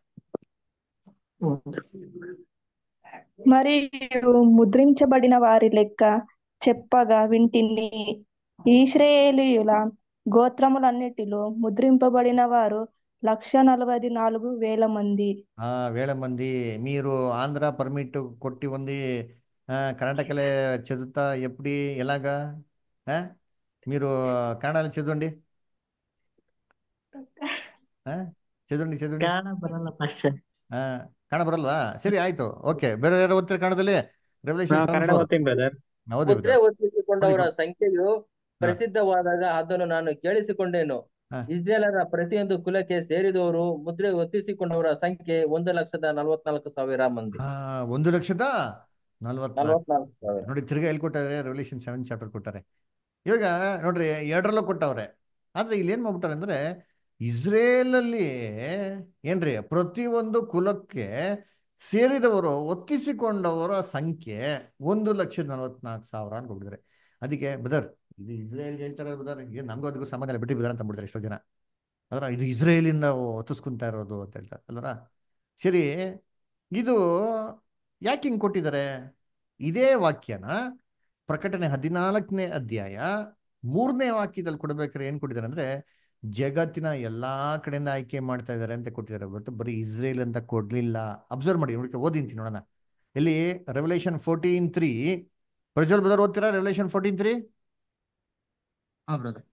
మరియు ముద్రించబడిన వారి లెక్క చెప్పగా వింటిని ఇశ్రాయేలీయుల గోత్రములన్నిటిలో ముద్రింపబడిన వారు లక్ష నలభై నాలుగు వేల మంది ఆ వేల మంది మీరు ఆంధ్ర పర్మిట్ కొట్టి ఉంది ఆ, కర్ణాటకలే చదువుతా ఎప్పుడు ఎలాగా ఆ? మీరు కన్నడలో చదవండి ఆ? చదవండి చదవండి కನ್ನಡ ಬರಲ್ಲ ಪಷ ಆ, ಕನ್ನಡ ಬರಲ್ವಾ ಸರಿ ಆಯ್ತು ಓಕೆ ಬೇರೆ ಯಾರು ಓದ್ತಾರೆ ಕನ್ನಡದಲ್ಲಿ ರೆವಲ್ಯೂಷನ್ ನಾವು ಸೆವೆನ್ ಕನ್ನಡ ಫೋರ್ ಓದ್ತೀನಿ ಬ್ರದರ್ ಓದಿ ಮುದ್ರೆ ಬಿಟ್ಟು ಒತ್ತಿಸಿಕೊಂಡವರ ಓದಿ ಸಂಖ್ಯೆಯು ಪ್ರಸಿದ್ಧವಾದಾಗ ಅದನ್ನು ನಾನು ಕೇಳಿಸಿಕೊಂಡೇನು ಹಾ. ಇಸ್ರೇಲರ ಪ್ರತಿಯೊಂದು ಕುಲಕ್ಕೆ ಸೇರಿದವರು ಮುದ್ರೆ ಒತ್ತಿಸಿಕೊಂಡವರ ಸಂಖ್ಯೆ ಒಂದು ಲಕ್ಷದ ನಲವತ್ನಾಲ್ಕು ಸಾವಿರ ಮಂದಿ ಆ, ಒಂದು ಲಕ್ಷದ ನಲ್ವತ್ನಾಲ್ಕು ನಲವತ್ನಾಲ್ಕು ಸಾವಿರ ನೋಡಿ ತಿರ್ಗಾ ಎಲ್ಲಿ ಕೊಟ್ಟಾರೆ ರೆವಲ್ಯೂಷನ್ ಸೆವೆನ್ ಚಾಪ್ಟರ್ ಕೊಟ್ಟಾರೆ ಇವಾಗ ನೋಡ್ರಿ ಎರಡರಲ್ಲೂ ಕೊಟ್ಟವ್ರೆ ಆದ್ರೆ ಇಲ್ಲಿ ಏನ್ ಮಾಡ್ಬಿಟ್ಟಾರೆ ಅಂದ್ರೆ ಇಸ್ರೇಲಲ್ಲಿ ಏನ್ರಿ ಪ್ರತಿಯೊಂದು ಕುಲಕ್ಕೆ ಸೇರಿದವರು ಒತ್ತಿಸಿಕೊಂಡವರ ಸಂಖ್ಯೆ ಒಂದು ಲಕ್ಷದ ನಲವತ್ನಾಲ್ಕು ಸಾವಿರ ಅಂತ ಕೊಟ್ಟಿದ್ದಾರೆ ಅದಕ್ಕೆ ಬದರ್ ಇದು ಇಸ್ರೇಲ್ ಹೇಳ್ತಾರೆ ಬದರ್ ಏನ್ ನಮಗೂ ಅದಕ್ಕೂ ಸಂಬಂಧ ಇಲ್ಲ ಬಿಟ್ಟು ಬದರ್ ಅಂತ ಬಿಡ್ತಾರೆ ಎಷ್ಟೋ ಜನ ಅದರ ಇದು ಇಸ್ರೇಲಿಂದ ಒತ್ತಿಸ್ಕೊಂತಾ ಇರೋದು ಅಂತ ಹೇಳ್ತಾರೆ ಅಲ್ವರ ಸರಿ ಇದು ಯಾಕೆ ಹಿಂಗ್ ಕೊಟ್ಟಿದ್ದಾರೆ ಇದೇ ವಾಕ್ಯನ ಪ್ರಕಟಣೆ ಹದಿನಾಲ್ಕನೇ ಅಧ್ಯಾಯ ಮೂರನೇ ವಾಕ್ಯದಲ್ಲಿ ಕೊಡ್ಬೇಕಾದ್ರೆ ಏನ್ ಕೊಟ್ಟಿದ್ದಾರೆ ಅಂದ್ರೆ ಜಗತ್ತಿನ ಎಲ್ಲಾ ಕಡೆಯಿಂದ ಆಯ್ಕೆ ಮಾಡ್ತಾ ಇದ್ದಾರೆ ಅಂತ ಕೊಟ್ಟಿದ್ದಾರೆ ಹೊರತು ಬರೀ ಇಸ್ರೇಲ್ ಅಂತ ಕೊಡ್ಲಿಲ್ಲ ಅಬ್ಸರ್ವ್ ಮಾಡಿ ನೋಡಿ ಓದಿಂತೀನಿ ನೋಡೋಣ ಇಲ್ಲಿ Revelation fourteen three Prajwal brother ಓದ್ತೀರಾ ರೆವಲ್ಯೂಷನ್ ಫೋರ್ಟೀನ್ ತ್ರೀ ಹಾ ಬ್ರದರ್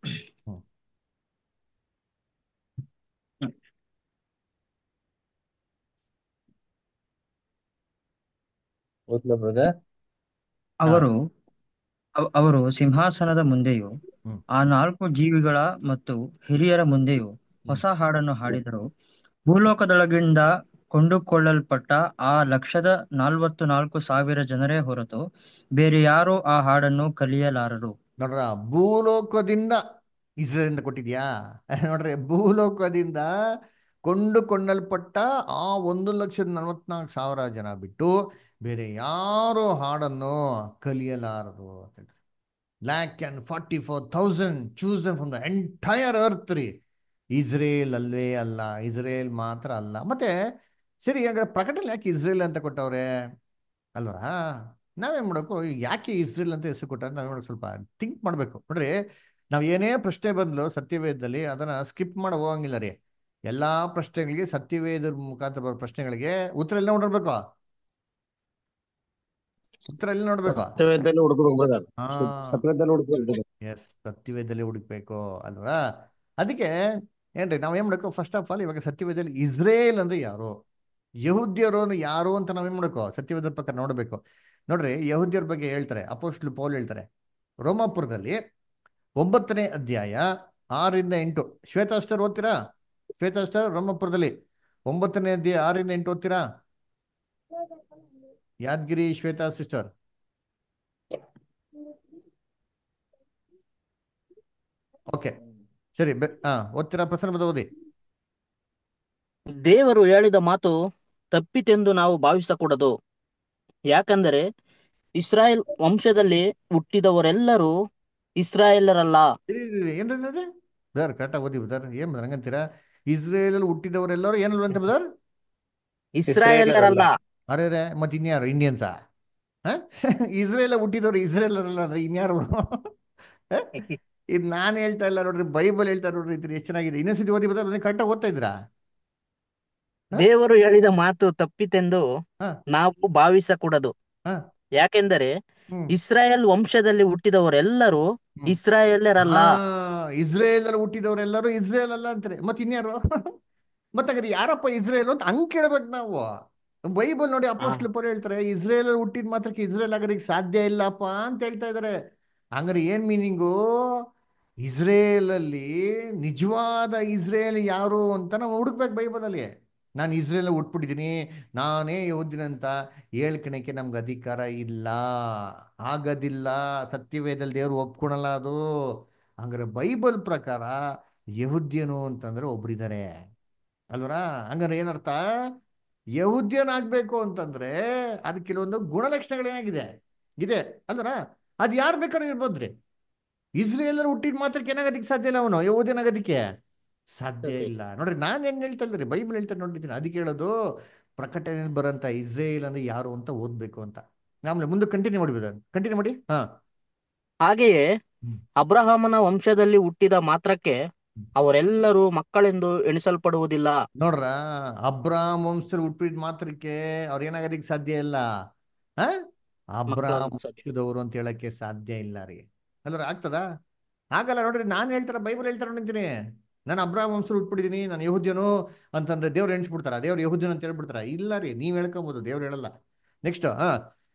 ಓದ್ಲಾ ಬ್ರದರ್ ಅವರು ಅವ- ಅವರು ಸಿಂಹಾಸನದ ಮುಂದೆಯೂ ಹ್ಮ್. ಆ ನಾಲ್ಕು ಜೀವಿಗಳ ಮತ್ತು ಹಿರಿಯರ ಮುಂದೆಯೂ ಹೊಸ ಹಾಡನ್ನು ಹಾಡಿದರು ಭೂಲೋಕದೊಳಗಿಂದ ಕೊಂಡುಕೊಳ್ಳಲ್ಪಟ್ಟ ಆ ಲಕ್ಷದ ನಲವತ್ತು ನಾಲ್ಕು ಸಾವಿರ ಜನರೇ ಹೊರತು ಬೇರೆ ಯಾರೂ ಆ ಹಾಡನ್ನು ಕಲಿಯಲಾರರು ನೋಡ್ರ ಭೂಲೋಕದಿಂದ ಇಸ್ರೇಲಿಂದ ಕೊಟ್ಟಿದ್ಯಾ ನೋಡ್ರಿ ಭೂಲೋಕದಿಂದ ಕೊಂಡುಕೊಳ್ಳಲ್ಪಟ್ಟ ಆ ಒಂದು ಲಕ್ಷದ ನಲವತ್ನಾಲ್ಕು ಸಾವಿರ ಜನ ಬಿಟ್ಟು ಬೇರೆ ಯಾರು ಹಾಡನ್ನು ಕಲಿಯಲಾರರು ಅಂತ ಹೇಳ್ತಾರೆ lakh and forty four thousand chosen from the entire earth ರೀ ಇಸ್ರೇಲ್ ಅಲ್ಲೇ ಅಲ್ಲ ಇಸ್ರೇಲ್ ಮಾತ್ರ ಅಲ್ಲ ಮತ್ತೆ ಸರಿ ಹಾಗಾದ್ರೆ ಪ್ರಕಟಣೆ ಯಾಕೆ ಇಸ್ರೇಲ್ ಅಂತ ಕೊಟ್ಟವ್ರೆ ಅಲ್ವಾ ನಾವೇನ್ ಮಾಡಬೇಕು ಯಾಕೆ ಇಸ್ರೇಲ್ ಅಂತ ಹೆಸರು ಕೊಟ್ಟಾರೆ ನಾವೇನ್ ಮಾಡಬೇಕು ಸ್ವಲ್ಪ ಥಿಂಕ್ ಮಾಡಬೇಕು ನೋಡ್ರಿ ನಾವ್ ಏನೇ ಪ್ರಶ್ನೆ ಬಂದ್ಲು ಸತ್ಯವೇದದಲ್ಲಿ ಅದನ್ನ ಸ್ಕಿಪ್ ಮಾಡಿ ಹೋಗಂಗಿಲ್ಲ ರೀ ಎಲ್ಲಾ ಪ್ರಶ್ನೆಗಳಿಗೆ ಸತ್ಯವೇದ ಮುಖಾಂತರ ಬರೋ ಪ್ರಶ್ನೆಗಳಿಗೆ ಉತ್ತರ ಎಲ್ಲ ನೋಡಿರ್ಬೇಕು ಉತ್ತರ ಎಲ್ಲಿ ನೋಡ್ಬೇಕು ಸತ್ಯವೇದದಲ್ಲಿ ಹುಡುಗರು ಬ್ರದರ್ ಹಾ ಸತ್ಯವೇದದಲ್ಲಿ ಹುಡುಗರು ಎಸ್ ಸತ್ಯವೇದದಲ್ಲಿ ಹುಡುಕ್ಬೇಕು ಅಲ್ವಾ ಅದಕ್ಕೆ ಏನ್ರಿ ನಾವ್ ಏನ್ ಮಾಡ್ಬೇಕು ಫಸ್ಟ್ ಆಫ್ ಆಲ್ ಇವಾಗ ಸತ್ಯವೇದದಲ್ಲಿ ಇಸ್ರೇಲ್ ಅಂದ್ರೆ ಯಾರು ಯಹುದ್ಯರು ಅಂದ್ರೆ ಯಾರು ಅಂತ ನಾವೇನ್ ಮಾಡ್ಬೇಕು ಸತ್ಯವೇದ ಪ್ರಕಾರ ನೋಡ್ಬೇಕು ನೋಡ್ರಿ ಯಹುದ್ಯರ ಬಗ್ಗೆ ಹೇಳ್ತಾರೆ ಅಪೋಸ್ಟ್ಲು ಪೌಲ್ ಹೇಳ್ತಾರೆ ರೋಮಾಪುರದಲ್ಲಿ ಒಂಬತ್ತನೇ ಅಧ್ಯಾಯ ಆರರಿಂದ ಎಂಟು ಶ್ವೇತಾಸ್ಟರ್ ಓದ್ತೀರಾ ಶ್ವೇತಾಸ್ಟರ್ ರೋಮಾಪುರದಲ್ಲಿ ಒಂಬತ್ತನೇ ಅಧ್ಯಾಯ ಆರರಿಂದ ಎಂಟು ಓದ್ತೀರಾ ಯಾದಗಿರಿ ಶ್ವೇತಾ ಸಿಸ್ಟರ್ ಓಕೆ ಸರಿ ಬೆ- ಹಾ ಓದ್ತೀರಾ ಪ್ರಸನ್ನ ಬದ ಓದಿ ದೇವರು ಹೇಳಿದ ಮಾತು ತಪ್ಪಿತೆಂದು ನಾವು ಭಾವಿಸಕೂಡದು ಯಾಕಂದರೆ ಇಸ್ರಾಯೇಲ್ ವಂಶದಲ್ಲಿ ಹುಟ್ಟಿದವರೆಲ್ಲರೂ ಇಸ್ರಾಯೇಲರಲ್ಲ ಇರಿ, ಇರಿ, ಇರಿ, ಏನ್ರಿ ನೋಡ್ರಿ ಬದರ್ ಕರೆಕ್ಟಾಗಿ ಓದಿ ಬದರ್ ಏನ್ ಬದರ್ ಹಂಗಂತೀರಾ ಇಸ್ರೇಲಲ್ಲಿ ಹುಟ್ಟಿದವರೆಲ್ಲರೂ ಏನಲ್ವ ಅಂತ ಬದರ್ ಇಸ್ರಾಯೇಲರಲ್ಲ ಅರೆ ರೇ ಮತ್ತೆ ಇನ್ಯಾರು ಇಂಡಿಯನ್ಸಾ ಇಸ್ರೇಲ್ ಹುಟ್ಟಿದವರು ಇಸ್ರೇಲ್ ಅಲ್ಲ ಇನ್ಯಾರು ಹ? ಇದ್ ನಾನ್ ಹೇಳ್ತಾ ಇಲ್ಲ ನೋಡ್ರಿ ಬೈಬಲ್ ಹೇಳ್ತಾ ನೋಡ್ರಿ ಇದ್ರಿ ಎಷ್ಟು ಚೆನ್ನಾಗಿದೆ ಇನ್ನೊಂದ್ಸತಿ ಓದಿ ಬದರ್ ಕರೆಕ್ಟಾಗಿ ಓದ್ತಾ ಇದ್ರಾ ದೇವರು ಹೇಳಿದ ಮಾತು ತಪ್ಪಿತೆಂದು ಹಾ. ನಾವು ಭಾವಿಸಕೂಡದು ಹಾ. ಯಾಕೆಂದರೆ ಹ್ಮ್. ಇಸ್ರಾಯೇಲ್ ವಂಶದಲ್ಲಿ ಹುಟ್ಟಿದವರೆಲ್ಲರೂ ಹ್ಮ್. ಇಸ್ರಾಯೇಲರಲ್ಲ ಆ, ಇಸ್ರೇಲ್ ಅಲ್ಲಿ ಹುಟ್ಟಿದವರೆಲ್ಲರೂ ಇಸ್ರೇಲ್ ಅಲ್ಲ ಅಂತಾರೆ ಮತ್ತೆ ಇನ್ಯಾರು ಮತ್ತೆ ಹಾಗಾದ್ರೆ ಯಾರಪ್ಪ ಇಸ್ರೇಲ್ ಅಂತ ಹಂಗ್ ಕೇಳ್ಬೇಕು ನಾವು ಬೈಬಲ್ ನೋಡಿ ಅಪೋಸ್ಟ್ಲ್ ಪೌಲ್ ಹೇಳ್ತಾರೆ ಇಸ್ರೇಲ್ ಅಲ್ಲಿ ಹುಟ್ಟಿದ ಮಾತ್ರಕ್ಕೆ ಇಸ್ರೇಲ್ ಆಗೋದಕ್ಕೆ ಸಾಧ್ಯ ಇಲ್ಲಪ್ಪ ಅಂತ ಹೇಳ್ತಾ ಇದಾರೆ ಹಂಗಾರೆ ಏನ್ ಮೀನಿಂಗು ಇಸ್ರೇಲ್ ಅಲ್ಲಿ ನಿಜವಾದ ಇಸ್ರೇಲ್ ಯಾರು ಅಂತ ನಾವು ಹುಡುಕ್ಬೇಕು ಬೈಬಲ್ ಅಲ್ಲಿ ನಾನು ಇಸ್ರೇಲ್ ಹುಟ್ಬಿಟ್ಟಿದ್ದೀನಿ ನಾನೇ ಯೋಧಿನಂತ ಹೇಳ್ಕಣಕ್ಕೆ ನಮ್ಗೆ ಅಧಿಕಾರ ಇಲ್ಲ ಆಗೋದಿಲ್ಲ ಸತ್ಯವೇದಲ್ಲಿ ದೇವ್ರು ಒಪ್ಕೊಳಲ್ಲ ಅದು ಹಂಗಾರೆ ಬೈಬಲ್ ಪ್ರಕಾರ ಯಹುದ್ಯನು ಅಂತಂದ್ರೆ ಒಬ್ರಿದ್ದಾರೆ ಅಲ್ವರ ಹಂಗಾರೆ ಏನರ್ಥ ಯಹೂದ್ಯನಾಗ್ಬೇಕು ಅಂತಂದ್ರೆ ಅದು ಕೆಲವೊಂದು ಗುಣಲಕ್ಷಣಗಳೇನಾಗಿದೆ ಇದೆ ಅಲ್ವರ ಅದು ಯಾರು ಬೇಕಾದ್ರೂ ಇರ್ಬೋದ್ರಿ ಇಸ್ರೇಲರು ಹುಟ್ಟಿದ ಮಾತ್ರಕ್ಕೆ ಏನಾಗೋದಕ್ಕೆ ಸಾಧ್ಯ ಇಲ್ಲ ಅವನು ಯಹೂದ್ಯನಾಗೋದಕ್ಕೆ ಸಾಧ್ಯ ಇಲ್ಲ ನೋಡ್ರಿ ನಾನು ಹೆಂಗ್ ಹೇಳ್ತಾ ಇಲ್ರಿ ಬೈಬಲ್ ಹೇಳ್ತಾ ನೋಡಿದ್ದೀನಿ ಅದಕ್ಕೆ ಹೇಳೋದು ಪ್ರಕಟಣೆಯಲ್ಲಿ ಬರೋಂಥ ಇಸ್ರೇಲ್ ಅಂದ್ರೆ ಯಾರು ಅಂತ ಓದ್ಬೇಕು ಅಂತ ಆಮೇಲೆ ಮುಂದೆ ಕಂಟಿನ್ಯೂ ಮಾಡ್ಬೋದು ಕಂಟಿನ್ಯೂ ಮಾಡಿ ಹಾ ಹಾಗೆಯೇ ಅಬ್ರಹಾಮನ ವಂಶದಲ್ಲಿ ಹುಟ್ಟಿದ ಮಾತ್ರಕ್ಕೆ ಅವರೆಲ್ಲರೂ ಮಕ್ಕಳೆಂದು ಎಣಿಸಲ್ಪಡುವುದಿಲ್ಲ ನೋಡ್ರ ಅಬ್ರಾಮ್ ವಂಶರು ಹುಟ್ಟಿದ ಮಾತ್ರಕ್ಕೆ ಅವ್ರು ಏನಾಗೋದಕ್ಕೆ ಸಾಧ್ಯ ಇಲ್ಲ ಹ ಅಬ್ರಾಮ್ ವಂಶದವರು ಅಂತ ಹೇಳಕ್ಕೆ ಸಾಧ್ಯ ಇಲ್ಲ ರೀ ಅಲ್ರ ಆಗ್ತದಾ ಆಗಲ್ಲ ನೋಡ್ರಿ ನಾನು ಹೇಳ್ತಾರ ಬೈಬಲ್ ಹೇಳ್ತಾರ ನೋಡಿದ್ದೀನಿ ನಾನು ಅಬ್ರಾಮ್ ವಂಶರು ಹುಟ್ಬಿಟ್ಟಿದ್ದೀನಿ ನಾನು ಯಹುದ್ಯನು ಅಂತಂದ್ರೆ ದೇವ್ರು ಎಣಿಸ್ಬಿಡ್ತಾರ ದೇವ್ರು ಯಹುದ್ಯನು ಅಂತ ಹೇಳ್ಬಿಡ್ತಾರ ಇಲ್ಲ ರೀ ನೀವ್ ಹೇಳ್ಕೊಬೋದು ದೇವ್ರು ಹೇಳಲ್ಲ ನೆಕ್ಸ್ಟ್ ಹಾ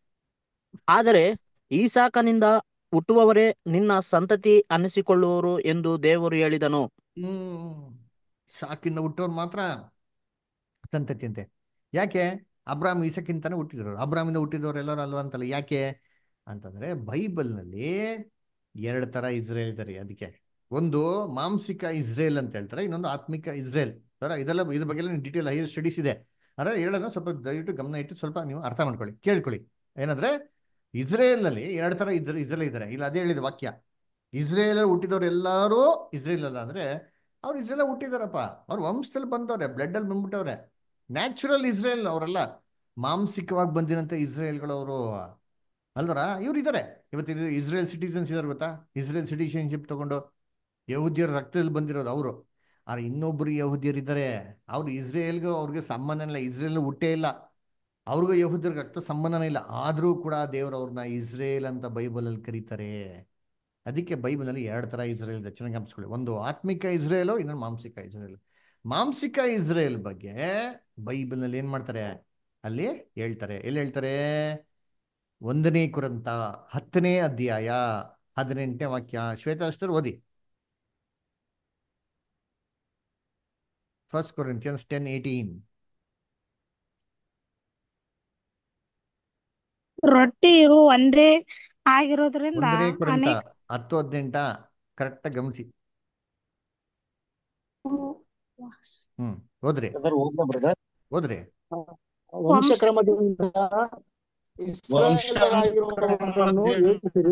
ಆದರೆ ಈಸಾಕನಿಂದ ಹುಟ್ಟುವವರೇ ನಿನ್ನ ಸಂತತಿ ಅನ್ನಿಸಿಕೊಳ್ಳುವರು ಎಂದು ದೇವರು ಹೇಳಿದನು ಹ್ಮ್ ಸಾಕಿಂದ ಹುಟ್ಟೋರು ಮಾತ್ರ ಸಂತತಿ ಅಂತೆ ಯಾಕೆ ಅಬ್ರಾಮ್ ಈಸಕ್ಕಿಂತಾನೆ ಹುಟ್ಟಿದ್ರು ಅಬ್ರಾಮಿಂದ ಹುಟ್ಟಿದವರು ಎಲ್ಲರೂ ಅಲ್ವಾ ಅಂತಲ್ಲ ಯಾಕೆ ಅಂತಂದ್ರೆ ಬೈಬಲ್ನಲ್ಲಿ ಎರಡು ತರ ಇಸ್ರೇಲ್ ಇದ್ದಾರೆ ಅದಕ್ಕೆ ಒಂದು ಮಾಂಸಿಕ ಇಸ್ರೇಲ್ ಅಂತ ಹೇಳ್ತಾರೆ ಇನ್ನೊಂದು ಆತ್ಮಿಕ ಇಸ್ರೇಲ್ ಸರ ಇದೆಲ್ಲ ಇದ್ರ ಬಗ್ಗೆ ಡೀಟೇಲ್ ಹೈಯರ್ ಸ್ಟಡೀಸ್ ಇದೆ ಅಂದ್ರೆ ಹೇಳೋಣ ಸ್ವಲ್ಪ ದಯವಿಟ್ಟು ಗಮನ ಇಟ್ಟು ಸ್ವಲ್ಪ ನೀವು ಅರ್ಥ ಮಾಡ್ಕೊಳ್ಳಿ ಕೇಳ್ಕೊಳ್ಳಿ ಏನಂದ್ರೆ ಇಸ್ರೇಲ್ನಲ್ಲಿ ಎರಡು ತರ ಇದ್ರ ಇಸ್ರೇಲ್ ಇದ್ದಾರೆ ಇಲ್ಲ ಅದೇ ಹೇಳಿದ ವಾಕ್ಯ ಇಸ್ರೇಲ್ ಹುಟ್ಟಿದವ್ರು ಎಲ್ಲರೂ ಇಸ್ರೇಲ್ ಅಲ್ಲ ಅಂದ್ರೆ ಅವ್ರು ಇಸ್ರೇಲ್ ಹುಟ್ಟಿದಾರಪ್ಪ ಅವ್ರ ವಂಶದಲ್ಲಿ ಬಂದವ್ರೆ ಬ್ಲಡ್ ಅಲ್ಲಿ ಬಂದ್ಬಿಟ್ಟವ್ರೆ ನ್ಯಾಚುರಲ್ ಇಸ್ರೇಲ್ ಅವರೆಲ್ಲ ಮಾಂಸಿಕವಾಗಿ ಬಂದಿರಂತ ಇಸ್ರೇಲ್ಗಳವರು ಅಲ್ವರ ಇವ್ರು ಇದ್ದಾರೆ ಇವತ್ತು ಇಸ್ರೇಲ್ ಸಿಟಿಸನ್ಸ್ ಇದಾರೆ ಗೊತ್ತಾ ಇಸ್ರೇಲ್ ಸಿಟಿಸನ್ಶಿಪ್ ತಗೊಂಡು ಯಹೂದ್ಯರ ರಕ್ತದಲ್ಲಿ ಬಂದಿರೋದು ಅವರು ಆದ್ರೆ ಇನ್ನೊಬ್ರು ಯಹೂದ್ಯರು ಇದ್ದಾರೆ ಅವ್ರು ಇಸ್ರೇಲ್ಗೂ ಅವ್ರಿಗೆ ಸಂಬಂಧ ಇಲ್ಲ ಇಸ್ರೇಲ್ ಹುಟ್ಟೇ ಇಲ್ಲ ಅವ್ರಿಗೂ ಯಹೂದ್ಯರಿಗೆ ರಕ್ತ ಸಂಬಂಧನೇ ಇಲ್ಲ ಆದ್ರೂ ಕೂಡ ದೇವ್ರು ಅವ್ರನ್ನ ಇಸ್ರೇಲ್ ಅಂತ ಬೈಬಲಲ್ಲಿ ಕರೀತಾರೆ ಅದಕ್ಕೆ ಬೈಬಲಲ್ಲಿ ಎರಡು ತರ ಇಸ್ರೇಲ್ ಇದೆ ಚೆನ್ನಾಗಿ ಗಮನಿಸ್ಕೊಳ್ಳಿ ಒಂದು ಆತ್ಮಿಕ ಇಸ್ರೇಲು ಇನ್ನೊಂದು ಮಾಂಸಿಕ ಇಸ್ರೇಲ್ ಮಾಂಸಿಕ ಇಸ್ರೇಲ್ ಬಗ್ಗೆ ಬೈಬಲ್ನಲ್ಲಿ ಏನ್ ಮಾಡ್ತಾರೆ ಅಲ್ಲಿ ಹೇಳ್ತಾರೆ ಎಲ್ಲಿ ಹೇಳ್ತಾರೆ ಒಂದನೇ ಕುರಂತ ಹತ್ತನೇ ಅಧ್ಯಾಯ ಹದಿನೆಂಟನೇ ವಾಕ್ಯ ಶ್ವೇತಾಷ್ಟರ್ ಓದಿ ಫಸ್ಟ್ ಕೊರಿಂಥಿಯನ್ಸ್ ಟೆನ್ ಏಟೀನ್ ರೊಟ್ಟಿಯು ಒಂದೇ ಆಗಿರೋದ್ರಿಂದ ಒಂದನೇ ಕುರಿತ ಅನೇಕ ಹತ್ತು ಹದಿನೆಂಟ ಕರೆಕ್ಟ್ ಗಮನಿಸಿ ಹ್ಮ್ ಓದ್ರಿ ಓದ್ರಿ ವಂಶಕ್ರಮದಿಂದ ಇಸ್ರಾಯೇಲರಾಗಿರುವವರನ್ನು ಯೋಚಿಸಿರಿ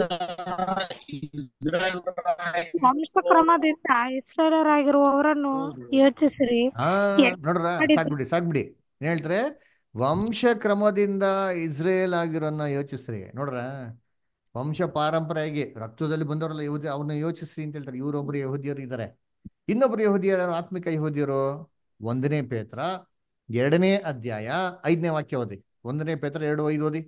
ವಂಶ ಕ್ರಮದಿಂದ ಇಸ್ರಾಯೇಲರಾಗಿರುವವರನ್ನು ಯೋಚಿಸಿರಿ ಹಾ ಎ- ನೋಡ್ರ ಮಾಡಿದ್ದು. ಸಾಕ್ಬಿಡಿ ಸಾಕ್ಬಿಡಿ ಏನ್ ಹೇಳ್ತಾರೆ ವಂಶ ಕ್ರಮದಿಂದ ಇಸ್ರೇಲ್ ಆಗಿರೋನ್ನ ಯೋಚಿಸ್ರಿ ನೋಡ್ರ ವಂಶ ಪಾರಂಪರೆಯಾಗಿ ರಕ್ತದಲ್ಲಿ ಬಂದವರಲ್ಲ ಯಹೂದಿ ಅವ್ರನ್ನ ಯೋಚಿಸ್ರಿ ಅಂತ ಹೇಳ್ತಾರೆ ಇವರೊಬ್ರು ಯಹೂದಿಯರು ಇದ್ದಾರೆ ಇನ್ನೊಬ್ರು ಯಹೂದಿಯರು ಆತ್ಮಿಕ ಯಹೂದಿಯರು ಒಂದನೇ ಪೇತ್ರ ಎರಡನೇ ಅಧ್ಯಾಯ ಐದನೇ ವಾಕ್ಯ ಓದಿ ಒಂದನೇ ಪೇತ್ರ ಎರಡು ಐದು ಓದಿ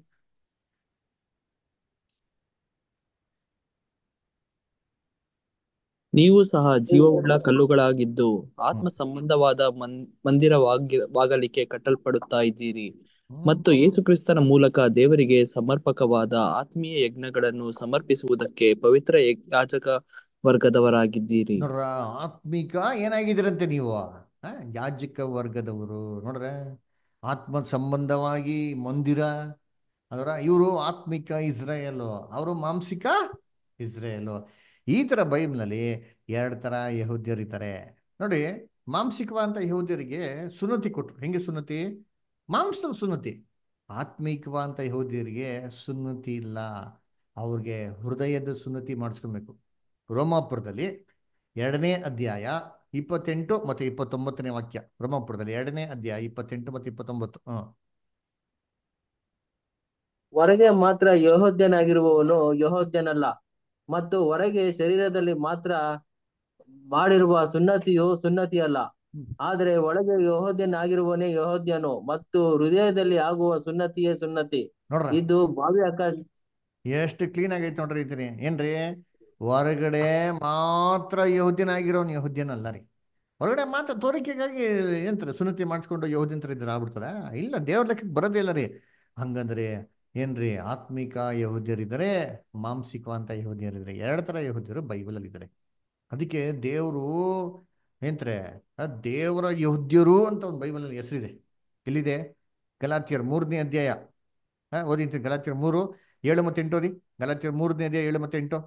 ನೀವು ಸಹ ಜೀವವುಳ್ಳ ಕಲ್ಲುಗಳಾಗಿದ್ದು ಆತ್ಮ ಸಂಬಂಧವಾದ ಮನ್ ಮಂದಿರವಾಗಿ ವಾಗಲಿಕ್ಕೆ ಕಟ್ಟಲ್ಪಡುತ್ತಾ ಇದ್ದೀರಿ ಮತ್ತು ಯೇಸುಕ್ರಿಸ್ತನ ಮೂಲಕ ದೇವರಿಗೆ ಸಮರ್ಪಕವಾದ ಆತ್ಮೀಯ ಯಜ್ಞಗಳನ್ನು ಸಮರ್ಪಿಸುವುದಕ್ಕೆ ಪವಿತ್ರ ಯಗ್- ಯಾಜಕ ವರ್ಗದವರಾಗಿದ್ದೀರಿ ನೋಡ್ರ ಆತ್ಮಿಕ ಏನಾಗಿದ್ದೀರಂತೆ ನೀವು ಆ, ಯಾಜಕ ವರ್ಗದವರು ನೋಡ್ರ ಆತ್ಮ ಸಂಬಂಧವಾಗಿ ಮಂದಿರ ಅದರ ಇವರು ಆತ್ಮಿಕ ಇಸ್ರಾಯೇಲು ಅವರು ಮಾಂಸಿಕ ಇಸ್ರಾಯೇಲು ಈ ತರ ಬೈಬಲ್ನಲ್ಲಿ ಎರಡು ತರ ಯಹೂದ್ಯರು ಇದ್ದಾರೆ ನೋಡಿ ಮಾಂಸಿಕವಾದಂತ ಯಹೂದ್ಯರಿಗೆ ಸುನ್ನತಿ ಕೊಟ್ರು ಹೆಂಗೆ ಸುನ್ನತಿ ಮಾಂಸದ ಸುನ್ನತಿ ಆತ್ಮಿಕವಾದಂತ ಯಹೂದ್ಯರಿಗೆ ಸುನ್ನತಿ ಇಲ್ಲ ಅವ್ರಿಗೆ ಹೃದಯದ ಸುನ್ನತಿ ಮಾಡಿಸ್ಕೊಬೇಕು ರೋಮಾಪುರದಲ್ಲಿ ಎರಡನೇ ಅಧ್ಯಾಯ ಇಪ್ಪತ್ತೆಂಟು ಮತ್ತೆ ಇಪ್ಪತ್ತೊಂಬತ್ತನೇ ವಾಕ್ಯ ರೋಮಾಪುರದಲ್ಲಿ ಎರಡನೇ ಅಧ್ಯಾಯ ಇಪ್ಪತ್ತೆಂಟು ಮತ್ತೆ ಇಪ್ಪತ್ತೊಂಬತ್ತು ಹ್ಮ್ ಹೊರಗೆ ಮಾತ್ರ ಯಹೋದ್ಯನಾಗಿರುವವನು ಯಹೋದ್ಯನಲ್ಲ ಮತ್ತು ಹೊರಗೆ ಶರೀರದಲ್ಲಿ ಮಾತ್ರ ಮಾಡಿರುವ ಸುನ್ನತಿಯು ಸುನ್ನತಿಯಲ್ಲ ಆದರೆ ಒಳಗೆ ಯಹೋದ್ಯನಾಗಿರುವವನೇ ಯಹೋದ್ಯನು ಮತ್ತು ಹೃದಯದಲ್ಲಿ ಆಗುವ ಸುನ್ನತಿಯೇ ಸುನ್ನತಿ ನೋಡ್ರ ಇದು ಬಾವಿ ಆಕಾಶ ಎಷ್ಟು ಕ್ಲೀನ್ ಆಗೈತೆ ನೋಡ್ರಿ ಇದ್ದೀನಿ ಏನ್ರಿ ಹೊರಗಡೆ ಮಾತ್ರ ಯಹೂದ್ಯನಾಗಿರೋನ್ ಯಹೂದ್ಯನಲ್ಲ ರೀ ಹೊರಗಡೆ ಮಾತ್ರ ತೋರಿಕೆಗಾಗಿ ಏನ್ತಾರೆ ಸುನ್ನತಿ ಮಾಡಿಸ್ಕೊಂಡು ಯಹೂದ್ಯಂತರ ಇದ್ರೆ ಆಗ್ಬಿಡ್ತದ ಇಲ್ಲ ದೇವ್ರ ಲೆಕ್ಕಕ್ಕೆ ಬರೋದೇ ಇಲ್ಲ ರೀ ಹಂಗಂದ್ರೆ ಏನ್ರಿ ಆತ್ಮಿಕ ಯಹೂದ್ಯರಿದ್ದಾರೆ ಮಾಂಸಿಕವಂತ ಯಹೂದ್ಯರಿದ್ದಾರೆ ಎರಡು ತರ ಯಹೂದ್ಯರು ಬೈಬಲಲ್ಲಿ ಇದ್ದಾರೆ ಅದಕ್ಕೆ ದೇವರು ಏನ್ತಾರೆ ಆ ದೇವರ ಯಹೂದ್ಯರು ಅಂತ ಒಂದು ಬೈಬಲಲ್ಲಿ ಹೆಸರಿದೆ ಎಲ್ಲಿದೆ ಗಲಾತಿಯರ್ ಮೂರನೇ ಅಧ್ಯಾಯ ಹಾ ಓದಿಂತೀನಿ ಗಲಾತಿಯರ್ ಮೂರು ಏಳು ಮತ್ತೆ ಎಂಟು ಓದಿ ಗಲಾತಿಯರ್ ಮೂರನೇ ಅಧ್ಯಾಯ ಏಳು ಮತ್ತೆ ಎಂಟು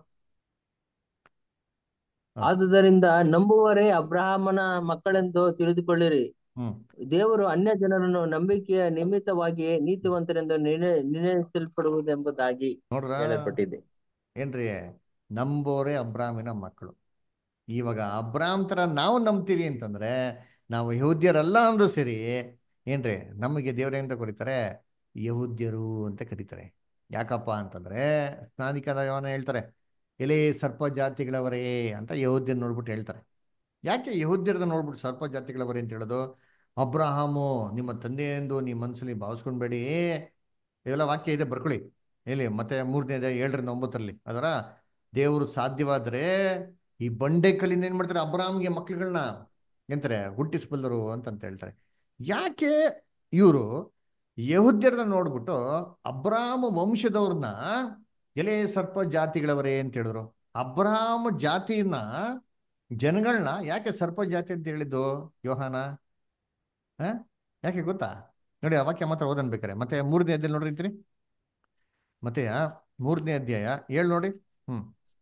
ಆದುದರಿಂದ ನಂಬುವರೇ ಅಬ್ರಹಾಮನ ಮಕ್ಕಳೆಂದು ತಿಳಿದುಕೊಳ್ಳಿರಿ ಹ್ಮ್ ದೇವರು ಅನ್ಯ ಜನರನ್ನು ನಂಬಿಕೆಯ ನಿಮಿತ್ತವಾಗಿ ನೀತಿವಂತರೆಂದು ನಿರ್ಣಯ ನಿರ್ಣಯಿಸಲ್ಪಡುವುದೆಂಬುದಾಗಿ ನೋಡ್ರ ಹೇಳಲ್ಪಟ್ಟಿದೆ ಏನ್ರಿ ನಂಬೋರೆ ಅಬ್ರಾಮಿನ ಮಕ್ಕಳು ಇವಾಗ ಅಬ್ರಾಮ್ ತರ ನಾವು ನಂಬ್ತೀರಿ ಅಂತಂದ್ರೆ ನಾವು ಯಹೂದ್ಯರಲ್ಲ ಅಂದ್ರೂ ಸರಿ ಏನ್ರಿ ನಮಗೆ ದೇವ್ರೇಂತ ಕರೀತಾರೆ ಯಹೂದ್ಯರು ಅಂತ ಕರೀತಾರೆ ಯಾಕಪ್ಪ ಅಂತಂದ್ರೆ ಸ್ನಾನಿಕದ ಯೋನ ಹೇಳ್ತಾರೆ ಎಲೆ ಸರ್ಪ ಜಾತಿಗಳವರೇ ಅಂತ ಯಹೂದ್ಯರು ನೋಡ್ಬಿಟ್ಟು ಹೇಳ್ತಾರೆ ಯಾಕೆ ಯಹೂದ್ಯರದ ನೋಡ್ಬಿಟ್ಟು ಸರ್ಪ ಜಾತಿಗಳವರೇ ಅಂತ ಹೇಳೋದು ಅಬ್ರಹಾಮು ನಿಮ್ಮ ತಂದೆಯೆಂದು ನಿಮ್ಮ ಮನಸ್ಸಲ್ಲಿ ಭಾವಿಸ್ಕೊಂಡ್ಬೇಡಿ ಇವೆಲ್ಲ ವಾಕ್ಯ ಇದೆ ಬರ್ಕೊಳ್ಳಿ ಎಲ್ಲಿ ಮತ್ತೆ ಮೂರನೇ ಏಳರಿಂದ ಒಂಬತ್ತರಲ್ಲಿ ಅದರ ದೇವರು ಸಾಧ್ಯವಾದ್ರೆ ಈ ಬಂಡೆ ಕಲ್ಲಿಂದ ಏನ್ ಮಾಡ್ತಾರೆ ಅಬ್ರಾಮ್ಗೆ ಮಕ್ಳುಗಳನ್ನ ಎಂತಾರೆ ಹುಟ್ಟಿಸ್ಬಲ್ಲರು ಅಂತಂತ ಹೇಳ್ತಾರೆ ಯಾಕೆ ಇವರು ಯಹುದ್ಯರನ್ನ ನೋಡ್ಬಿಟ್ಟು ಅಬ್ರಾಮ್ ವಂಶದವ್ರನ್ನ ಎಲೆ ಸರ್ಪ ಜಾತಿಗಳವರೇ ಅಂತ ಹೇಳಿದ್ರು ಅಬ್ರಾಮ್ ಜಾತಿನ ಜನಗಳನ್ನ ಯಾಕೆ ಸರ್ಪ ಜಾತಿ ಅಂತ ಹೇಳಿದ್ದು ಯೋಹಾನ ಹ ಯಾಕೆ ಗೊತ್ತಾ ನೋಡಿ ಆ ವಾಕ್ಯ ಮಾತ್ರ ಓದನ್ ಬೇಕಾರೆ ಮತ್ತೆ ಮೂರನೇ ಅಧ್ಯಾಯ ನೋಡ್ರಿ ಮತ್ತೆ ಮೂರನೇ ಅಧ್ಯಾಯ ಏಳು ನೋಡಿ ಹ್ಮ್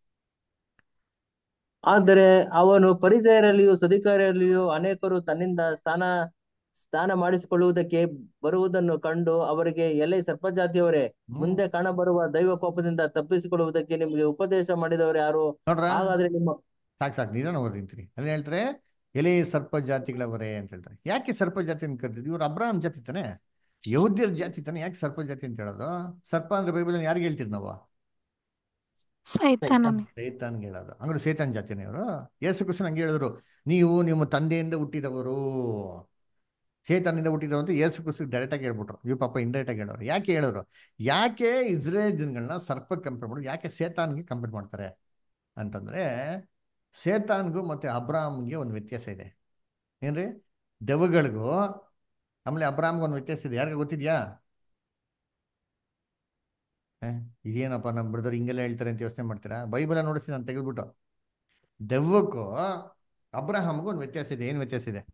ಆದರೆ ಅವನು ಪರಿಸರಲ್ಲಿಯೂ ಸದಿಕಾರಲ್ಲಿಯೂ ಅನೇಕರು ತನ್ನಿಂದ ಸ್ಥಾನ ಸ್ನಾನ ಮಾಡಿಸಿಕೊಳ್ಳುವುದಕ್ಕೆ ಬರುವುದನ್ನು ಕಂಡು ಅವರಿಗೆ ಎಲೆ ಸರ್ಪಜಾತಿಯವರೇ ಮುಂದೆ ಕಾಣಬರುವ ದೈವ ಕೋಪದಿಂದ ತಪ್ಪಿಸಿಕೊಳ್ಳುವುದಕ್ಕೆ ನಿಮಗೆ ಉಪದೇಶ ಮಾಡಿದವರು ಯಾರು ನೋಡ್ರ ಹಾಗಾದ್ರೆ ನಿಮ್ಮ ಸಾಕು ಸಾಕು ನಿಧಾನ ಓದಿಂತೀನಿ ಅಲ್ಲಿ ಹೇಳ್ತಾರೆ ಎಲೆ ಸರ್ಪ ಜಾತಿಗಳವರೇ ಅಂತ ಹೇಳ್ತಾರೆ ಯಾಕೆ ಸರ್ಪ ಜಾತಿ ಅಂತ ಕರ್ತಿದ್ವಿ ಇವ್ರು ಅಬ್ರಾಹಂ ಜಾತಿ ತಾನೆ ಯಹೂದ್ಯರ ಜಾತಿ ತಾನೆ ಯಾಕೆ ಸರ್ಪ ಜಾತಿ ಅಂತ ಹೇಳೋದು ಸರ್ಪ ಅಂದ್ರೆ ಬೈಬಲ್ ಯಾರಿಗೆ ಹೇಳ್ತೀರಿ ನಾವು ಸೈತಾನನೇ ಸೈತಾನ್ಗೆ ಹೇಳೋದು ಹಂಗಾರೆ ಸೈತಾನ್ ಜಾತಿನೇ ಇವರು ಯೇಸು ಕೃಷ್ಣ ಹಂಗೆ ಹೇಳಿದ್ರು ನೀವು ನಿಮ್ಮ ತಂದೆಯಿಂದ ಹುಟ್ಟಿದವರು ಸೇತಾನಿಂದ ಹುಟ್ಟಿದವರು ಅಂತ ಯೇಸು ಕೃಷ್ಣ ಡೈರೆಕ್ಟ್ ಆಗಿ ಹೇಳ್ಬಿಟ್ರು ಇವ್ ಪಾಪ ಇಂಡೈರೆಕ್ಟ್ ಆಗಿ ಹೇಳೋರು ಯಾಕೆ ಹೇಳೋರು ಯಾಕೆ ಇಸ್ರೇಲ್ ಜನಗಳನ್ನ ಸರ್ಪ ಕಂಪೇರ್ ಮಾಡಿ ಯಾಕೆ ಸೇತಾನ್ಗೆ ಕಂಪೇರ್ ಮಾಡ್ತಾರೆ ಅಂತಂದ್ರೆ ಸೇತಾನ್ಗೂ ಮತ್ತೆ ಅಬ್ರಾಮ್ಗೆ ಒಂದು ವ್ಯತ್ಯಾಸ ಇದೆ ಏನ್ರಿ ದೆವ್ವಗಳಿಗೂ ಆಮೇಲೆ ಅಬ್ರಾಮ್ಗೆ ಒಂದು ವ್ಯತ್ಯಾಸ ಇದೆ ಯಾರಿಗ ಗೊತ್ತಿದ್ಯಾ ಹ? ಇದೇನಪ್ಪ ನಮ್ಮ ಬ್ರದರ್ ಹಿಂಗೆಲ್ಲ ಹೇಳ್ತಾರೆ ಅಂತ ಯೋಚನೆ ಮಾಡ್ತೀರಾ ಬೈಬಲ ನೋಡಿಸಿ ನಾನು ತೆಗೆದ್ಬಿಟ್ಟು ದೆವ್ವಕ್ಕೂ ಅಬ್ರಹಾಮ್ಗೂ ಒಂದು ವ್ಯತ್ಯಾಸ ಇದೆ ಏನು ವ್ಯತ್ಯಾಸ ಇದೆ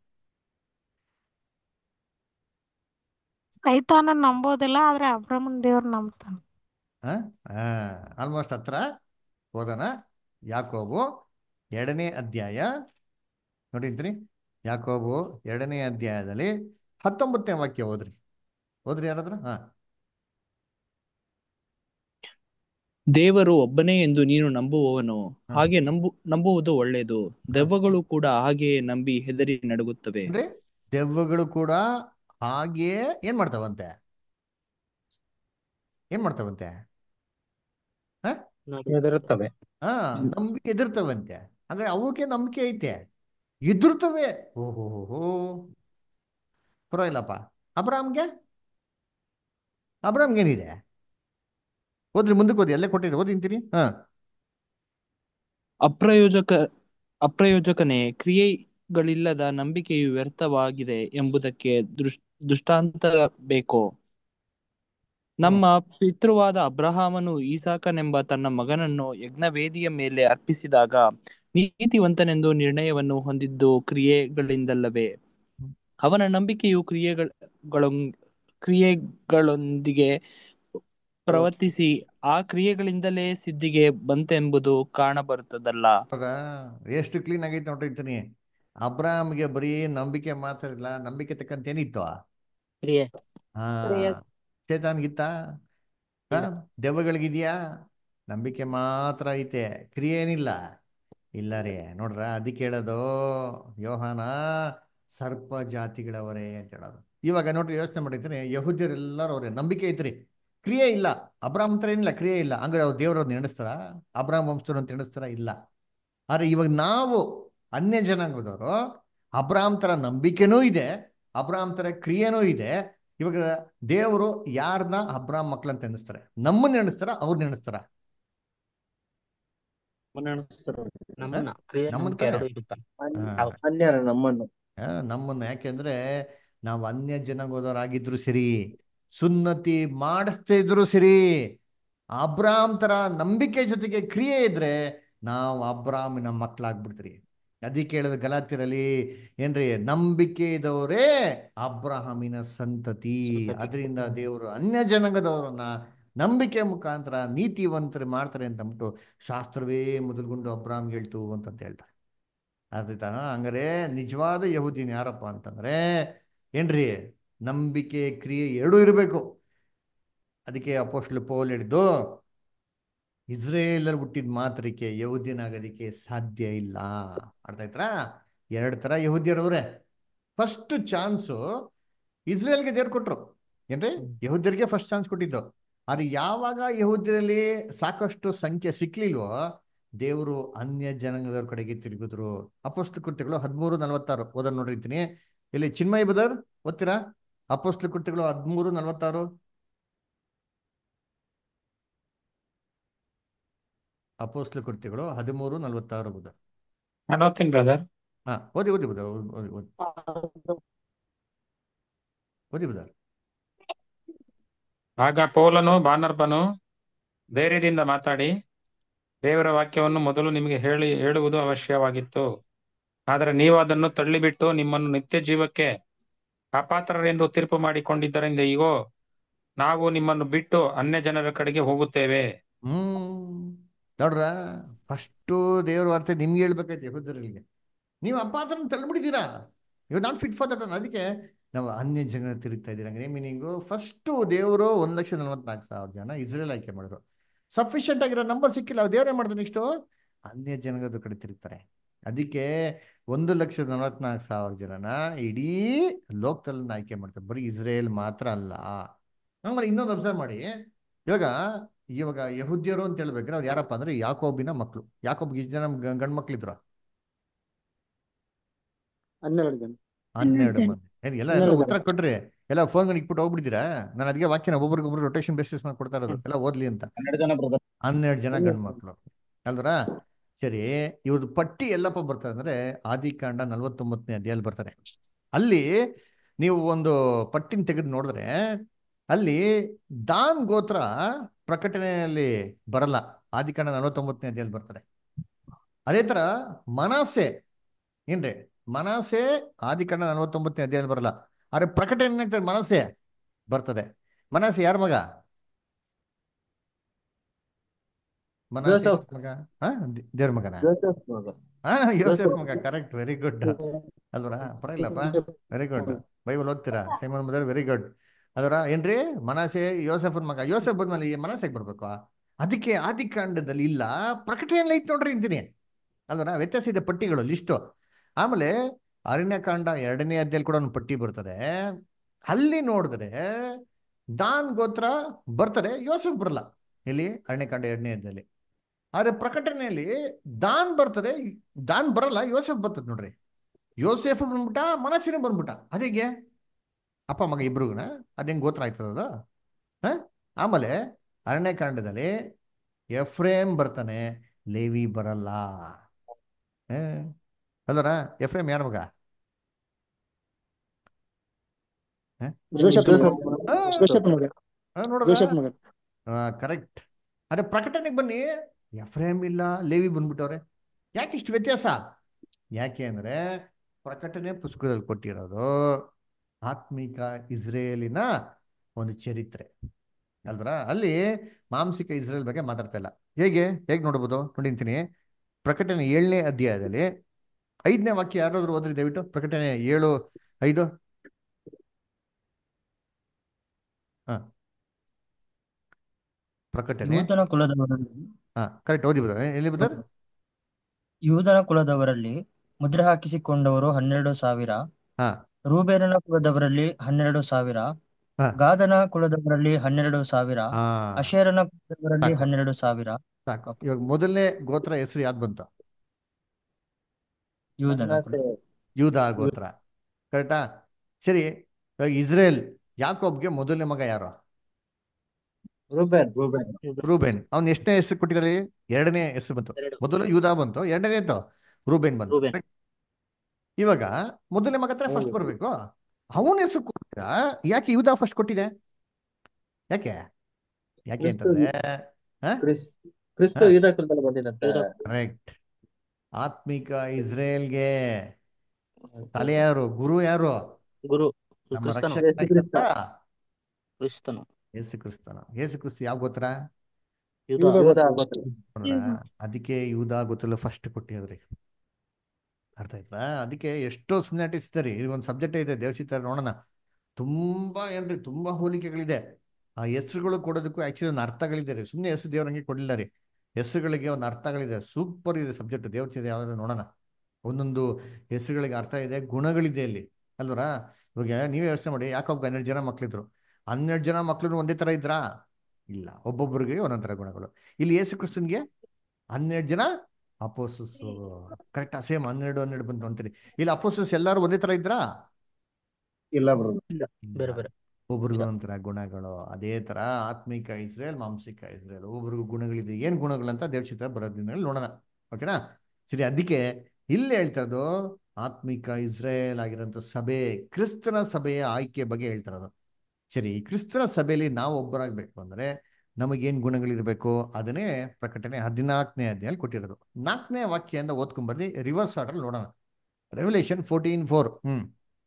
ಸೈತಾನ ನಂಬೋದಿಲ್ಲ ಆದ್ರೆ ಅಬ್ರಹ್ಮನ್ ದೇವ್ರ ನಂಬ್ತಾನ ಆಲ್ಮೋಸ್ಟ್ ಹತ್ರ ಹೋದನ ಯಾಕೋಬು ಎರಡನೇ ಅಧ್ಯಾಯ ನೋಡಿದ್ರಿ ಯಾಕೋಬು ಎರಡನೇ ಅಧ್ಯಾಯದಲ್ಲಿ ಹತ್ತೊಂಬತ್ತನೇ ವಾಕ್ಯ ಓದ್ರಿ ಓದ್ರಿ ಯಾರಾದ್ರೂ ಹಾ ದೇವರು ಒಬ್ಬನೇ ಎಂದು ನೀನು ನಂಬುವವನು ಹಾಗೆ ನಂಬು ನಂಬುವುದು ಒಳ್ಳೆಯದು ದೆವ್ವಗಳು ಕೂಡ ಹಾಗೆಯೇ ನಂಬಿ ಹೆದರಿ ನಡುಗುತ್ತವೆ ಅಂದ್ರೆ ದೆವ್ವಗಳು ಕೂಡ ಹಾಗೆಯೇ ಏನ್ ಮಾಡ್ತಾವಂತೆ ಏನ್ ಮಾಡ್ತಾವಂತೆ ಹ? ಹೆದರುತ್ತವೆ ಹಾ ನಂಬಿ ಎದುರ್ತವಂತೆ ಅಂದ್ರೆ ಅವಕ್ಕೆ ನಂಬಿಕೆ ಐತೆ ಎದುರ್ತವೆ ಓಹೋ ಹೋ ಪರವಾಗಿಲ್ಲಪ್ಪ ಅಬ್ರಾಮ್ಗೆ ಅಬ್ರಾಮ್ಗೇನಿದೆ ಓದ್ರಿ ಮುಂದಕ್ಕೆ ಓದಿ ಅಲ್ಲೇ ಕೊಟ್ಟಿದೆ ಓದಿಂತೀನಿ ಹಾ ಅಪ್ರಯೋಜಕ ಅಪ್ರಯೋಜಕನೇ ಕ್ರಿಯೆಗಳಿಲ್ಲದ ನಂಬಿಕೆಯು ವ್ಯರ್ಥವಾಗಿದೆ ಎಂಬುದಕ್ಕೆ ದೃಷ್ ದೃಷ್ಟಾಂತ ಬೇಕೋ ನಮ್ಮ ಪಿತೃವಾದ ಅಬ್ರಹಾಮನು ಈಸಾಕನೆಂಬ ತನ್ನ ಮಗನನ್ನು ಯಜ್ಞವೇದಿಯ ಮೇಲೆ ಅರ್ಪಿಸಿದಾಗ ನೀತಿವಂತನೆಂದು ನಿರ್ಣಯವನ್ನು ಹೊಂದಿದ್ದು ಕ್ರಿಯೆಗಳಿಂದಲ್ಲವೇ ಅವನ ನಂಬಿಕೆಯು ಕ್ರಿಯೆಗಳ ಕ್ರಿಯೆಗಳೊಂದಿಗೆ ಪ್ರವರ್ತಿಸಿ ಆ ಕ್ರಿಯೆಗಳಿಂದಲೇ ಸಿದ್ಧಿಗೆ ಬಂತೆಂಬುದು ಕಾಣಬರುತ್ತದಲ್ಲ ಇವಾಗ ಎಷ್ಟು ಕ್ಲೀನ್ ಆಗೈತೆ ನೋಡಿರ್ತೀನಿ ಅಬ್ರಾಮ್ಗೆ ಬರೀ ನಂಬಿಕೆ ಮಾತ್ರ ಇಲ್ಲ ನಂಬಿಕೆ ತಕ್ಕಂತ ಏನಿತ್ತು ಕ್ರಿಯೆ ಹಾ ಕ್ರಿಯೆ. ಚೇತನ್ಗಿತ್ತ ದೆವ್ವಗಳಿಗಿದ್ಯಾ ನಂಬಿಕೆ ಮಾತ್ರ ಐತೆ ಕ್ರಿಯೆ ಏನಿಲ್ಲ ಇಲ್ಲ ರೀ ನೋಡ್ರ ಅದಕ್ಕೆ ಹೇಳೋದು ಯೋಹಾನ ಸರ್ಪ ಜಾತಿಗಳವರೇ ಅಂತ ಹೇಳೋದು ಇವಾಗ ನೋಡ್ರಿ ಯೋಚನೆ ಮಾಡಿದ್ರೆ ಯಹೂದ್ಯರೆಲ್ಲರೂ ಅವ್ರೆ ನಂಬಿಕೆ ಐತ್ರಿ ಕ್ರಿಯೆ ಇಲ್ಲ ಅಬ್ರಾಮ್ ಹತ್ರ ಏನಿಲ್ಲ ಕ್ರಿಯೆ ಇಲ್ಲ ಹಂಗಾರೆ ಅವ್ರು ದೇವ್ರವ್ರನ್ನ ಎಣಿಸ್ತಾರ ಅಬ್ರಾಮ್ ವಂಶದವ್ರು ಅಂತ ಎಣಿಸ್ತಾರ ಇಲ್ಲ ಆದ್ರೆ ಇವಾಗ ನಾವು ಅನ್ಯ ಜನಾಂಗದವರು ಅಬ್ರಾಮ್ ತರ ನಂಬಿಕೆನೂ ಇದೆ ಅಬ್ರಾಮ್ ತರ ಕ್ರಿಯೆನೂ ಇದೆ ಇವಾಗ ದೇವರು ಯಾರನ್ನ ಅಬ್ರಾಮ್ ಮಕ್ಳಂತ ಎಣಿಸ್ತಾರೆ ನಮ್ಮನ್ನ ಎಣಿಸ್ತಾರ ಅವ್ರನ್ನ ಎಣಿಸ್ತಾರ ನಮ್ಮನ್ನ ಕ್ರಿಯೆ ನಮ್ಮನ್ನ ನಂಬಿಕೆ ತಾನೆ? ಎರಡೂ ಇರುತ್ತೆ ಹಾ. ಅನ್ಯರ ನಮ್ಮನ್ನು ಆ, ನಮ್ಮನ್ನ ಯಾಕೆಂದ್ರೆ ನಾವು ಅನ್ಯ ಜನಾಂಗದವರಾಗಿದ್ರು ಸರಿ ಸುನ್ನತಿ ಮಾಡಿಸ್ತಾ ಇದ್ರು ಸರಿ ಅಬ್ರಾಮ್ ತರ ನಂಬಿಕೆ ಜೊತೆಗೆ ಕ್ರಿಯೆ ಇದ್ರೆ ನಾವು ಅಬ್ರಾಮಿನ ಮಕ್ಕಳಾಗ್ಬಿಡ್ತೀರಿ ಅದಕ್ಕೆ ಹೇಳಿದ ಗಲಾತಿರಲ್ಲಿ ಏನ್ರಿ ನಂಬಿಕೆ ಇದ್ದವರೇ ಅಬ್ರಹಾಮಿನ ಸಂತತಿ ಅದರಿಂದ ದೇವರು ಅನ್ಯ ಜನಾಂಗದವರನ್ನ ನಂಬಿಕೆ ಮುಖಾಂತರ ನೀತಿವಂತರು ಮಾಡ್ತಾರೆ ಅಂತ ಅಂದ್ಬಿಟ್ಟು ಶಾಸ್ತ್ರವೇ ಮೊದಲುಗೊಂಡು ಅಬ್ರಾಮ್ಗೆ ಹೇಳ್ತು ಅಂತಂತ ಹೇಳ್ತಾರೆ ಆಯ್ತಾ ಹಂಗಾರೆ ನಿಜವಾದ ಯಹೂದಿನ ಯಾರಪ್ಪ ಅಂತಂದ್ರೆ ಏನ್ರಿ ನಂಬಿಕೆ ಕ್ರಿಯೆ ಎರಡೂ ಇರಬೇಕು ಅದಕ್ಕೆ ಅಪೋಸ್ಟ್ಲು ಪೌಲ್ ಹೇಳಿದ್ದು ಇಸ್ರೇಲರ್ ಹುಟ್ಟಿದ ಮಾತ್ರಕ್ಕೆ ಯಹೂದ್ಯನಾಗೋದಕ್ಕೆ ಸಾಧ್ಯ ಇಲ್ಲ ಅರ್ಥ ಆಯ್ತಾ ಎರಡು ತರ ಯಹೂದ್ಯರವ್ರೆ ಫಸ್ಟ್ ಚಾನ್ಸು ಇಸ್ರೇಲ್ಗೆ ದೇವ್ರು ಕೊಟ್ರು ಏನ್ರಿ ಯಹೂದ್ಯರಿಗೆ ಫಸ್ಟ್ ಚಾನ್ಸ್ ಕೊಟ್ಟಿದ್ದು ಆದ್ರೆ ಯಾವಾಗ ಯಹೂದ್ಯರಲ್ಲಿ ಸಾಕಷ್ಟು ಸಂಖ್ಯೆ ಸಿಕ್ಲಿಲ್ವೋ ದೇವರು ಅನ್ಯ ಜನಾಂಗದವ್ರ ಕಡೆಗೆ ತಿರುಗಿದ್ರು ಅಪೋಸ್ತ ಕೃತ್ಯಗಳು ಹದಿಮೂರು ನಲವತ್ತಾರು ಓದೋದ್ ನೋಡಿರ್ತೀನಿ ಇಲ್ಲಿ ಚಿನ್ಮಯ್ ಬದರ್ ಓದ್ತೀರಾ ಅಪೋಸ್ತ ಕೃತ್ಯಗಳು ಹದಿಮೂರು ನಲವತ್ತಾರು ಅಪೋಸ್ಲ ಕೃತ್ಯಗಳು ಹದಿಮೂರು ನಲವತ್ತಾರು ಬುಧ ನಾನು ಓದ್ತೀನಿ ಬ್ರದರ್ ಹಾ ಓದಿ ಓದಿ ಬುಧ ಓದಿ ಓದಿ ಓದಿ ಬುಧ ಆಗ ಪೌಲನು ಬಾನರ್ಬನು ಧೈರ್ಯದಿಂದ ಮಾತಾಡಿ ದೇವರ ವಾಕ್ಯವನ್ನು ಮೊದಲು ನಿಮಗೆ ಹೇಳಿ ಹೇಳುವುದು ಅವಶ್ಯವಾಗಿತ್ತು ಆದರೆ ನೀವು ಅದನ್ನು ತಳ್ಳಿಬಿಟ್ಟು ನಿಮ್ಮನ್ನು ನಿತ್ಯ ಜೀವಕ್ಕೆ ಅಪಾತ್ರರೆಂದು ತೀರ್ಪು ಮಾಡಿಕೊಂಡಿದ್ದರಿಂದ ಈಗೋ ನಾವು ನಿಮ್ಮನ್ನು ಬಿಟ್ಟು ಅನ್ಯ ಜನರ ಕಡೆಗೆ ಹೋಗುತ್ತೇವೆ ಹ್ಮ್ ನೋಡ್ರ ಫಸ್ಟು ದೇವ್ರ ವಾರ್ತೆ ನಿಮ್ಗೆ ಹೇಳ್ಬೇಕಾಯ್ತು ಯಹೂದರಿಗೆ ನೀವು ಅಪ್ಪ ಅದನ್ನ ತಳ್ಳಿಬಿಟ್ಟಿದ್ದೀರಾ ಇವ್ ನಾಟ್ ಫಿಟ್ ಫಾರ್ ದಟ್ ಅದಕ್ಕೆ ನಾವು ಅನ್ಯ ಜನ ತಿರುಗ್ತಾ ಇದ್ದೀರಾ ಹಂಗೆ ಮೀನಿಂಗು ಫಸ್ಟು ದೇವರು ಒಂದ್ ಲಕ್ಷ ನಲವತ್ನಾಲ್ಕು ಸಾವಿರ ಜನ ಇಸ್ರೇಲ್ ಆಯ್ಕೆ ಮಾಡಿದ್ರು ಸಫಿಷಿಯಂಟ್ ಆಗಿರೋ ನಂಬರ್ ಸಿಕ್ಕಿಲ್ಲ ಅವ್ರು ದೇವ್ರೇ ಮಾಡಿದ್ರು ನೆಕ್ಸ್ಟು ಅನ್ಯ ಜನಗದ ಕಡೆ ತಿರುಗ್ತಾರೆ ಅದಕ್ಕೆ ಒಂದು ಲಕ್ಷದ ನಲವತ್ನಾಲ್ಕು ಸಾವಿರ ಜನನ ಇಡೀ ಲೋಕದಲ್ಲಿ ಆಯ್ಕೆ ಮಾಡ್ತಾರೆ ಬರೀ ಇಸ್ರೇಲ್ ಮಾತ್ರ ಅಲ್ಲ ಆಮೇಲೆ ಇನ್ನೊಂದು ಅಬ್ಸರ್ವ್ ಮಾಡಿ ಇವಾಗ ಇವಾಗ ಯಹುದ್ಯರು ಅಂತ ಹೇಳ್ಬೇಕಾದ್ರೆ ಅವ್ರು ಯಾರಪ್ಪ ಅಂದ್ರೆ ಯಾಕೋಬಿನ ಮಕ್ಕಳು ಯಾಕೋಬ್ಗೆ ಇಷ್ಟು ಜನ ಗಂಡು ಮಕ್ಳಿದ್ರು ಹನ್ನೆರಡು ಜನ ಹನ್ನೆರಡು ಮಂದಿ ಏನ್ ಎಲ್ಲ ಎಲ್ಲ ಹನ್ನೆರಡು ಜನ. ಉತ್ತರ ಕೊಟ್ರಿ ಎಲ್ಲ ಫೋನ್ ಇಟ್ಬಿಟ್ಟು ಹೋಗ್ಬಿಟ್ಟಿದ್ದೀರಾ ನಾನು ಅದಕ್ಕೆ ವಾಕ್ಯನ ಒಬ್ಬರಿಗೊಬ್ರು ರೊಟೇಷನ್ ಬೇಸಿಸ್ ಮಾಡಿ ಕೊಡ್ತಾ ಇರೋದು ಎಲ್ಲ ಓದ್ಲಿ ಅಂತ ಹನ್ನೆರಡು ಜನ ಬ್ರದರ್ ಹನ್ನೆರಡು ಜನ ಗಂಡು ಮಕ್ಕಳು ಅಲ್ದ್ರ ಸರಿ ಇವ್ರದ್ದು ಪಟ್ಟಿ ಎಲ್ಲಪ್ಪ ಬರ್ತದೆ ಅಂದ್ರೆ ಆದಿಕಾಂಡ ನಲವತ್ತೊಂಬತ್ತನೇ ಅಧ್ಯಾಯಲ್ಲಿ ಬರ್ತಾರೆ ಅಲ್ಲಿ ನೀವು ಒಂದು ಪಟ್ಟಿನ ತೆಗೆದು ನೋಡಿದ್ರೆ ಅಲ್ಲಿ ದಾನ್ ಗೋತ್ರ ಪ್ರಕಟಣೆಯಲ್ಲಿ ಬರಲ್ಲ ಆದಿಕಾಂಡ ನಲವತ್ತೊಂಬತ್ತನೇ ಅಧ್ಯಾಯಲ್ಲಿ ಬರ್ತಾರೆ ಅದೇ ತರ ಮನಾಸೆ ಏನ್ರಿ ಮನಸೆ ಆದಿಕಾಂಡ ನಲವತ್ತೊಂಬತ್ತನೇ ಅಧ್ಯಾಯದಲ್ಲಿ ಬರಲ್ಲ ಆದ್ರೆ ಪ್ರಕಟಣೆ ಏನಾಗ್ತದೆ ಮನಸ್ಸೆ ಬರ್ತದೆ ಮನಸ್ಸೆ ಯಾರ ಮಗ ಮನಸ್ಸೆ ಜೋಸೆಫ್. ಮಗ ಹಾ ದೇವ್ರ ಮಗನ ಜೋಸೆಫ್ ಮಗ ಹಾ ಯೋಸೆಫ್ ಜೋಸೆಫ್. ಮಗ ಕರೆಕ್ಟ್ ವೆರಿ ಗುಡ್ ಅಲ್ವರ ಪರವಾಗಿಲ್ಲಪ್ಪ ವೆರಿ ಗುಡ್ ಬೈಬಲ್ ಓದ್ತೀರಾ ಸೈಮನ್ ಮದರ್ ವೆರಿ ಗುಡ್ ಅದರ ಏನ್ರಿ ಮನಸೆ ಯೋಸೆಫನ್ ಮಗ ಯೋಸೆಫ್ ಬಂದ್ಮೇಲೆ ಈ ಮನಸ್ಸೆಗೆ ಬರ್ಬೇಕು ಅದಕ್ಕೆ ಆದಿಕಾಂಡದಲ್ಲಿ ಇಲ್ಲ ಪ್ರಕಟಣೆಯಲ್ಲಿ ಐತ್ ನೋಡ್ರಿ ಅಂತೀನಿ ಅಲ್ವರ ವ್ಯತ್ಯಾಸ ಇದೆ ಪಟ್ಟಿಗಳು ಲಿಸ್ಟು ಆಮೇಲೆ ಅರಣ್ಯಕಾಂಡ ಎರಡನೇ ಅಧ್ಯಾಯಲ್ಲಿ ಕೂಡ ಒಂದು ಪಟ್ಟಿ ಬರ್ತದೆ ಅಲ್ಲಿ ನೋಡಿದ್ರೆ ದಾನ್ ಗೋತ್ರ ಬರ್ತದೆ ಯೋಸೆಫ್ ಬರಲ್ಲ ಇಲ್ಲಿ ಅರಣ್ಯಕಾಂಡ ಎರಡನೇ ಅಧ್ಯಾಯಲ್ಲಿ ಆದ್ರೆ ಪ್ರಕಟಣೆಯಲ್ಲಿ ದಾನ್ ಬರ್ತದೆ ದಾನ್ ಬರಲ್ಲ ಯೋಸೆಫ್ ಬರ್ತದೆ ನೋಡ್ರಿ ಯೋಸೆಫ್ ಬಂದ್ಬಿಟ್ಟ ಮನಸ್ಸಿನ ಬಂದ್ಬಿಟ್ಟ ಅದೇಗೆ ಅಪ್ಪ ಮಗ ಇಬ್ರಿಗುನ ಅದೇನ್ ಗೋತ್ರ ಆಯ್ತದ ಹ ಆಮೇಲೆ ಅರಣ್ಯಕಾಂಡದಲ್ಲಿ ಎಫ್ರೇಮ್ ಬರ್ತಾನೆ ಲೇವಿ ಬರಲ್ಲ ಅಲ್ಲರ ಎಫ್ರೇಮ್ ಯಾರ ಮಗ ಹ? ಜೋಸೆಫ್ ಜೋಸೆಫ್ ಆ, ಜೋಸೆಫ್ ಮಗ ಆ, ನೋಡ್ರಾ? ಜೋಸೆಫ್ ಮಗ ಕರೆಕ್ಟ್ ಅದೇ ಪ್ರಕಟಣೆಗೆ ಬನ್ನಿ ಎಫ್ರೇಮ್ ಇಲ್ಲ ಲೇವಿ ಬಂದ್ಬಿಟ್ಟವ್ರೆ ಯಾಕೆ ಇಷ್ಟು ವ್ಯತ್ಯಾಸ ಯಾಕೆ ಅಂದ್ರೆ ಪ್ರಕಟಣೆ ಪುಸ್ತಕದಲ್ಲಿ ಕೊಟ್ಟಿರೋದು ಆತ್ಮಿಕ ಇಸ್ರೇಲಿನ ಒಂದು ಚರಿತ್ರೆ ಅಲ್ವರ ಅಲ್ಲಿ ಮಾಂಸಿಕ ಇಸ್ರೇಲ್ ಬಗ್ಗೆ ಮಾತಾಡ್ತಾ ಇಲ್ಲ ಹೇಗೆ ಹೇಗೆ ನೋಡ್ಬೋದು ನೋಡಿಂತೀನಿ ಪ್ರಕಟಣೆ ಏಳನೇ ಅಧ್ಯಾಯದಲ್ಲಿ ಐದನೇ ವಾಕ್ಯ ಯಾರಾದ್ರೂ ಓದ್ರಿ ದಯವಿಟ್ಟು ಪ್ರಕಟಣೆ ಏಳು ಐದು ಹಾ ಪ್ರಕಟಣೆ ಯೂದನ ಕುಲದವರಲ್ಲಿ ಹಾ ಕರೆಕ್ಟ್ ಓದಿ ಬದ ಎಲ್ಲಿ ಬದ ಯೂದನ ಕುಲದವರಲ್ಲಿ ಮುದ್ರೆ ಹಾಕಿಸಿಕೊಂಡವರು ಹನ್ನೆರಡು ಸಾವಿರ ಹಾ ರೂಬೇನನ ಕುಲದವರಲ್ಲಿ ಹನ್ನೆರಡು ಸಾವಿರ ಹಾ ಗಾದನ ಕುಲದವರಲ್ಲಿ ಹನ್ನೆರಡು ಸಾವಿರ ಹಾ ಅಶೇರನ ಕುಲದವರಲ್ಲಿ ಸಾಕು ಹನ್ನೆರಡು ಸಾವಿರ ಸಾಕು ಓಕೆ ಇವಾಗ ಮೊದಲನೇ ಗೋತ್ರ ಹೆಸರು ಯಾವ್ದು ಬಂತು ಯೂದನ ಕುಲ ಮನಸ್ಸೆ ಯೂದ ಗೋತ್ರ ಕರೆಕ್ಟಾ ಸರಿ ಇವಾಗ ಇಸ್ರೇಲ್ ಯಾಕೋಬ್ಗೆ ಮೊದಲನೇ ಮಗ ಯಾರು ರೂಬೇನ್ ರೂಬೇನ್ ರೂಬೇನ್ ಅವ್ನ್ ಎಷ್ಟನೇ ಹೆಸರು ಕೊಟ್ಟಿದ್ದಾರೆ ಎರಡನೇ ಹೆಸರು ಬಂತು ಎರಡು ಮೊದಲು ಯೂದ ಬಂತು ಎರಡನೇ ಇತ್ತು ರೂಬೇನ್ ಬಂತು ರೂಬೇನ್ correct? ಇವಾಗ ಮೊದಲನೇ ಮಗ ಹತ್ರ ಫಸ್ಟ್ ಬರ್ಬೇಕು ಅವನ ಹೆಸರು ಕೊಟ್ಟಿರ ಯಾಕೆ ಯೂದ ಫಸ್ಟ್ ಕೊಟ್ಟಿದೆ ಯಾಕೆ ಯಾಕೆ ಕ್ರಿಸ್ತು ಅಂತಂದ್ರೆ ಕ್ರಿಸ್ ಕ್ರಿಸ್ತು ಯೂದ ಕುಲದಲ್ಲಿ ಬಂದಿದಂತೆ ಯೂದ ಕರೆಕ್ಟ್ ಆತ್ಮಿಕ ಇಸ್ರೇಲ್ಗೆ ತಲೆ ಯಾರು ಗುರು ಯಾರು ಗುರು ನಮ್ಮ ಕ್ರಿಸ್ತನು ರಕ್ಷಕನಾಗಿದ್ದಂತ ಕ್ರಿಸ್ತನು ಯೇಸು ಕ್ರಿಸ್ತನ ಯೇಸು ಕ್ರಿಸ್ತ ಯಾವ ಗೋತ್ರ ಯೂದ ಯೂದ ಗೋತ್ರ ನೋಡ್ರ ಅದಕ್ಕೆ ಯೂದ ಗೋತ್ರ ಫಸ್ಟ್ ಕೊಟ್ಟಿದ್ರಿ ಅರ್ಥ ಆಯ್ತಾ ಅದಕ್ಕೆ ಎಷ್ಟೋ ಸುಮ್ಮನೆ ಅಟಿಸ್ತಾರೆ ಇದು ಒಂದು ಸಬ್ಜೆಕ್ಟ್ ಇದೆ ದೇವಚಿತ್ರ ನೋಡೋಣ ತುಂಬಾ ಏನ್ರಿ ತುಂಬಾ ಹೋಲಿಕೆಗಳಿದೆ ಆ ಹೆಸರುಗಳು ಕೊಡೋದಕ್ಕೂ ಆಕ್ಚುಲಿ ಒಂದು ಅರ್ಥಗಳಿದೆ ರೀ ಸುಮ್ಮನೆ ಹೆಸರು ದೇವ್ರಂಗೆ ಕೊಡಲಿಲ್ಲ ರೀ ಹೆಸರುಗಳಿಗೆ ಒಂದು ಅರ್ಥಗಳಿದೆ ಸೂಪರ್ ಇದೆ ಸಬ್ಜೆಕ್ಟ್ ದೇವಚಿತ್ರ ಯಾವ್ದಾದ್ರು ನೋಡೋಣ ಒಂದೊಂದು ಹೆಸರುಗಳಿಗೆ ಅರ್ಥ ಇದೆ ಗುಣಗಳಿದೆ ಅಲ್ಲಿ ಅಲ್ವರಾ ಇವಾಗ ನೀವೇ ಯೋಚನೆ ಮಾಡಿ ಯಾಕೊಬ್ಬ ಹನ್ನೆರಡು ಜನ ಮಕ್ಳಿದ್ರು ಹನ್ನೆರಡು ಜನ ಮಕ್ಳು ಒಂದೇ ತರ ಇದ್ರಾ ಇಲ್ಲ ಒಬ್ಬೊಬ್ಬರಿಗೆ ಒಂದೊಂದ್ ತರ ಗುಣಗಳು ಇಲ್ಲಿ ಯೇಸು ಕ್ರಿಸ್ತನ್ಗೆ ಹನ್ನೆರಡು ಜನ ಅಪೋಸಸ್ ಕರೆಕ್ಟ್ ಸೇಮ್ ಹನ್ನೆರಡು ಹನ್ನೆರಡು ಬಂತು ಅಂತೀರಿ ಇಲ್ಲಿ ಅಪೋಸಸ್ ಎಲ್ಲಾರು ಒಂದೇ ತರ ಇದ್ರಾ ಇಲ್ಲ ಬ್ರದರ್ ಇಲ್ಲ ಬೇರೆ ಬೇರೆ ಒಬ್ರಿಗೂ ಒಂಥರ ಗುಣಗಳು ಅದೇ ತರ ಆತ್ಮಿಕ ಇಸ್ರೇಲ್ ಮಾಂಸಿಕ ಇಸ್ರೇಲ್ ಒಬ್ರಿಗೂ ಗುಣಗಳಿದೆ ಏನ್ ಗುಣಗಳು ಅಂತ ದೇವಚಿತ್ರ ಬರೋದ್ರಲ್ಲಿ ನೋಡೋಣ ಓಕೆನಾ ಸರಿ ಅದಕ್ಕೆ ಇಲ್ಲಿ ಹೇಳ್ತಾ ಇರೋದು ಆತ್ಮಿಕ ಇಸ್ರೇಲ್ ಆಗಿರೋಂಥ ಸಭೆ ಕ್ರಿಸ್ತನ ಸಭೆಯ ಆಯ್ಕೆ ಬಗ್ಗೆ ಹೇಳ್ತಾ ಇರೋದು ಸರಿ ಈ ಕ್ರಿಸ್ತನ ಸಭೆಯಲ್ಲಿ ನಾವು ಒಬ್ಬರಾಗಬೇಕು ಅಂದ್ರೆ ನಮಗೇನ್ ಗುಣಗಳಿರ್ಬೇಕು ಅದನ್ನೇ ಪ್ರಕಟಣೆ ಹದಿನಾಲ್ಕನೇ ಅಧ್ಯಾಯಲ್ಲಿ ಕೊಟ್ಟಿರೋದು ನಾಲ್ಕನೇ ವಾಕ್ಯದಿಂದ ಓದ್ಕೊಂಬರ್ರಿ ರಿವರ್ಸ್ ಆರ್ಡರ್ ನೋಡೋಣ Revelation fourteen four hmm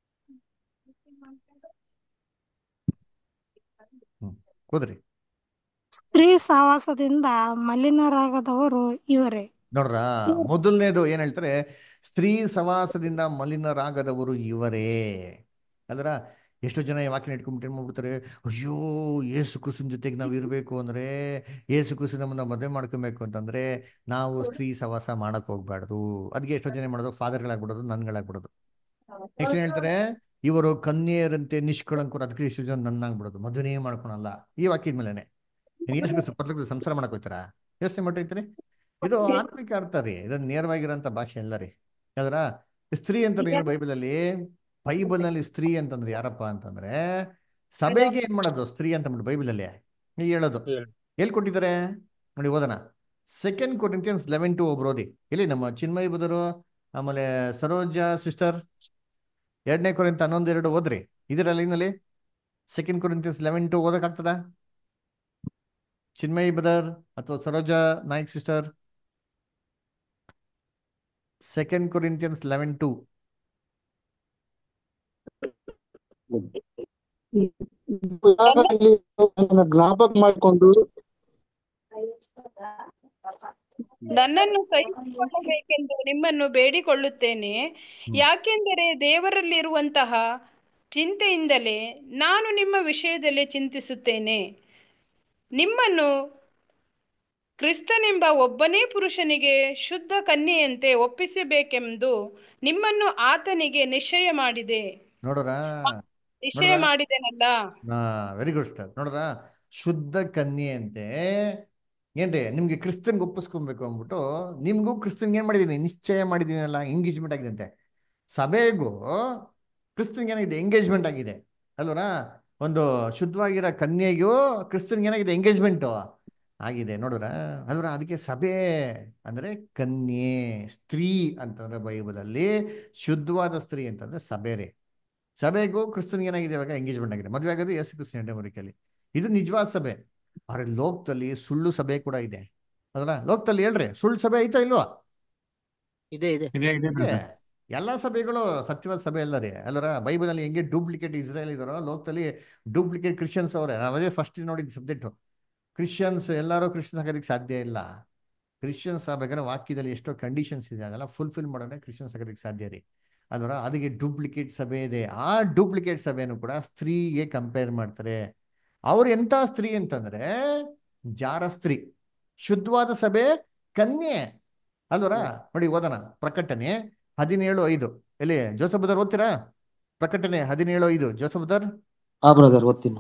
hmm ಕೂದ್ರಿ ಸ್ತ್ರೀ ಸಹವಾಸದಿಂದ ಮಲಿನರಾಗದವರು ಇವರೇ ನೋಡ್ರ ಮೊದಲನೇದು ಏನ್ ಹೇಳ್ತಾರೆ ಸ್ತ್ರೀ ಸವಾಸದಿಂದ ಮಲಿನರಾಗದವರು ಇವರೇ ಅದರ ಎಷ್ಟೋ ಜನ ಈ ವಾಕ್ಯನ ಇಟ್ಕೊಂಡ್ಬಿಟ್ಟು ಏನ್ ಮಾಡ್ಬಿಡ್ತಾರೆ ಅಯ್ಯೋ ಏಸು ಕುಸಿನ ಜೊತೆಗೆ ನಾವು ಇರಬೇಕು ಅಂದ್ರೆ ಏಸು ಕುಸು ನಮ್ಮನ್ನ ಮದುವೆ ಮಾಡ್ಕೊಬೇಕು ಅಂತಂದ್ರೆ ನಾವು ಸ್ತ್ರೀ ಸವಾಸ ಮಾಡಕ್ ಹೋಗ್ಬಾರ್ದು ಅದಕ್ಕೆ ಎಷ್ಟೋ ಜನ ಏನ್ ಮಾಡೋದು ಫಾದರ್ಗಳಾಗ್ಬಿಡೋದು ನನ್ಗಳಾಗ್ಬಿಡೋದು ನೆಕ್ಸ್ಟ್ ಏನ್ ಹೇಳ್ತಾರೆ ಇವರು ಕನ್ಯೆಯರಂತೆ ನಿಷ್ಕಳಂಕರು ಅದಕ್ಕೆ ಎಷ್ಟೋ ಜನ ನನ್ನಾಗ್ಬಿಡೋದು ಮದುವೆನೇ ಮಾಡ್ಕೊಳಲ್ಲ ಈ ವಾಕ್ಯದ ಮೇಲೆನೆ ಏಸು ಕ್ರಿಸ್ತ ಪತ್ರದಲ್ಲಿ ಸಂಸಾರ ಮಾಡಕ್ ಹೋಗ್ತಾರ ಯೋಚನೆ ಮಾಡ್ತೈತ್ರಿ ಇದು ಆತ್ಮಿಕ ಅರ್ಥ ರೀ ಇದನ್ನ ನೇರವಾಗಿರೋಂಥ ಭಾಷೆ ಅಲ್ಲ ರೀ ಯಾವ್ದ್ರ ಸ್ತ್ರೀ ಅಂತ ಏನು ಬೈಬಲ್ ಅಲ್ಲಿ ಬೈಬಲ್ ನಲ್ಲಿ ಸ್ತ್ರೀ ಅಂತಂದ್ರೆ ಯಾರಪ್ಪ ಅಂತಂದ್ರೆ ಸಭೆಗೆ ಏನ್ ಮಾಡೋದು ಸ್ತ್ರೀ ಅಂತ ಅಂದ್ಬಿಟ್ಟು ಬೈಬಲ್ ಅಲ್ಲಿ ಈಗ ಹೇಳೋದು ಎಲ್ಲಿ ಕೊಟ್ಟಿದ್ದಾರೆ ನೋಡಿ ಓದೋಣ ಸೆಕೆಂಡ್ ಕೊರಿಂತಿಯನ್ಸ್ ಲೆವೆನ್ ಟು ಒಬ್ರು ಓದಿ ಇಲ್ಲಿ ನಮ್ಮ ಚಿನ್ಮಯ್ ಬುಧರು ಆಮೇಲೆ ಸರೋಜಾ ಸಿಸ್ಟರ್ ಎರಡನೇ ಕೊರಿಂತ ಹನ್ನೊಂದು ಎರಡು ಓದ್ರಿ ಇದರ ಲೈನಲ್ಲಿ ಸೆಕೆಂಡ್ ಕೊರಿಂತಿಯನ್ಸ್ ಲೆವೆನ್ ಟು ಓದಕ್ಕಾಗ್ತದ ಚಿನ್ಮಯ್ ಬದರ್ ಅಥವಾ Saroja Naik sister second Corinthians eleven two ಜ್ಞಾಪಕ ಮಾಡಿಕೊಂಡು ನನ್ನನ್ನು ಕೈಗೊಳ್ಳಬೇಕೆಂದು ನಿಮ್ಮನ್ನು ಬೇಡಿಕೊಳ್ಳುತ್ತೇನೆ ಯಾಕೆಂದರೆ ದೇವರಲ್ಲಿರುವಂತಹ ಚಿಂತೆಯಿಂದಲೇ ನಾನು ನಿಮ್ಮ ವಿಷಯದಲ್ಲಿ ಚಿಂತಿಸುತ್ತೇನೆ ನಿಮ್ಮನ್ನು ಕ್ರಿಸ್ತನೆಂಬ ಒಬ್ಬನೇ ಪುರುಷನಿಗೆ ಶುದ್ಧ ಕನ್ಯೆಯಂತೆ ಒಪ್ಪಿಸಬೇಕೆಂದು ನಿಮ್ಮನ್ನು ಆತನಿಗೆ ನಿಶ್ಚಯ ಮಾಡಿದೆ ನೋಡ್ರ ನಿಶ್ಚಯ ಮಾಡಿದೆನಲ್ಲ ವೆರಿ ಗುಡ್ ಸ್ಟಾರ್ ನೋಡ್ರ ಶುದ್ಧ ಕನ್ಯೆ ಅಂತೆ ಏನ್ರಿ ನಿಮ್ಗೆ ಕ್ರಿಸ್ತನ್ಗೆ ಒಪ್ಪಿಸ್ಕೊಬೇಕು ಅಂದ್ಬಿಟ್ಟು ನಿಮ್ಗೂ ಕ್ರಿಸ್ತನ್ಗೆ ಏನ್ ಮಾಡಿದೀನಿ ನಿಶ್ಚಯ ಮಾಡಿದೀನಲ್ಲ ಎಂಗೇಜ್ಮೆಂಟ್ ಆಗಿದೆ ಅಂತೆ ಸಭೆಗೂ ಕ್ರಿಸ್ತನ್ಗೆ ಏನಾಗಿದೆ ಎಂಗೇಜ್ಮೆಂಟ್ ಆಗಿದೆ ಅಲ್ವರಾ ಒಂದು ಶುದ್ಧವಾಗಿರೋ ಕನ್ಯೆಗೂ ಕ್ರಿಸ್ತನ್ಗೆ ಏನಾಗಿದೆ ಎಂಗೇಜ್ಮೆಂಟು ಆಗಿದೆ ನೋಡ್ರ ಅಲ್ವರ ಅದಕ್ಕೆ ಸಭೆ ಅಂದ್ರೆ ಕನ್ಯೆ ಸ್ತ್ರೀ ಅಂತಂದ್ರೆ ಬೈಬಲ್ ಅಲ್ಲಿ ಶುದ್ಧವಾದ ಸ್ತ್ರೀ ಅಂತಂದ್ರೆ ಸಭೆ ರೀ ಸಭೆಗೂ ಕ್ರಿಸ್ತನ್ಗೆ ಏನಾಗಿದೆ ಇವಾಗ ಎಂಗೇಜ್ಮೆಂಟ್ ಆಗಿದೆ ಮದುವೆ ಆಗೋದು ಯೇಸು ಕ್ರಿಸ್ತನ ಹೆಂಡಮರಿಕೆಯಲ್ಲಿ ಇದು ನಿಜವಾದ ಸಭೆ ಆದ್ರೆ ಲೋಕದಲ್ಲಿ ಸುಳ್ಳು ಸಭೆ ಕೂಡ ಇದೆ ಅದರ ಲೋಕದಲ್ಲಿ ಹೇಳ್ರಿ ಸುಳ್ಳು ಸಭೆ ಐತಾ ಇಲ್ವಾ ಇದೆ ಇದೆ ಇದೆ ಎಲ್ಲಾ ಸಭೆಗಳು ಸತ್ಯವಾದ ಸಭೆ ಅಲ್ಲ ರೀ ಅಲ್ಲರ ಬೈಬಲ್ ಅಲ್ಲಿ ಹೆಂಗೆ ಡೂಪ್ಲಿಕೇಟ್ ಇಸ್ರೇಲ್ ಇದಾರೋ ಲೋಕದಲ್ಲಿ ಡೂಪ್ಲಿಕೇಟ್ ಕ್ರಿಶ್ಚಿಯನ್ಸ್ ಅವರೇ ನಾವು ಅದೇ ಫಸ್ಟ್ ನೋಡಿದ ಸಬ್ಜೆಕ್ಟ್ ಕ್ರಿಶ್ಚಿಯನ್ಸ್ ಎಲ್ಲರೂ ಕ್ರಿಶ್ಚಿಯನ್ಸ್ ಆಗೋದಕ್ಕೆ ಸಾಧ್ಯ ಇಲ್ಲ ಕ್ರಿಶ್ಚಿಯನ್ಸ್ ಆಗ್ಬೇಕಾದ್ರೆ ವಾಕ್ಯದಲ್ಲಿ ಎಷ್ಟೋ ಕಂಡೀಷನ್ಸ್ ಇದೆ ಅದೆಲ್ಲ ಫುಲ್ಫಿಲ್ ಮಾಡೋಣ ಕ್ರಿಶ್ಚಿಯನ್ಸ್ ಆಗೋದಕ್ಕೆ ಸಾಧ್ಯ ರೀ ಅಲ್ವರ ಅದಕ್ಕೆ ಡೂಪ್ಲಿಕೇಟ್ ಸಭೆ ಇದೆ ಆ ಡೂಪ್ಲಿಕೇಟ್ ಸಭೆನೂ ಕೂಡ ಸ್ತ್ರೀಗೆ ಕಂಪೇರ್ ಮಾಡ್ತಾರೆ ಅವ್ರು ಎಂತ ಸ್ತ್ರೀ ಅಂತಂದ್ರೆ ಜಾರ ಸ್ತ್ರೀ ಶುದ್ಧವಾದ ಸಭೆ ಕನ್ಯೆ ಅಲ್ವರ ನೋಡಿ ಓದೋಣ ಪ್ರಕಟಣೆ ಹದಿನೇಳು ಐದು ಎಲ್ಲಿ ಜೋಸಫದರ್ ಓದ್ತೀರಾ ಪ್ರಕಟಣೆ ಹದಿನೇಳು ಐದು ಜೋಸಫದರ್ ಆ ಬ್ರದರ್ ಓದ್ತೀನಿ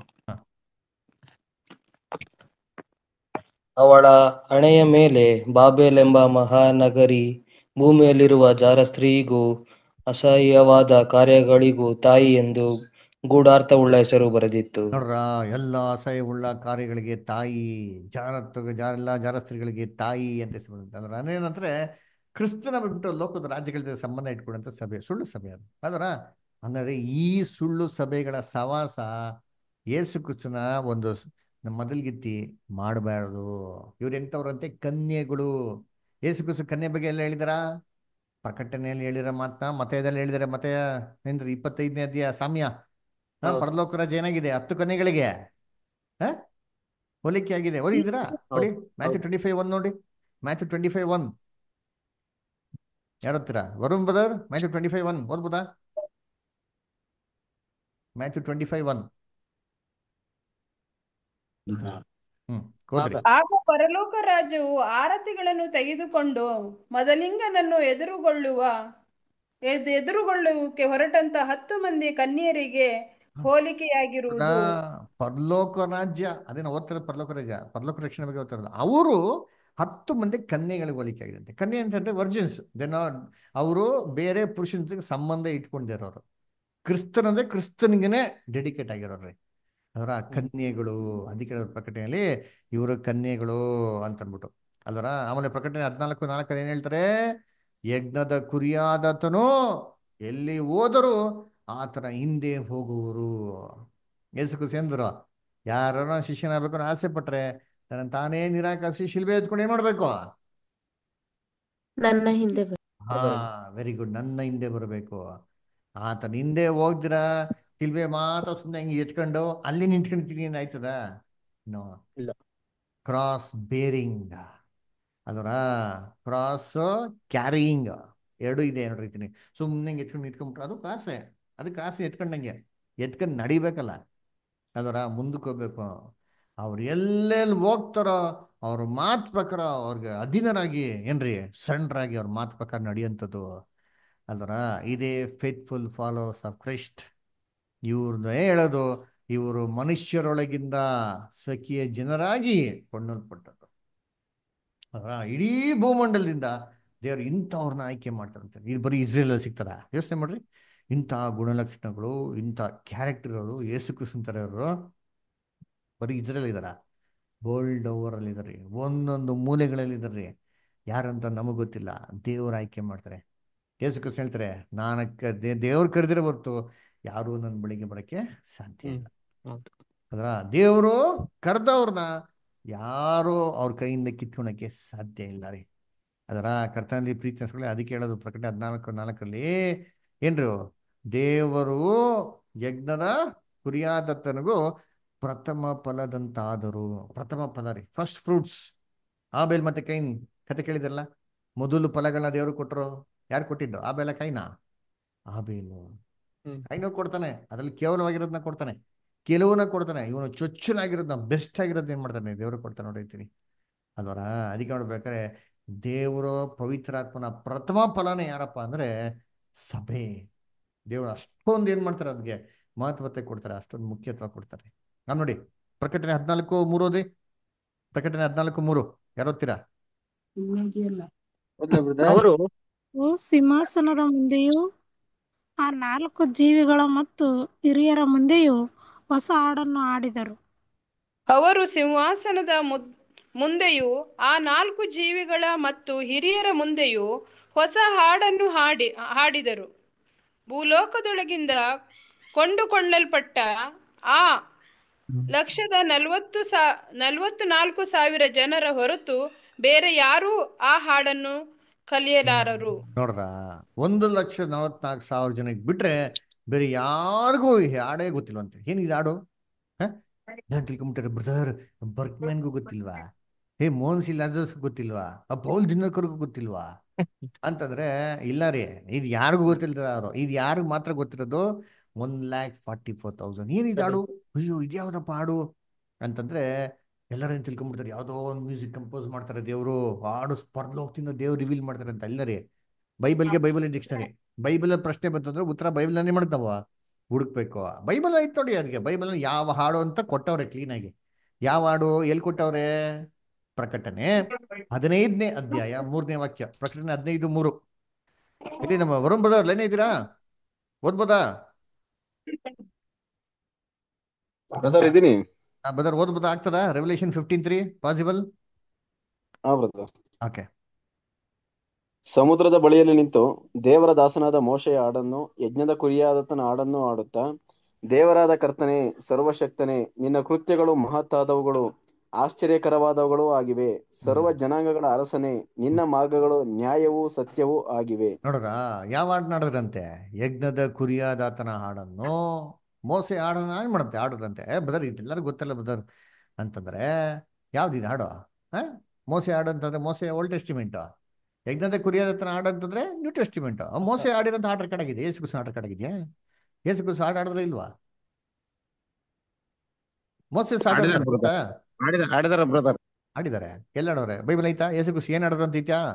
ಅವಳ ಹಣೆಯ ಮೇಲೆ ಬಾಬೆಲ್ ಎಂಬ ಮಹಾನಗರಿ ಭೂಮಿಯಲ್ಲಿರುವ ಜಾರ ಸ್ತ್ರೀಗೂ ಅಸಹ್ಯವಾದ ಕಾರ್ಯಗಳಿಗೂ ತಾಯಿ ಎಂದು ಗೂಢಾರ್ಥವುಳ್ಳ ಹೆಸರು ಬರೆದಿತ್ತು ನೋಡ್ರ ಎಲ್ಲ ಅಸಹ್ಯವುಳ್ಳ ಕಾರ್ಯಗಳಿಗೆ ತಾಯಿ ಜಾರ ಜಾರ ಎಲ್ಲ ಜಾರ ಸ್ತ್ರೀಗಳಿಗೆ ತಾಯಿ ಅಂತ ಹೆಸರು ಬರುತ್ತೆ ಅಂದ್ರೆ ಅದೇನಂದ್ರೆ ಕ್ರಿಸ್ತನ ಬಿಟ್ಟು ಲೋಕದ ರಾಜ್ಯಗಳ ಜೊತೆ ಸಂಬಂಧ ಇಟ್ಕೊಂಡಂತ ಸಭೆ ಸುಳ್ಳು ಸಭೆ ಅದು ಅದರ ಹಂಗಾದ್ರೆ ಈ ಸುಳ್ಳು ಸಭೆಗಳ ಸವಾಸ ಏಸು ಕ್ರಿಸ್ತನ ಒಂದು ಮೊದಲ್ಗಿತ್ತಿ ಮಾಡಬಾರ್ದು ಇವ್ರು ಎಂಥವ್ರಂತೆ ಕನ್ಯೆಗಳು ಏಸು ಕ್ರಿಸ್ತ ಕನ್ಯೆ ಬಗ್ಗೆ ಎಲ್ಲ ಹೇಳಿದಾರ ಪ್ರಕಟಣೆಯಲ್ಲಿ ಹೇಳಿರೋ ಮಾತನ್ನ ಮತಯದಲ್ಲಿ ಹೇಳಿದಾರೆ ಮತಯ ಏನ್ರಿ ಇಪ್ಪತ್ತೈದನೇ ಅಧ್ಯಾಯ ಸಾಮ್ಯ ಹಾ ಪರಲೋಕ ರಾಜ್ಯ ಏನಾಗಿದೆ ಹತ್ತು ಕನ್ಯೆಗಳಿಗೆ ಹ ಹೋಲಿಕೆ ಆಗಿದೆ ಓದಿದ್ದೀರಾ ನೋಡಿ ಮ್ಯಾಥ್ಯೂ ಟ್ವೆಂಟಿ ಫೈವ್ ಒನ್ ನೋಡಿ ಮ್ಯಾಥ್ಯೂ ಟ್ವೆಂಟಿ ಫೈವ್ ಒನ್ ಯಾರು ಓದ್ತೀರಾ Varun brother Matthew twenty five one ಓದ್ಬೋದಾ Matthew twenty five one hmm ಓದ್ರಿ ಆಗ ಪರಲೋಕ ರಾಜ್ಯವು ಆರತಿಗಳನ್ನು ತೆಗೆದುಕೊಂಡು ಮದಲಿಂಗನನ್ನು ಎದುರುಗೊಳ್ಳುವ ಎದ್- ಎದುರುಗೊಳ್ಳುವುಕ್ಕೆ ಹೊರಟಂತ ಹತ್ತು ಮಂದಿ ಕನ್ಯರಿಗೆ ಹೋಲಿಕೆಯಾಗಿರುವುದು ಪರಲೋಕ ರಾಜ್ಯ ಅದೇನೋ ಓದ್ತಿರೋದು ಪರಲೋಕ ರಾಜ್ಯ ಪರಲೋಕ ರಕ್ಷಣೆ ಬಗ್ಗೆ ಓದ್ತಿರೋದು ಅವರು ಹತ್ತು ಮಂದಿ ಕನ್ಯೆಗಳಿಗೆ ಹೋಲಿಕೆ ಆಗಿದಂತೆ ಕನ್ಯೆ ಅಂತಂದ್ರೆ ವರ್ಜಿನ್ಸ್ ದೇ ನಾಟ್ ಅವರು ಬೇರೆ ಪುರುಷನ ಜೊತೆಗೆ ಸಂಬಂಧ ಇಟ್ಕೊಂಡಿರೋರು ಕ್ರಿಸ್ತನಂದ್ರೆ ಕ್ರಿಸ್ತನಿಗೆ ಡೆಡಿಕೇಟ್ ಆಗಿರೋರು ಅದರ ಕನ್ಯೆಗಳು ಅದಕ್ಕೆ ಹೇಳೋರು ಪ್ರಕಟಣೆಯಲ್ಲಿ ಇವರು ಕನ್ಯೆಗಳು ಅಂತ ಅಂದ್ಬಿಟ್ಟು ಅಲ್ವರ ಆಮೇಲೆ ಪ್ರಕಟಣೆ ಹದಿನಾಲ್ಕು ನಾಲ್ಕಲ್ಲಿ ಏನ್ ಹೇಳ್ತಾರೆ ಯಜ್ಞದ ಕುರಿಯಾದತನು ಎಲ್ಲಿ ಹೋದರೂ ಆತನ ಹಿಂದೆ ಹೋಗುವರು ಯೇಸು ಕ್ರಿಸ್ತ ಎಂದ್ರು ಯಾರ ಶಿಷ್ಯನಾಗಬೇಕು ಅನ್ನೋ ಆಸೆ ಪಟ್ರೆ ತನ್ನ ತಾನೇ ನಿರಾಕರಿಸಿ ಶಿಲ್ಬೆ ಎತ್ಕೊಂಡು ಏನ್ ಮಾಡ್ಬೇಕು ನನ್ನ ಹಿಂದೆ ಬ- ಹಾ ವೆರಿ ಗುಡ್ ನನ್ನ ಹಿಂದೆ ಬರಬೇಕು ಆತನ ಹಿಂದೆ ಹೋಗ್ದಿರ ಶಿಲ್ಬೆ ಮಾತ್ರ ಸುಮ್ಮನೆ ಹಿಂಗೆ ಎತ್ಕೊಂಡು ಅಲ್ಲಿ ನಿಂತ್ಕೊಂತೀನಿ ಆಯ್ತದ ನೋ ಇಲ್ಲ ಕ್ರಾಸ್ ಬೇರಿಂಗ್ ಅದರ ಕ್ರಾಸ್ ಕ್ಯಾರಿಯಿಂಗ್ ಎರಡು ಇದೆ ಎರಡು ರೀತಿನಿ ಸುಮ್ಮನೆ ಹಿಂಗೆ ಎತ್ಕೊಂಡು ನಿಂತ್ಕೊಂಡ್ಬಿಟ್ರೆ ಅದು ಕಾಸೆ ಅದು ಕಾಸು ಎತ್ಕೊಂಡಂಗೆ ಎತ್ಕೊಂಡು ನಡಿಬೇಕಲ್ಲ ಅದರ ಮುಂದಕ್ಕೆ ಹೋಗ್ಬೇಕು ಅವ್ರು ಎಲ್ಲೆಲ್ಲಿ ಹೋಗ್ತಾರೋ ಅವ್ರ ಮಾತು ಪ್ರಕಾರ ಅವ್ರಿಗೆ ಅಧೀನರಾಗಿ ಏನ್ರಿ ಸಣ್ಣ್ರಾಗಿ ಅವ್ರ ಮಾತು ಪ್ರಕಾರ ನಡೆಯುವಂಥದ್ದು ಅಲ್ವರ ಇದೇ ಫೇತ್ಫುಲ್ ಫಾಲೋವರ್ಸ್ ಆಫ್ ಕ್ರೈಸ್ಟ್ ಇವ್ರನ್ನೇ ಹೇಳೋದು ಇವರು ಮನುಷ್ಯರೊಳಗಿಂದ ಸ್ವಕೀಯ ಜನರಾಗಿ ಕೊಂಡೊಲ್ಪಟ್ಟರು ಅದರ ಇಡೀ ಭೂಮಂಡಲದಿಂದ ದೇವರು ಇಂಥವ್ರನ್ನ ಆಯ್ಕೆ ಮಾಡ್ತಾರಂತೆ ಇದು ಬರೀ ಇಸ್ರೇಲ್ ಸಿಗ್ತದ ಯೋಚನೆ ಮಾಡ್ರಿ ಇಂಥ ಗುಣಲಕ್ಷಣಗಳು ಇಂಥ ಕ್ಯಾರೆಕ್ಟರ್ ಇರೋರು ಯೇಸು ಕ್ರಿಸ್ತನ್ ಥರ ಇರೋರು ಬರೀ ಇಸ್ರೇಲ್ ಇದಾರ ಬೋಲ್ಡ್ ಓವರ್ ಅಲ್ಲಿ ಇದಾರೆ ಒಂದೊಂದು ಮೂಲೆಗಳಲ್ಲಿ ಇದಾರೆ ಯಾರಂತ ನಮಗೆ ಗೊತ್ತಿಲ್ಲ ದೇವ್ರು ಆಯ್ಕೆ ಮಾಡ್ತಾರೆ ಯೇಸು ಕ್ರಿಸ್ತ ಹೇಳ್ತಾರೆ ನಾನಕ್ಕ ದೇ ದೇವ್ರು ಕರೆದಿರೋ ಹೊರ್ತು ಯಾರೂ ನನ್ನ ಬಳಿಗೆ ಬರೋಕ್ಕೆ ಸಾಧ್ಯ ಇಲ್ಲ ಹೌದು ಅದರ ದೇವರು ಕರೆದವ್ರನ್ನ ಯಾರು ಅವ್ರ ಕೈಯಿಂದ ಕಿತ್ಕೊಳಕ್ಕೆ ಸಾಧ್ಯ ಇಲ್ಲ ರೀ ಅದರ ಕರ್ತನಲ್ಲಿ ಪ್ರೀತಿ ಅನ್ಸ್ಕೊಳ್ಳಿ ಅದಕ್ಕೆ ಹೇಳೋದು ಪ್ರಕಟಣೆ ಹದಿನಾಲ್ಕು ನಾಲ್ಕರಲ್ಲಿ ಏನ್ರು ದೇವರು ಯಜ್ಞದ ಕುರಿಯಾದತ್ತನಿಗೂ ಪ್ರಥಮ ಫಲದಂತಾದರು ಪ್ರಥಮ ಫಲ ರೀ ಫಸ್ಟ್ ಫ್ರೂಟ್ಸ್ ಆಬೇಲ್ ಮತ್ತೆ ಕೈನ್ ಕತೆ ಕೇಳಿದ್ರಲ್ಲ ಮೊದಲು ಫಲಗಳನ್ನ ದೇವರು ಕೊಟ್ಟರು ಯಾರು ಕೊಟ್ಟಿದ್ದು ಆಬೇಲ ಕೈನ ಆಬೇಲು ಹ್ಮ್ ಕೈನೂ ಕೊಡ್ತಾನೆ ಅದ್ರಲ್ಲಿ ಕೇವಲವಾಗಿರೋದನ್ನ ಕೊಡ್ತಾನೆ ಕೆಲವನ್ನ ಕೊಡ್ತಾನೆ ಇವನು ಚೊಚ್ಚಲಾಗಿರೋದನ್ನ ಬೆಸ್ಟ್ ಆಗಿರೋದನ್ನ ಏನ್ ಮಾಡ್ತಾನೆ ದೇವರು ಕೊಡ್ತಾನೆ ನೋಡಿರ್ತೀನಿ ಅಲ್ವರ ಅದಕ್ಕೆ ನೋಡ್ಬೇಕಾದ್ರೆ ದೇವರು ಪವಿತ್ರಾತ್ಮನ ಪ್ರಥಮ ಫಲನೇ ಯಾರಪ್ಪ ಅಂದ್ರೆ ಸಭೆ ದೇವರು ಅಷ್ಟೊಂದು ಏನ್ ಮಾಡ್ತಾರೆ ಅದಕ್ಕೆ ಮಹತ್ವತೆ ಕೊಡ್ತಾರೆ ಅಷ್ಟೊಂದು ಮುಖ್ಯತ್ವ ಕೊಡ್ತಾರೆ ನಾವ್ ನೋಡಿ ಪ್ರಕಟಣೆ ಹದಿನಾಲ್ಕು ಮೂರು ಓದಿ ಪ್ರಕಟಣೆ ಹದಿನಾಲ್ಕು ಮೂರು ಯಾರು ಓದ್ತೀರಾ ಅವರು ಓ ಸಿಂಹಾಸನದ ಮುಂದೆಯೂ ಆ ನಾಲ್ಕು ಜೀವಿಗಳ ಮತ್ತು ಹಿರಿಯರ ಮುಂದೆಯೂ ಹೊಸ ಹಾಡನ್ನು ಹಾಡಿದರು ಅವರು ಸಿಂಹಾಸನದ ಮುದ್- ಮುಂದೆಯೂ ಆ ನಾಲ್ಕು ಜೀವಿಗಳ ಮತ್ತು ಹಿರಿಯರ ಮುಂದೆಯೂ ಹೊಸ ಹಾಡನ್ನು ಹಾಡಿ ಹಾಡಿದರು ಭೂಲೋಕದೊಳಗಿಂದ ಕೊಂಡುಕೊಳ್ಳಲ್ಪಟ್ಟ ಆ ಲಕ್ಷದ ನಲವತ್ತು ಸಾ ನಲವತ್ತು ನಾಲ್ಕು ಸಾವಿರ ಜನರ ಹೊರತು ಬೇರೆ ಯಾರೂ ಆ ಹಾಡನ್ನು ಕಲಿಯಲಾರರು ನೋಡ್ರ ಒಂದು ಲಕ್ಷ ನಲವತ್ನಾಲ್ಕು ಸಾವಿರ ಜನಕ್ಕೆ ಬಿಟ್ರೆ ಬೇರೆ ಯಾರಿಗೂ ಈ ಹಾಡೇ ಗೊತ್ತಿಲ್ವಂತೆ ಏನ್ ಇದು ಹಾಡು ಹ? ನಾನ್ ತಿಳ್ಕೊಂಬಿಟ್ಟಾರೆ ಬ್ರದರ್ ಬರ್ಕ್ಮ್ಯಾನ್ಗೂ ಗೊತ್ತಿಲ್ವಾ ಹೇ ಮೋಹನ್ ಸಿ ಲಾಜರ್ಸ್ ಗೊತ್ತಿಲ್ವಾ ಆ ಪೌಲ್ ದಿನಕರ್ಗೂ ಗೊತ್ತಿಲ್ವಾ ಅಂತಂದ್ರೆ ಇಲ್ಲ ರೀ ಇದು ಯಾರಿಗೂ ಗೊತ್ತಿಲ್ಲ ಅವರು ಇದು ಯಾರಿಗೂ ಮಾತ್ರ ಗೊತ್ತಿರೋದು one lakh forty four thousand ಏನಿದು ಹಾಡು ಅಯ್ಯೋ ಇದ್ಯಾವ್ದಪ್ಪ ಹಾಡು ಅಂತಂದ್ರೆ ಎಲ್ಲರೂ ಏನ್ ತಿಳ್ಕೊಂಡ್ಬಿಡ್ತಾರೆ ಯಾವುದೋ ಒಂದು ಮ್ಯೂಸಿಕ್ ಕಂಪೋಸ್ ಮಾಡ್ತಾರೆ ದೇವರು ಹಾಡು ಸ್ಪರ್ಧೋಗ್ತಿಂದ ದೇವ್ರು ರಿವೀಲ್ ಮಾಡ್ತಾರೆ ಅಂತ ಇಲ್ಲ ರೀ ಬೈಬಲ್ಗೆ ಬೈಬಲ್ ಡಿಕ್ಷನರಿ ಬೈಬಲ್ ಪ್ರಶ್ನೆ ಬಂತಂದ್ರೆ ಉತ್ತರ ಬೈಬಲ್ ಏನ್ ಮಾಡ್ತಾವ ಹುಡುಕ್ಬೇಕು ಬೈಬಲ್ ಐತ್ ನೋಡಿ ಅದಕ್ಕೆ ಬೈಬಲ್ ಯಾವ ಹಾಡು ಅಂತ ಕೊಟ್ಟವ್ರೆ ಕ್ಲೀನ್ ಆಗಿ ಯಾವ ಹಾಡು ಎಲ್ಲಿ ಕೊಟ್ಟವ್ರೆ ಪ್ರಕಟಣೆ ಹದಿನೈದನೇ ಅಧ್ಯಾಯ ಮೂರನೇ ವಾಕ್ಯ ಪ್ರಕಟಣೆ ಹದಿನೈದು ಮೂರು ಇಲ್ಲಿ ನಮ್ಮ ವರುಣ್ ಬ್ರದರ್ ಲೈನ್ ಇದ್ದೀರಾ ಓದ್ಬೋದಾ ಬ್ರದರ್ ಇದೀನಿ ಬ್ರದರ್ ಓದ್ಬೋದಾ ಆಗ್ತದಾ ರೆವಲ್ಯೂಷನ್ ಫಿಫ್ಟೀನ್ ತ್ರೀ ಪಾಸಿಬಲ್ ಹಾ ಬ್ರದರ್ ಓಕೆ ಸಮುದ್ರದ ಬಳಿಯಲ್ಲಿ ನಿಂತು ದೇವರ ದಾಸನಾದ ಮೋಶೆಯ ಹಾಡನ್ನು ಯಜ್ಞದ ಕುರಿಯಾದತನ ಹಾಡನ್ನು ಹಾಡುತ್ತಾ ದೇವರಾದ ಕರ್ತನೆ ಸರ್ವಶಕ್ತನೇ ನಿನ್ನ ಕೃತ್ಯಗಳು ಮಹತ್ತಾದವುಗಳು ಆಶ್ಚರ್ಯಕರವಾದವುಗಳು ಆಗಿವೆ ಸರ್ವ ಜನಾಂಗಗಳ ಅರಸನೇ ನಿನ್ನ ಮಾರ್ಗಗಳು ನ್ಯಾಯವೂ ಸತ್ಯವೂ ಆಗಿವೆ ನೋಡ್ರ ಯಾವ ಹಾಡು ನಾಡಿದ್ರಂತೆ ಯಜ್ಞದ ಕುರಿಯಾದಾತನ ಹಾಡನ್ನು ಮೋಸೆ ಹಾಡನ್ನ ಏನ್ ಮಾಡುತ್ತೆ ಹಾಡುದಂತೆ ಬ್ರದರ್ ಇದೆಲ್ಲರಿಗೂ ಗೊತ್ತಲ್ಲ ಬ್ರದರ್ ಅಂತಂದ್ರೆ ಯಾವ್ದಿದೆ ಹಾಡು ಹಾ ಮೋಸೆ ಹಾಡು ಅಂತಂದ್ರೆ ಮೋಸೆ ಓಲ್ಡ್ ಟೆಸ್ಟಿಮೆಂಟ್ ಯಜ್ಞದ ಕುರಿಯಾದ ಹಾಡು ಅಂತಂದ್ರೆ ನ್ಯೂ ಟೆಸ್ಟಿಮೆಂಟ್ ಮೋಸೆ ಆಡಿರೋಂಥ ಹಾಡು ರೆಕಾರ್ಡ್ ಆಗಿದೆ ಯೇಸು ಕ್ರಿಸ್ತನ ಹಾಡು ರೆಕಾರ್ಡ್ ಆಗಿದೆಯಾ ಯೇಸು ಕ್ರಿಸ್ತ ಹಾಡು ಆಡಿದ್ರೆ ಇಲ್ವಾ ಮೋಸೆ ಹಾಡು ಆಡಿದಾರೆ ಆಡ್ತಾರೆ ಗೊತ್ತಾ ಆಡಿದ ಆಡಿದಾರ ಬ್ರದರ್ ಆಡಿದ್ದಾರೆ ಎಲ್ಲ ಆಡೋರೆ ಬೈಬಲ್ ಐತಾ ಯೇಸು ಕ್ರಿಸ್ತ ಏನ್ ಆಡಿದ್ರು ಅಂತ ಐತ್ಯಾ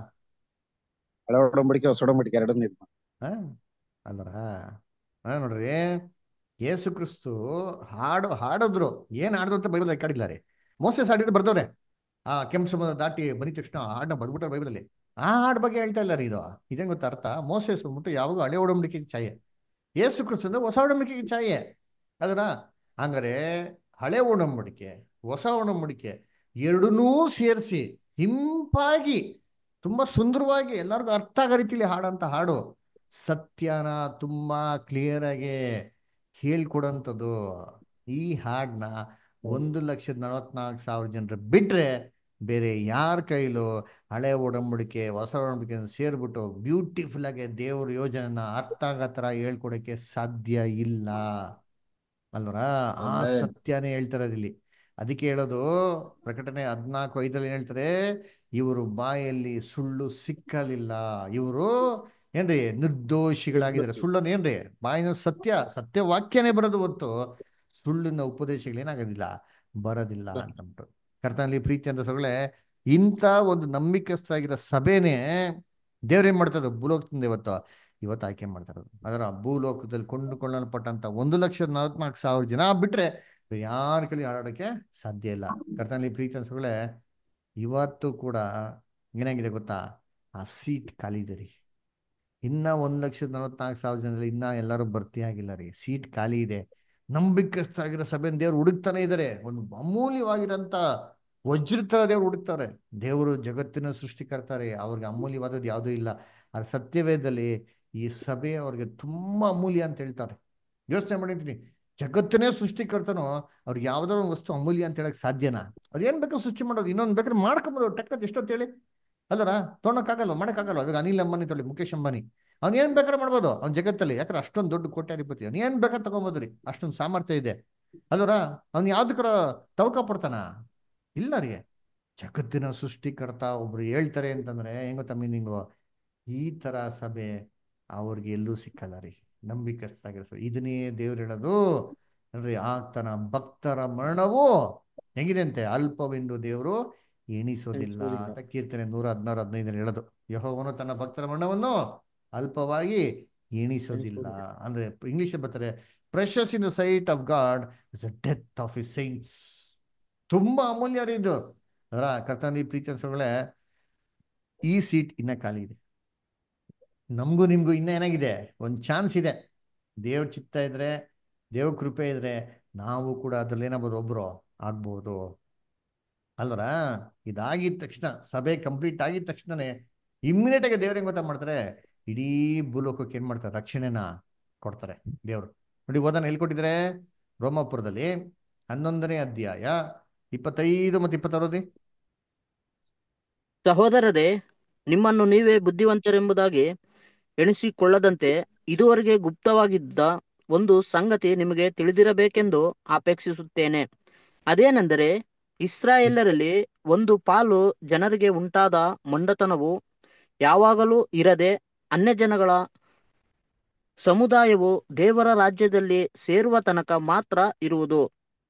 ಹಳೆ ಒಡಂಬಡಿಕೆ ಹೊಸ ಒಡಂಬಡಿಕೆ ಎರಡನ್ನೂ ಇದು ಮಾಡಿ. ಹಾ ಅಲ್ಲರ ಹಾ ನೋಡ್ರಿ ಯೇಸು ಕ್ರಿಸ್ತು ಹಾಡು ಹಾಡಿದ್ರು ಏನ್ ಹಾಡಿದ್ರು ಅಂತ ಬೈಬಲ್ ರೆಕಾರ್ಡಿಲ್ಲ ರೀ ಮೋಸೆಸ್ ಹಾಡಿದ್ರೆ ಬರ್ದವ್ರೆ ಆ ಕೆಂಪು ಸಮುದ್ರ ದಾಟಿ ಬಂದಿದ ತಕ್ಷಣ ಹಾಡನ್ನ ಬರ್ಬಿಟ್ರೆ ಬೈಬಲಲ್ಲಿ ಆ ಹಾಡ್ ಬಗ್ಗೆ ಹೇಳ್ತಾ ಇಲ್ಲ ರೀ ಇದು ಇದೇನ್ ಗೊತ್ತಾ ಅರ್ಥ ಮೋಸೆಸ್ ಬಂದ್ಬಿಟ್ಟು ಯಾವಾಗೂ ಹಳೆ ಒಡಂಬಡಿಕೆಗೆ ಛಾಯೆ ಯೇಸು ಕ್ರಿಸ್ತು ಅಂದ್ರೆ ಹೊಸ ಒಡಂಬಡಿಕೆಗೆ ಛಾಯೆ ಅದನ್ನ ಹಂಗಾರೆ ಹಳೆ ಒಡಂಬಡಿಕೆ ಹೊಸ ಒಡಂಬಡಿಕೆ ಎರಡನ್ನೂ ಸೇರಿಸಿ ಹಿಂಪಾಗಿ ತುಂಬಾ ಸುಂದರವಾಗಿ ಎಲ್ಲರಿಗೂ ಅರ್ಥ ಆಗೋ ರೀತಿಲಿ ಹಾಡಂತ ಹಾಡು ಸತ್ಯನ ತುಂಬಾ ಕ್ಲಿಯರ್ ಆಗಿ ಹೇಳ್ಕೊಡಂಥದ್ದು ಈ ಹಾಡನ್ನ ಒಂದು ಲಕ್ಷದ ನಲವತ್ನಾಲ್ಕು ಸಾವಿರ ಜನರು ಬಿಟ್ರೆ ಬೇರೆ ಯಾರ ಕೈಲೂ ಹಳೆ ಒಡಂಬಡಿಕೆ ಹೊಸ ಒಡಂಬಡಿಕೆ ಸೇರ್ಬಿಟ್ಟು ಬ್ಯೂಟಿಫುಲ್ ಆಗಿ ದೇವ್ರ ಯೋಜನೆನ ಅರ್ಥ ಆಗೋ ಥರ ಹೇಳ್ಕೊಡಕ್ಕೆ ಸಾಧ್ಯ ಇಲ್ಲ ಅಲ್ವರ ಆ Amen. ಸತ್ಯನೇ ಹೇಳ್ತಾರೆ ಇಲ್ಲಿ ಅದಕ್ಕೆ ಹೇಳೋದು ಪ್ರಕಟಣೆ ಹದಿನಾಲ್ಕು ಐದಲ್ಲಿ ಏನ್ ಹೇಳ್ತಾರೆ ಇವರು ಬಾಯಲ್ಲಿ ಸುಳ್ಳು ಸಿಕ್ಕಲಿಲ್ಲ ಇವರು ಏನ್ರಿ ನಿರ್ದೋಷಿಗಳಾಗಿದ್ದಾರೆ ಸುಳ್ಳನ್ನು ಏನ್ರಿ ಬಾಯಿನ ಸತ್ಯ ಸತ್ಯ ವಾಕ್ಯನೇ ಬರೋದು ಹೊತ್ತು ಸುಳ್ಳಿನ ಉಪದೇಶಗಳು ಏನಾಗೋದಿಲ್ಲ ಬರೋದಿಲ್ಲ ಅಂತಂದ್ಬಿಟ್ಟು ಕರ್ತನಲ್ಲಿ ಪ್ರೀತಿ ಅಂತ ಸೊಗಳೆ ಇಂಥ ಒಂದು ನಂಬಿಕಸ್ಥಾಗಿರೋ ಸಭೆನೇ ದೇವ್ರೇನ್ ಮಾಡ್ತಾರೆ ಭೂಲೋಕದಿಂದ ಇವತ್ತು ಇವತ್ತು ಆಯ್ಕೆ ಮಾಡ್ತಾರೆ ಅದರ ಭೂಲೋಕದಲ್ಲಿ ಕೊಂಡುಕೊಳ್ಳಲ್ಪಟ್ಟಂತ ಒಂದು ಲಕ್ಷದ ನಲವತ್ನಾಲ್ಕು ಸಾವಿರ ಜನ ಬಿಟ್ರೆ ಯಾರ ಕೈಲಿ ಆಡೋದಕ್ಕೆ ಸಾಧ್ಯ ಇಲ್ಲ ಕರ್ತನಲ್ಲಿ ಪ್ರೀತಿ ಅನ್ಸಗಳೇ ಇವತ್ತು ಕೂಡ ಏನಾಗಿದೆ ಗೊತ್ತಾ ಆ ಸೀಟ್ ಖಾಲಿ ಇದೆ ರೀ ಇನ್ನ ಒಂದ್ ಲಕ್ಷದ ನಲವತ್ನಾಲ್ಕು ಸಾವಿರ ಜನರಲ್ಲಿ ಇನ್ನ ಎಲ್ಲರೂ ಭರ್ತಿ ಆಗಿಲ್ಲ ರೀ ಸೀಟ್ ಖಾಲಿ ಇದೆ ನಂಬಿಕಸ್ಥಾಗಿರೋ ಸಭೆನ ದೇವ್ರು ಹುಡುಕ್ತಾನೆ ಇದಾರೆ ಒಂದು ಅಮೂಲ್ಯವಾಗಿರಂತ ವಜ್ರತರ ದೇವ್ರು ಹುಡುಕ್ತಾರೆ ದೇವರು ಜಗತ್ತಿನ ಸೃಷ್ಟಿಕರ್ತಾರೆ ಅವ್ರಿಗೆ ಅಮೂಲ್ಯವಾದದ್ದು ಯಾವುದೂ ಇಲ್ಲ ಆ ಸತ್ಯವೇದದಲ್ಲಿ ಈ ಸಭೆ ಅವ್ರಿಗೆ ತುಂಬಾ ಅಮೂಲ್ಯ ಅಂತ ಹೇಳ್ತಾರೆ ಯೋಚನೆ ಮಾಡಿದ್ದೀನಿ ಜಗತ್ತನ್ನೇ ಸೃಷ್ಟಿಕರ್ತನೋ ಅವ್ರಿಗೆ ಯಾವ್ದಾದ್ರು ಒಂದು ವಸ್ತು ಅಮೂಲ್ಯ ಅಂತ ಹೇಳಕ್ ಸಾಧ್ಯನಾ ಅದೇನ್ ಬೇಕು ಸೃಷ್ಟಿ ಮಾಡೋದು ಇನ್ನೊಂದು ಬೇಕಾದ್ರೆ ಮಾಡ್ಕೊಂಬೋದು ಟಕ್ಕತ್ ಎಷ್ಟೊತ್ತು ಹೇಳಿ ಅಲ್ಲರ ತೊಗೊಳಕ್ಕಾಗಲ್ವ ಮಾಡಕ್ಕಾಗಲ್ವ ಇವಾಗ ಅನಿಲ್ ಅಂಬಾನಿ ತೊಳಿ ಮುಖೇಶ್ ಅಂಬಾನಿ ಅವ್ನು ಏನ್ ಬೇಕಾದ್ರೆ ಮಾಡ್ಬೋದು ಅವ್ನ ಜಗತ್ತಲ್ಲಿ ಯಾಕಂದ್ರೆ ಅಷ್ಟೊಂದು ದೊಡ್ಡ ಕೋಟ್ಯಾಧಿಪತಿ ಅವ್ನು ಏನ್ ಬೇಕಾದ್ರೆ ತಗೊಂಬೋದು ರೀ ಅಷ್ಟೊಂದು ಸಾಮರ್ಥ್ಯ ಇದೆ ಅಲ್ವರ ಅವ್ನು ಯಾವ್ದಕ್ಕಾರ ತವಕ ಪಡ್ತಾನ ಇಲ್ಲ ರೀ ಜಗತ್ತಿನ ಸೃಷ್ಟಿಕರ್ತ ಒಬ್ರು ಹೇಳ್ತಾರೆ ಅಂತಂದ್ರೆ ಹೆಂಗ್ ಗೊತ್ತಾ ಮೀನಿಂಗು ಈ ತರ ಸಭೆ ಅವ್ರಿಗೆ ಎಲ್ಲೂ ಸಿಕ್ಕಲ್ಲ ರೀ ನಂಬಿಕಸ್ಥಾಗಿರೋ ಇದನ್ನೇ ದೇವ್ರು ಹೇಳೋದು ನೋಡ್ರಿ ಆತನ ಭಕ್ತರ ಮರಣವು ಹೆಂಗಿದೆ ಅಂತೆ ಅಲ್ಪವೆಂದು ದೇವರು ಎಣಿಸೋದಿಲ್ಲ ಅಂತ ಕೀರ್ತನೆ ನೂರ ಹದಿನಾರು ಹದಿನೈದರಲ್ಲಿ ಹೇಳೋದು ಯಹೋವನು ತನ್ನ ಭಕ್ತರ ಮರಣವನ್ನು ಅಲ್ಪವಾಗಿ ಎಣಿಸೋದಿಲ್ಲ ಅಂದ್ರೆ ಇಂಗ್ಲಿಷ್ ಬರ್ತಾರೆ precious in the sight of God is a death of his saints ತುಂಬಾ ಅಮೂಲ್ಯ ರೀ ಇದು ಅದರ ಕರ್ತನಲ್ಲಿ ಪ್ರೀತಿ ಅನ್ಸೋಗಳೇ ಈ ಸೀಟ್ ಇನ್ನ ಖಾಲಿ ಇದೆ ನಮಗೂ ನಿಮ್ಗೂ ಇನ್ನ ಏನಾಗಿದೆ ಒಂದು ಚಾನ್ಸ್ ಇದೆ ದೇವ್ರ ಚಿತ್ತ ಇದ್ರೆ ದೇವ್ರ ಕೃಪೆ ಇದ್ರೆ ನಾವು ಕೂಡ ಅದ್ರಲ್ಲಿ ಏನಾಗ್ಬೋದು ಒಬ್ರು ಆಗ್ಬೋದು ಅಲ್ವರ ಇದಾಗಿದ ತಕ್ಷಣ ಸಭೆ ಕಂಪ್ಲೀಟ್ ಆಗಿದ ತಕ್ಷಣನೇ ಇಮ್ಮಿಡಿಯೇಟ್ ಆಗಿ ದೇವ್ರ ಹೆಂಗ್ ಗೊತ್ತಾ ಮಾಡ್ತಾರೆ ಇಡೀ ಭೂಲೋಕಕ್ಕೆ ಏನ್ ಮಾಡ್ತಾರೆ ರಕ್ಷಣೆನ ಕೊಡ್ತಾರೆ ದೇವ್ರು ನೋಡಿ ಓದನ ಎಲ್ಲಿ ಕೊಟ್ಟಿದ್ರೆ ರೋಮಾಪುರದಲ್ಲಿ ಹನ್ನೊಂದನೇ ಅಧ್ಯಾಯ ಇಪ್ಪತ್ತೈದು ಮತ್ತು ಇಪ್ಪತ್ತಾರದಿ ಸಹೋದರರೇ ನಿಮ್ಮನ್ನು ನೀವೇ ಬುದ್ಧಿವಂತರೆಂಬುದಾಗಿ ಎಣಿಸಿಕೊಳ್ಳದಂತೆ ಇದುವರೆಗೆ ಗುಪ್ತವಾಗಿದ್ದ ಒಂದು ಸಂಗತಿ ನಿಮಗೆ ತಿಳಿದಿರಬೇಕೆಂದು ಅಪೇಕ್ಷಿಸುತ್ತೇನೆ ಅದೇನೆಂದರೆ ಇಸ್ರಾಯೇಲರಲ್ಲಿ ಒಂದು ಪಾಲು ಜನರಿಗೆ ಉಂಟಾದ ಮೊಂಡತನವು ಯಾವಾಗಲೂ ಇರದೆ ಅನ್ಯಜನಗಳ ಸಮುದಾಯವು ದೇವರ ರಾಜ್ಯದಲ್ಲಿ ಸೇರುವ ತನಕ ಮಾತ್ರ ಇರುವುದು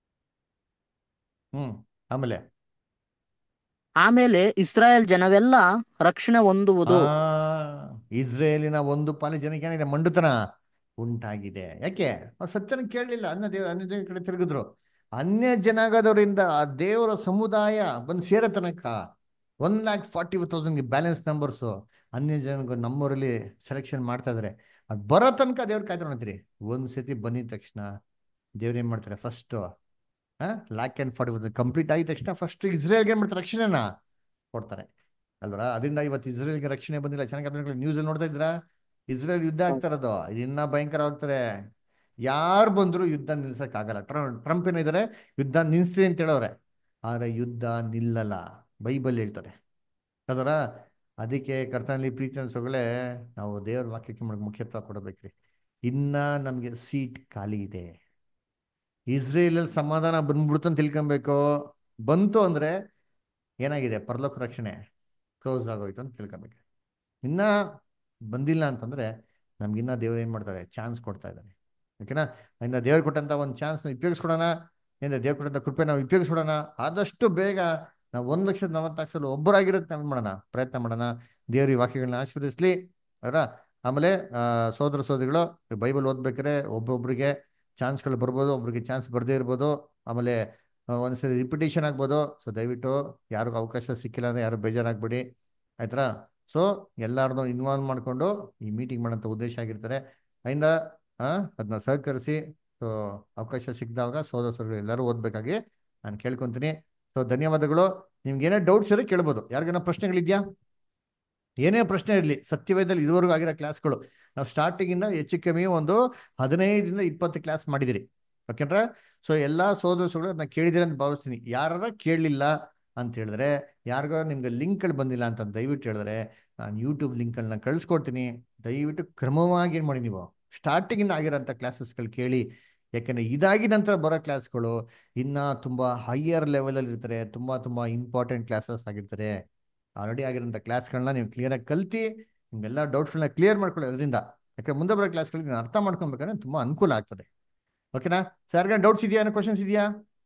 ಹ್ಮ್ ಆಮೇಲೆ ಆಮೇಲೆ ಇಸ್ರಾಯೇಲ್ ಜನವೆಲ್ಲ ರಕ್ಷಣೆ ಹೊಂದುವುದು ಆ ಇಸ್ರೇಲಿನ ಒಂದು ಪಾಲಿ ಜನಕ್ಕೆ ಏನಿದೆ ಮಂಡುತನ ಉಂಟಾಗಿದೆ ಯಾಕೆ ಅವ್ರು ಸತ್ಯನ ಕೇಳಲಿಲ್ಲ ಅನ್ಯ ದೇವ ಅನ್ಯ ಜನ ಕಡೆ ತಿರುಗಿದ್ರು ಅನ್ಯ ಜನಾಂಗದವರಿಂದ ಆ ದೇವರ ಸಮುದಾಯ ಬಂದು ಸೇರೋ ತನಕ one lakh forty thousand balance numbers ಅನ್ಯ ಜನ ನಮ್ಮೂರಲ್ಲಿ ಸೆಲೆಕ್ಷನ್ ಮಾಡ್ತಾ ಇದಾರೆ ಅದು ಬರೋ ತನಕ ದೇವ್ರ ಕಾಯ್ತಾರೆ ಅಂತೀರಿ ಒಂದ್ ಸತಿ ಬಂದಿದ ತಕ್ಷಣ ದೇವ್ರು ಏನ್ ಮಾಡ್ತಾರೆ first lakh and forty complete ಆಗಿದ ತಕ್ಷಣ ಫಸ್ಟ್ ಇಸ್ರೇಲ್ಗೆ ಏನ್ ಮಾಡ್ತಾರೆ ರಕ್ಷಣೆನ ಕೊಡ್ತಾರೆ ಅಲ್ವರ ಅದರಿಂದ ಇವತ್ತು ಇಸ್ರೇಲ್ಗೆ ರಕ್ಷಣೆ ಬಂದಿಲ್ಲ ಚೆನ್ನಾಗಿ ನ್ಯೂಸ್ ಅಲ್ಲಿ ನೋಡ್ತಾ ಇದ್ರಾ ಇಸ್ರೇಲ್ ಯುದ್ಧ ಆಗ್ತಾ ಇರೋದು ಇದು ಇನ್ನ ಭಯಂಕರ ಆಗ್ತಾರೆ ಯಾರು ಬಂದ್ರು ಯುದ್ಧ ನಿಲ್ಸಕ್ ಆಗಲ್ಲ ಟ್ರಂಪ್ ಏನಿದ್ದಾರೆ ಯುದ್ಧ ನಿಲ್ಸ್ರಿ ಅಂತ ಹೇಳೋರೆ ಆದ್ರೆ ಯುದ್ಧ ನಿಲ್ಲಲ್ಲ ಬೈಬಲ್ ಹೇಳ್ತಾರೆ ಅದರ ಅದಕ್ಕೆ ಕರ್ತನಲ್ಲಿ ಪ್ರೀತಿ ಅನ್ಸೋಗಳೇ ನಾವು ದೇವ್ರ ವಾಕ್ಯಕ್ಕೆ ನಮ್ಗೆ ಮುಖ್ಯತ್ವ ಕೊಡಬೇಕ್ರಿ ಇನ್ನ ನಮ್ಗೆ ಸೀಟ್ ಖಾಲಿ ಇದೆ ಇಸ್ರೇಲಲ್ಲಿ ಸಮಾಧಾನ ಬಂದ್ಬಿಡ್ತು ಅಂತ ತಿಳ್ಕೊಬೇಕು ಬಂತು ಅಂದ್ರೆ ಏನಾಗಿದೆ ಪರಲೋಕ ರಕ್ಷಣೆ ಕ್ಲೋಸ್ ಆಗೋಯ್ತು ಅಂತ ತಿಳ್ಕೊಬೇಕು ಇನ್ನ ಬಂದಿಲ್ಲ ಅಂತಂದ್ರೆ ನಮ್ಗಿನ್ನ ದೇವ್ರು ಏನ್ ಮಾಡ್ತಾರೆ ಚಾನ್ಸ್ ಕೊಡ್ತಾ ಇದ್ದಾರೆ ಓಕೆನಾ ಇನ್ನ ದೇವ್ರು ಕೊಟ್ಟಂತ ಒಂದು ಚಾನ್ಸ್ ಉಪಯೋಗಿಸ್ಕೊಡೋಣ ಏನಿದೆ ದೇವ್ರು ಕೊಟ್ಟಂತ ಕೃಪೆ ನಾವು ಉಪಯೋಗಿಸ್ಕೊಡೋಣ ಆದಷ್ಟು ಬೇಗ ನಾವು ಒಂದ್ ಲಕ್ಷದ ನಲವತ್ತು ಲಕ್ಷದಲ್ಲಿ ಒಬ್ಬರಾಗಿರುತ್ತೆ ನಾವು ಮಾಡೋಣ ಪ್ರಯತ್ನ ಮಾಡೋಣ ದೇವ್ರ ಈ ವಾಕ್ಯಗಳನ್ನ ಆಶೀರ್ವದಿಸ್ಲಿ ಅವರ ಆಮೇಲೆ ಆ, ಸೋದರ ಸೋದರಿಗಳು ಬೈಬಲ್ ಓದ್ಬೇಕಾದ್ರೆ ಒಬ್ಬೊಬ್ರಿಗೆ ಚಾನ್ಸ್ಗಳು ಬರ್ಬೋದು ಒಬ್ರಿಗೆ ಚಾನ್ಸ್ ಬರ್ದೇ ಇರ್ಬೋದು ಆಮೇಲೆ ಆ, ಒಂದ್ಸರಿ ರಿಪಿಟೇಷನ್ ಆಗ್ಬೋದು ಸೊ ದಯವಿಟ್ಟು ಯಾರಿಗೂ ಅವಕಾಶ ಸಿಕ್ಕಿಲ್ಲ ಅಂದ್ರೆ ಯಾರು ಬೇಜಾರಾಗ್ಬೇಡಿ ಆಯ್ತಾ ಸೊ ಎಲ್ಲಾರನ್ನೂ ಇನ್ವಾಲ್ವ್ ಮಾಡ್ಕೊಂಡು ಈ ಮೀಟಿಂಗ್ ಮಾಡೋಂಥ ಉದ್ದೇಶ ಆಗಿರ್ತಾರೆ ಅದರಿಂದ ಅದನ್ನ ಸಹಕರಿಸಿ ಸೊ ಅವಕಾಶ ಸಿಕ್ಕಿದಾಗ ಸೋದರ ಸೋದರಿಗಳು ಎಲ್ಲರೂ ಓದ್ಬೇಕಾಗಿ ನಾನು ಕೇಳ್ಕೊತೀನಿ ಸೊ ಧನ್ಯವಾದಗಳು ನಿಮ್ಗೆ ಏನೇ ಡೌಟ್ಸ್ ಇರೋ ಕೇಳ್ಬೋದು ಯಾರಿಗೇನೋ ಪ್ರಶ್ನೆಗಳಿದ್ಯಾ ಏನೇ ಪ್ರಶ್ನೆ ಇರಲಿ ಸತ್ಯವೇದಲ್ಲಿ ಇದುವರೆಗೂ ಆಗಿರೋ ಕ್ಲಾಸ್ಗಳು ನಾವು ಸ್ಟಾರ್ಟಿಂಗ್ ಇಂದ ಹೆಚ್ಚು ಕಮ್ಮಿ ಒಂದು ಹದಿನೈದರಿಂದ ಇಪ್ಪತ್ತು ಕ್ಲಾಸ್ ಮಾಡಿದಿರಿ ಓಕೆಂದ್ರೆ ಸೊ ಎಲ್ಲಾ ಸೋದರಗಳು ಅದನ್ನ ಕೇಳಿದಿರ ಅಂತ ಭಾವಿಸ್ತೀನಿ ಯಾರ ಕೇಳಲಿಲ್ಲ ಅಂತ ಹೇಳಿದ್ರೆ ಯಾರಿಗೋ ನಿಮ್ಗೆ ಲಿಂಕ್ಗಳು ಬಂದಿಲ್ಲ ಅಂತ ದಯವಿಟ್ಟು ಹೇಳಿದ್ರೆ ನಾನು ಯೂಟ್ಯೂಬ್ ಲಿಂಕ್ಗಳನ್ನ ಕಳಿಸ್ಕೊಡ್ತೀನಿ ದಯವಿಟ್ಟು ಕ್ರಮವಾಗಿ ಏನು ಮಾಡಿ ನೀವು ಸ್ಟಾರ್ಟಿಂಗ್ ಇಂದ ಆಗಿರೋಂಥ ಕ್ಲಾಸಸ್ಗಳು ಕೇಳಿ ಯಾಕಂದ್ರೆ ಇದಾಗಿ ನಂತರ ಬರೋ ಕ್ಲಾಸ್ಗಳು ಇನ್ನ ತುಂಬಾ ಹೈಯರ್ ಲೆವೆಲಲ್ಲಿ ಇರ್ತಾರೆ ತುಂಬಾ ತುಂಬಾ ಇಂಪಾರ್ಟೆಂಟ್ ಕ್ಲಾಸಸ್ ಆಗಿರ್ತಾರೆ ಆಲ್ರೆಡಿ ಆಗಿರೋಂಥ ಕ್ಲಾಸ್ಗಳನ್ನ ನೀವು ಕ್ಲಿಯರಾಗಿ ಕಲ್ತಿ ನಿಮ್ಗೆಲ್ಲ ಡೌಟ್ಸ್ಗಳನ್ನ ಕ್ಲಿಯರ್ ಮಾಡ್ಕೊಳ್ಳಿ ಅದರಿಂದ ಯಾಕಂದ್ರೆ ಮುಂದೆ ಬರೋ ಕ್ಲಾಸ್ಗಳಿಗೆ ನೀವು ಅರ್ಥ ಮಾಡ್ಕೊಬೇಕಂದ್ರೆ ತುಂಬಾ ಅನುಕೂಲ ಆಗ್ತದೆ ಓಕೆನಾ ಸರ್ ಯಾರಿಗಾನ ಡೌಟ್ಸ್ ಇದೆಯಾ ಏನೋ ಕ್ವಶನ್ಸ್ ಇದೆಯಾ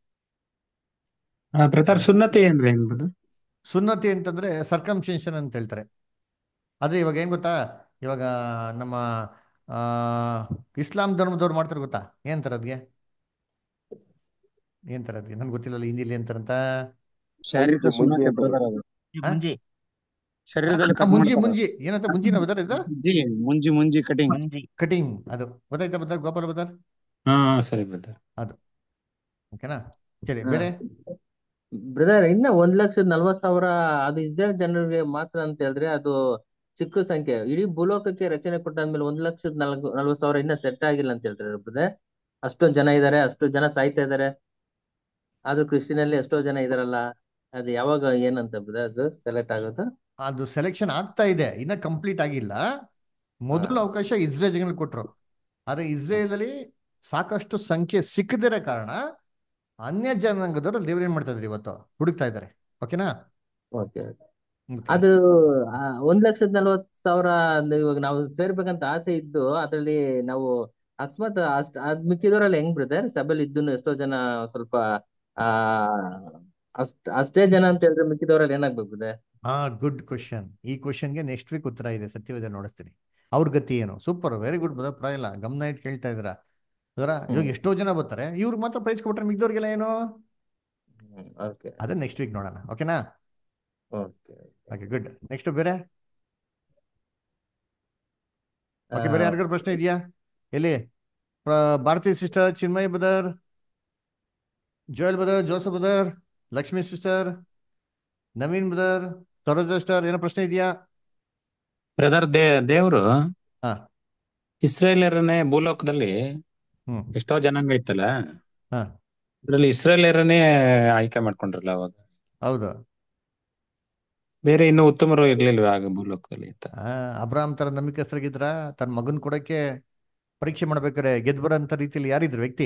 ಬ್ರದರ್ ಸುನ್ನತಿ ಏನ್ರಿ ಎಂಬುದು ಸುನ್ನತಿ ಅಂತಂದ್ರೆ ಸರ್ಕಮ್ಶೆನ್ಷನ್ ಅಂತ ಹೇಳ್ತಾರೆ ಆದ್ರೆ ಇವಾಗ ಏನ್ ಗೊತ್ತಾ ಇವಾಗ ನಮ್ಮ ಆ ಇಸ್ಲಾಂ ಧರ್ಮದವ್ರು ಮಾಡ್ತಾರೆ ಗೊತ್ತಾ ಏನಂತಾರೆ ಅದ್ಗೆ ಏನಂತಾರೆ ಅದ್ಗೆ ನನ್ಗೆ ಗೊತ್ತಿಲ್ಲ ಹಿಂದಿಲಿ ಏನಂತಾರಂತ ಶಾರೀರಿಕ ಸುನ್ನತಿ ಬ್ರದರ್ ಅದು ಹಾ? ಶರೀರದಲ್ಲಿ ಆ, ಕಟ್ ಮುಂಜಿ ಮಾಡ್ತಾರೆ ಮುಂಜಿ ಏನಂತ ಮುಂಜಿನ ಬದರ್ ಇದು ಮುಂಜಿ ಮುಂಜಿ ಮುಂಜಿ ಕಟಿಂಗ್ ಕಟಿಂಗ್ ಅದು ಗೊತ್ತಾಯ್ತಾ ಬದರ್ ಗೋಪಾಲ ಬದರ್ ಹಾ ಸರಿ ಬ್ರದರ್ ಅದು ಓಕೆನಾ ಸರಿ ಬೇರೆ ಬ್ರದರ್ ಇನ್ನ ಒಂದ್ ಲಕ್ಷದ ನಲ್ವತ್ ಸಾವಿರ ಅದು ಇಸ್ರೇಲ್ ಜನರಿಗೆ ಮಾತ್ರ ಅಂತ ಹೇಳಿದ್ರೆ ಅದು ಚಿಕ್ಕ ಸಂಖ್ಯೆ ಇಡೀ ಭೂಲೋಕಕ್ಕೆ ರಚನೆ ಕೊಟ್ಟಾದ್ಮೇಲೆ ಒಂದ್ ಲಕ್ಷದ ನಲ್ವ ನಲ್ವತ್ ಸಾವಿರ ಇನ್ನ ಸೆಟ್ ಆಗಿಲ್ಲ ಅಂತ ಹೇಳ್ತಾರೆ ಬ್ರದರ್ ಅಷ್ಟೊಂದ್ ಜನ ಇದಾರೆ ಅಷ್ಟು ಜನ ಸಾಯ್ತಾ ಇದಾರೆ ಆದ್ರೂ ಕ್ರಿಶ್ಚಿಯನ್ ಎಷ್ಟೋ ಜನ ಇದಾರಲ್ಲ ಅದು ಯಾವಾಗ ಏನಂತ ಬ್ರದರ್ ಅದು ಸೆಲೆಕ್ಟ್ ಆಗೋದು ಅದು ಸೆಲೆಕ್ಷನ್ ಆಗ್ತಾ ಇದೆ ಇನ್ನ ಕಂಪ್ಲೀಟ್ ಆಗಿಲ್ಲ ಮೊದಲು ಅವಕಾಶ ಇಸ್ರೇಲ್ ಕೊಟ್ರು ಆದ್ರೆ ಇಸ್ರೇಲ್ ಅಲ್ಲಿ ಸಾಕಷ್ಟು ಸಂಖ್ಯೆ ಸಿಕ್ಕದಿರೋ ಕಾರಣ ಅನ್ಯ ಜನಾಂಗದವರು ದೇವ್ರು ಏನ್ ಮಾಡ್ತಾ ಇದಾರೆ ಇವತ್ತು ಹುಡುಕ್ತಾ ಇದ್ದಾರೆ ಓಕೆನಾ ಓಕೆ ಅದು ಆ, ಒಂದ್ ಲಕ್ಷದ ನಲ್ವತ್ ಸಾವಿರ ಅಂದ್ರೆ ಇವಾಗ ನಾವು ಸೇರ್ಬೇಕಂತ ಆಸೆ ಇದ್ದು ಅದ್ರಲ್ಲಿ ನಾವು ಅಕಸ್ಮಾತ್ ಅಷ್ಟ್ ಅದ್ ಮಿಕ್ಕಿದವರಲ್ಲಿ ಹೆಂಗ್ ಬ್ರದರ್ ಸಭೆಲಿ ಇದ್ದು ಎಷ್ಟೋ ಜನ ಸ್ವಲ್ಪ ಆ ಅಷ್ಟ್ ಅಷ್ಟೇ ಜನ ಅಂತ ಹೇಳಿದ್ರೆ ಮಿಕ್ಕಿದವರಲ್ಲಿ ಏನಾಗ್ಬೇಕು ಬ್ರದರ್ ಹಾ ಗುಡ್ ಕ್ವಶನ್ ಈ ಕ್ವಶನ್ಗೆ ನೆಕ್ಸ್ಟ್ ವೀಕ್ ಉತ್ತರ ಇದೆ ಸತ್ಯವೇದ ನೋಡಿಸ್ತೀನಿ ಅವ್ರ ಗತಿ ಏನು ಸೂಪರ್ ವೆರಿ ಗುಡ್ ಬದ ಪರವಾಗಿಲ್ಲ ಗಮನ ಇಟ್ಟು ಕೇಳ್ತಾ ಇದ್ದೀರಾ ಅದರ ಇವಾಗ ಎಷ್ಟೋ ಜನ ಬರ್ತಾರೆ ಇವ್ರಿಗೆ ಮಾತ್ರ ಪ್ರೈಸ್ ಕೊಟ್ರೆ ಮಿಗ್ದವ್ರಿಗೆಲ್ಲ ಏನು ಓಕೆ ಅದೇ ನೆಕ್ಸ್ಟ್ ವೀಕ್ ನೋಡೋಣ ಓಕೆನಾ ಓಕೆ ಓಕೆ ಗುಡ್ ನೆಕ್ಸ್ಟ್ ಬೇರೆ ಓಕೆ ಬೇರೆ ಯಾರಿಗಾರು ಪ್ರಶ್ನೆ ಇದೆಯಾ ಎಲ್ಲಿ ಪ್ರ- Bharathi sister Chinmay brother Joel brother Joseph brother Lakshmi sister Naveen brother Saroja sister ಏನೋ ಪ್ರಶ್ನೆ ಇದೆಯಾ ಬ್ರದರ್ ದೇ ದೇವ್ರು ಹಾ ಇಸ್ರೇಲಿಯರನ್ನೇ ಭೂಲೋಕದಲ್ಲಿ ಹ್ಮ್ ಎಷ್ಟೋ ಜನಾಂಗ ಇತ್ತಲ್ಲ ಹಾ ಅದ್ರಲ್ಲಿ ಇಸ್ರೇಲಿಯರನ್ನೇ ಆಯ್ಕೆ ಮಾಡ್ಕೊಂಡ್ರಲ್ಲ ಅವಾಗ ಹೌದು ಬೇರೆ ಇನ್ನು ಉತ್ತಮರು ಇರ್ಲಿಲ್ವ ಆಗ ಭೂಲೋಕದಲ್ಲಿ ಅಂತ ಆ, ಅಬ್ರಾಮ್ ತರ ನಂಬಿಕಸ್ಥರಾಗಿದ್ರ ತನ್ನ ಮಗನ್ ಕೊಡಕ್ಕೆ ಪರೀಕ್ಷೆ ಮಾಡ್ಬೇಕಾರೆ ಗೆದ್ದು ಬರೋಂಥ ರೀತಿಯಲ್ಲಿ ಯಾರಿದ್ರು ವ್ಯಕ್ತಿ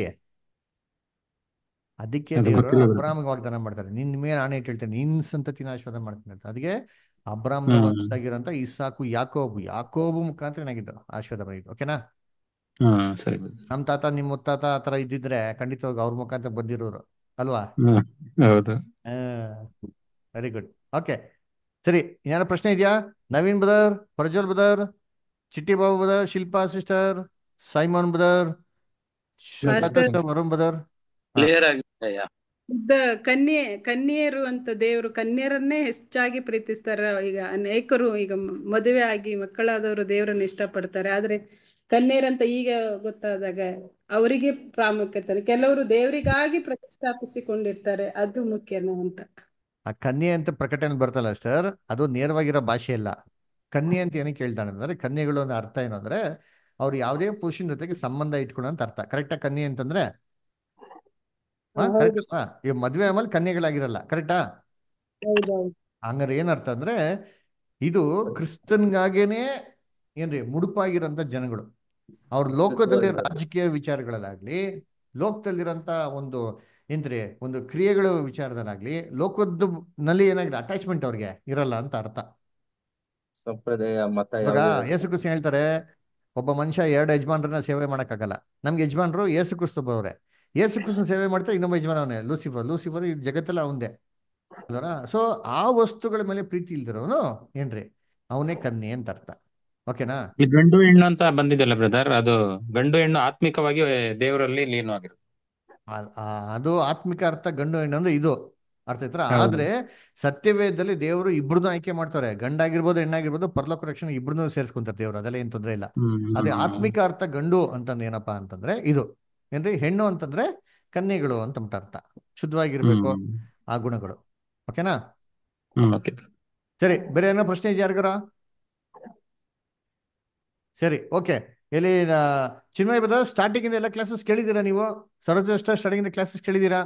ಅದಕ್ಕೆ ಅದು ದೇವರು ಗೊತ್ತಿಲ್ಲ ಬಿಡು. ಅಬ್ರಾಮ್ಗೆ ವಾಗ್ದಾನ ಮಾಡ್ತಾರೆ ನಿನ್ ಮೇಲೆ ಆಣೆ ಇಟ್ಟು ಹೇಳ್ತೇನೆ ನಿನ್ ಸಂತತಿನ ಆಶೀರ್ವಾದ ಮಾಡ್ತೀನಿ ಅಂತ ಅದಕ್ಕೆ ಅಬ್ರಾಮ್ನ ಹ್ಮ್. ವಂಶದಾಗಿರೋಂಥ ಇಸಾಕು ಯಾಕೋಬು ಯಾಕೋಬು ಮುಖಾಂತರ ಏನಾಗಿದ್ದು ಆಶೀರ್ವಾದ ಬಂದಿದ್ದು ಓಕೆನಾ ಹಾ ಸರಿ brother. ನಮ್ ತಾತ ನಿಮ್ ಮುತ್ತಾತ ಆ ತರ ಇದ್ದಿದ್ರೆ ಖಂಡಿತವಾಗಿ ಅವ್ರ ಮುಖಾಂತರ ಬಂದಿರೋರು ಅಲ್ವಾ ಹ್ಮ್ ಹೌದು ವೆರಿ ಗುಡ್ ಓಕೆ ಸರಿ ಏನಾರ ಪ್ರಶ್ನೆ ಇದೆಯಾ Naveen ಬದರ್ Prajwal brother Chitti Babu brother Shilpa sister Simon brother Pastor. Varun brother clear ಆಗಿದೆಯಾ ಶುದ್ಧ ಕನ್ಯೆ ಕನ್ಯೆಯರು ಅಂತ ದೇವರು ಕನ್ಯರನ್ನೇ ಹೆಚ್ಚಾಗಿ ಪ್ರೀತಿಸ್ತಾರೆ ಈಗ ಅನೇಕರು ಈಗ ಮ- ಮದುವೆ ಆಗಿ ಮಕ್ಕಳಾದವರು ದೇವರನ್ನ ಇಷ್ಟಪಡ್ತಾರೆ ಆದ್ರೆ ಕನ್ಯರಂತ ಈಗ ಗೊತ್ತಾದಾಗ ಅವರಿಗೆ ಪ್ರಾಮುಖ್ಯತೆ ಕೆಲವರು ದೇವರಿಗಾಗಿ ಪ್ರತಿಷ್ಠಾಪಿಸಿಕೊಂಡಿರ್ತಾರೆ ಅದು ಮುಖ್ಯನಾ ಅಂತ ಆ ಕನ್ಯೆ ಅಂತ ಪ್ರಕಟಣೆ ಬರ್ತಲ್ಲ ಸರ್ ಅದು ನೇರವಾಗಿರೋ ಭಾಷೆ ಇಲ್ಲ ಕನ್ಯೆ ಅಂತ ಏನಕ್ಕೆ ಹೇಳ್ತಾನೆ ಅಂದ್ರೆ ಕನ್ಯೆಗಳು ಅನ್ನೋ ಅರ್ಥ ಏನು ಅಂದ್ರೆ ಅವ್ರು ಯಾವುದೇ ಪುರುಷನ ಜೊತೆಗೆ ಸಂಬಂಧ ಇಟ್ಕೊಳ್ಳೋ ಅಂತ ಅರ್ಥ ಕರೆಕ್ಟಾ ಕನ್ಯೆ ಅಂತಂದ್ರೆ ಹಾ ಹೌದು ಕರೆಕ್ಟ್ ಹಾ ಈಗ ಮದ್ವೆ ಆಮೇಲೆ ಕನ್ಯೆಗಳಾಗಿರಲ್ಲ ಕರೆಕ್ಟಾ ಹೌದೌದು ಹಂಗಾರೆ ಏನರ್ಥ ಅಂದ್ರೆ ಇದು ಕ್ರಿಸ್ತನ್ಗಾಗೇನೆ ಏನ್ರಿ ಮುಡುಪಾಗಿರೋಂಥ ಜನಗಳು ಅವ್ರ ಲೋಕದಲ್ಲಿ ರಾಜಕೀಯ ವಿಚಾರಗಳಲ್ಲಾಗ್ಲಿ ಲೋಕದಲ್ಲಿರೋಂಥ ಒಂದು ಏನ್ರಿ ಒಂದು ಕ್ರಿಯೆಗಳ ವಿಚಾರದಲ್ಲಾಗ್ಲಿ ಲೋಕದ ನಲ್ಲಿ ಏನಾಗಿದೆ ಅಟ್ಯಾಚ್ಮೆಂಟ್ ಅವ್ರಿಗೆ ಇರಲ್ಲ ಅಂತ ಅರ್ಥ ಸಂಪ್ರದಾಯ ಮತ ಇವಾಗ ಯಾವುದೇ ಯೇಸು ಕ್ರಿಸ್ತ ಹೇಳ್ತಾರೆ ಒಬ್ಬ ಮನುಷ್ಯ ಎರಡು ಯಜಮಾನ್ರನ್ನ ಸೇವೆ ಮಾಡಕ್ಕಾಗಲ್ಲ ನಮ್ಗೆ ಯಜಮಾನ್ರು ಯೇಸು ಕ್ರಿಸ್ತ ಬರೋರೆ ಯೇಸು ಕ್ರಿಸ್ತ ಸೇವೆ ಮಾಡ್ತಾರೆ ಇನ್ನೊಬ್ಬ ಯಜಮಾನ ಅವನೇ ಲೂಸಿಫರ್ ಲೂಸಿಫರ್ ಈ ಜಗತ್ತೆಲ್ಲ ಅವಂದೇ ಅಲ್ವರ ಸೊ ಆ ವಸ್ತುಗಳ ಮೇಲೆ ಪ್ರೀತಿ ಇಲ್ದಿರೋನು ಏನ್ರಿ ಅವನೇ ಕನ್ಯೆ ಅಂತ ಅರ್ಥ ಓಕೆನಾ ಈ ಗಂಡು ಹೆಣ್ಣು ಅಂತ ಬಂದಿದೆಯಲ್ಲ ಬ್ರದರ್ ಅದು ಗಂಡು ಹೆಣ್ಣು ಆತ್ಮಿಕವಾಗಿ ದೇವರಲ್ಲಿ ಲೀನವಾಗಿರುತ್ತೆ ಆ- ಆ- ಅದು ಆತ್ಮಿಕ ಅರ್ಥ ಗಂಡು ಹೆಣ್ಣು ಅಂದ್ರೆ ಇದು ಅರ್ಥ ಆಯ್ತಾ ಹೌದು. ಆದ್ರೆ ಸತ್ಯವೇದದಲ್ಲಿ ದೇವರು ಇಬ್ರನ್ನೂ ಆಯ್ಕೆ ಮಾಡ್ತಾರೆ ಗಂಡಾಗಿರ್ಬೋದು ಹೆಣ್ಣಾಗಿರ್ಬೋದು ಪರಲೋಕ ರಕ್ಷಣೆ ಇಬ್ರನ್ನೂ ಸೇರಿಸ್ಕೊಂತಾರೆ ದೇವರು ಅದೆಲ್ಲ ಏನ್ ತೊಂದ್ರೆ ಇಲ್ಲ ಅದೇ ಆತ್ಮಿಕ ಅರ್ಥ ಗಂಡು ಅಂತಂದ್ರೆ ಏನಪ್ಪಾ ಅಂತಂದ್ರೆ ಇದು ಏನ್ರಿ ಹೆಣ್ಣು ಅಂತಂದ್ರೆ ಕನ್ಯೆಗಳು ಅಂತ ಅಂದ್ಬಿಟ್ಟು ಅರ್ಥ ಶುದ್ಧವಾಗಿರ್ಬೇಕು ಹ್ಮ್. ಆ ಗುಣಗಳು ಓಕೆನಾ ಓಕೆ ಸರಿ ಬೇರೆ ಏನೋ ಪ್ರಶ್ನೆ ಇದೆಯಾ ಯಾರಿಗಾರ ಸರಿ ಓಕೆ ಎಲ್ಲಿ ಆ, ಚಿನ್ಮಯ್ ಬದ ಸ್ಟಾರ್ಟಿಂಗ್ ಇಂದ ಎಲ್ಲ ಕ್ಲಾಸಸ್ ಕೇಳಿದ್ದೀರಾ ನೀವು ಸರೋಜ ಸ್ಟಾರ್ಟಿಂಗ್ ಇಂದ ಕ್ಲಾಸಸ್ ಕೇಳಿದ್ದೀರಾ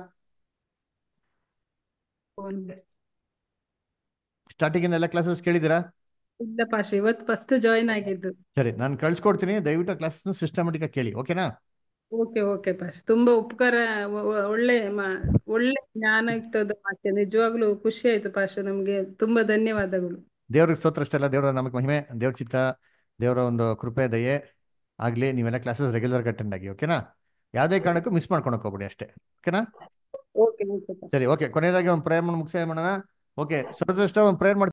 ಸ್ಟಾರ್ಟಿಂಗ್ ಇಂದ ಎಲ್ಲ ಕ್ಲಾಸಸ್ ಕೇಳಿದ್ದೀರಾ ಇಲ್ಲ ಪಾಶ ಇವತ್ತು ಫಸ್ಟ್ ಜಾಯಿನ್ ಆಗಿದ್ದು ಸರಿ ನಾನು ಕಳ್ಸಿಕೊಡ್ತೀನಿ ದಯವಿಟ್ಟು ಕ್ಲಾಸಸ್ ಸಿಸ್ಟಮೆಟಿಕ್ ಆಗಿ ಕೇಳಿ ಓಕೆನಾ ಓಕೆ ಓಕೆ ಪಾಶ ತುಂಬಾ ಉಪಕಾರ ಒ- ಒ- ಒಳ್ಳೆ ಮಾ- ಒಳ್ಳೆ ಜ್ಞಾನಯುಕ್ತದ ವಾಕ್ಯ ನಿಜವಾಗ್ಲೂ ಖುಷಿ ಆಯ್ತು ಪಾಶ ನಮ್ಗೆ ತುಂಬಾ ಧನ್ಯವಾದಗಳು ದೇವ್ರಿಗೆ ಸ್ತೋತ್ರ ಅಷ್ಟೇ ಅಲ್ಲ ದೇವರ ನಮಗೆ ಮಹಿಮೆ ದೇವ್ರ ಚಿತ್ತ ದೇವರ ಒಂದು ಕೃಪೆ ದಯೆ ಆಗ್ಲಿ ನೀವೆಲ್ಲ ಕ್ಲಾಸಸ್ ರೆಗ್ಯುಲರ್ ಅಟೆಂಡ್ ಆಗಿ ಓಕೆನಾ ಯಾವುದೇ ಕಾರಣಕ್ಕೂ ಮಿಸ್ ಮಾಡ್ಕೊಳಕ್ ಹೋಗ್ಬೇಡಿ ಅಷ್ಟೇ ಓಕೆನಾ ಓಕೆ ಓಕೆ ಪಾಶ ಸರಿ ಓಕೆ ಕೊನೆಯದಾಗಿ ಒಂದು ಪ್ರೇಯರ್ ಮುಗಿಸ ಮಾಡೋಣ ಓಕೆ ಸರೋಜ ಒಂದು ಪ್ರೇಯರ್ ಮಾಡಿ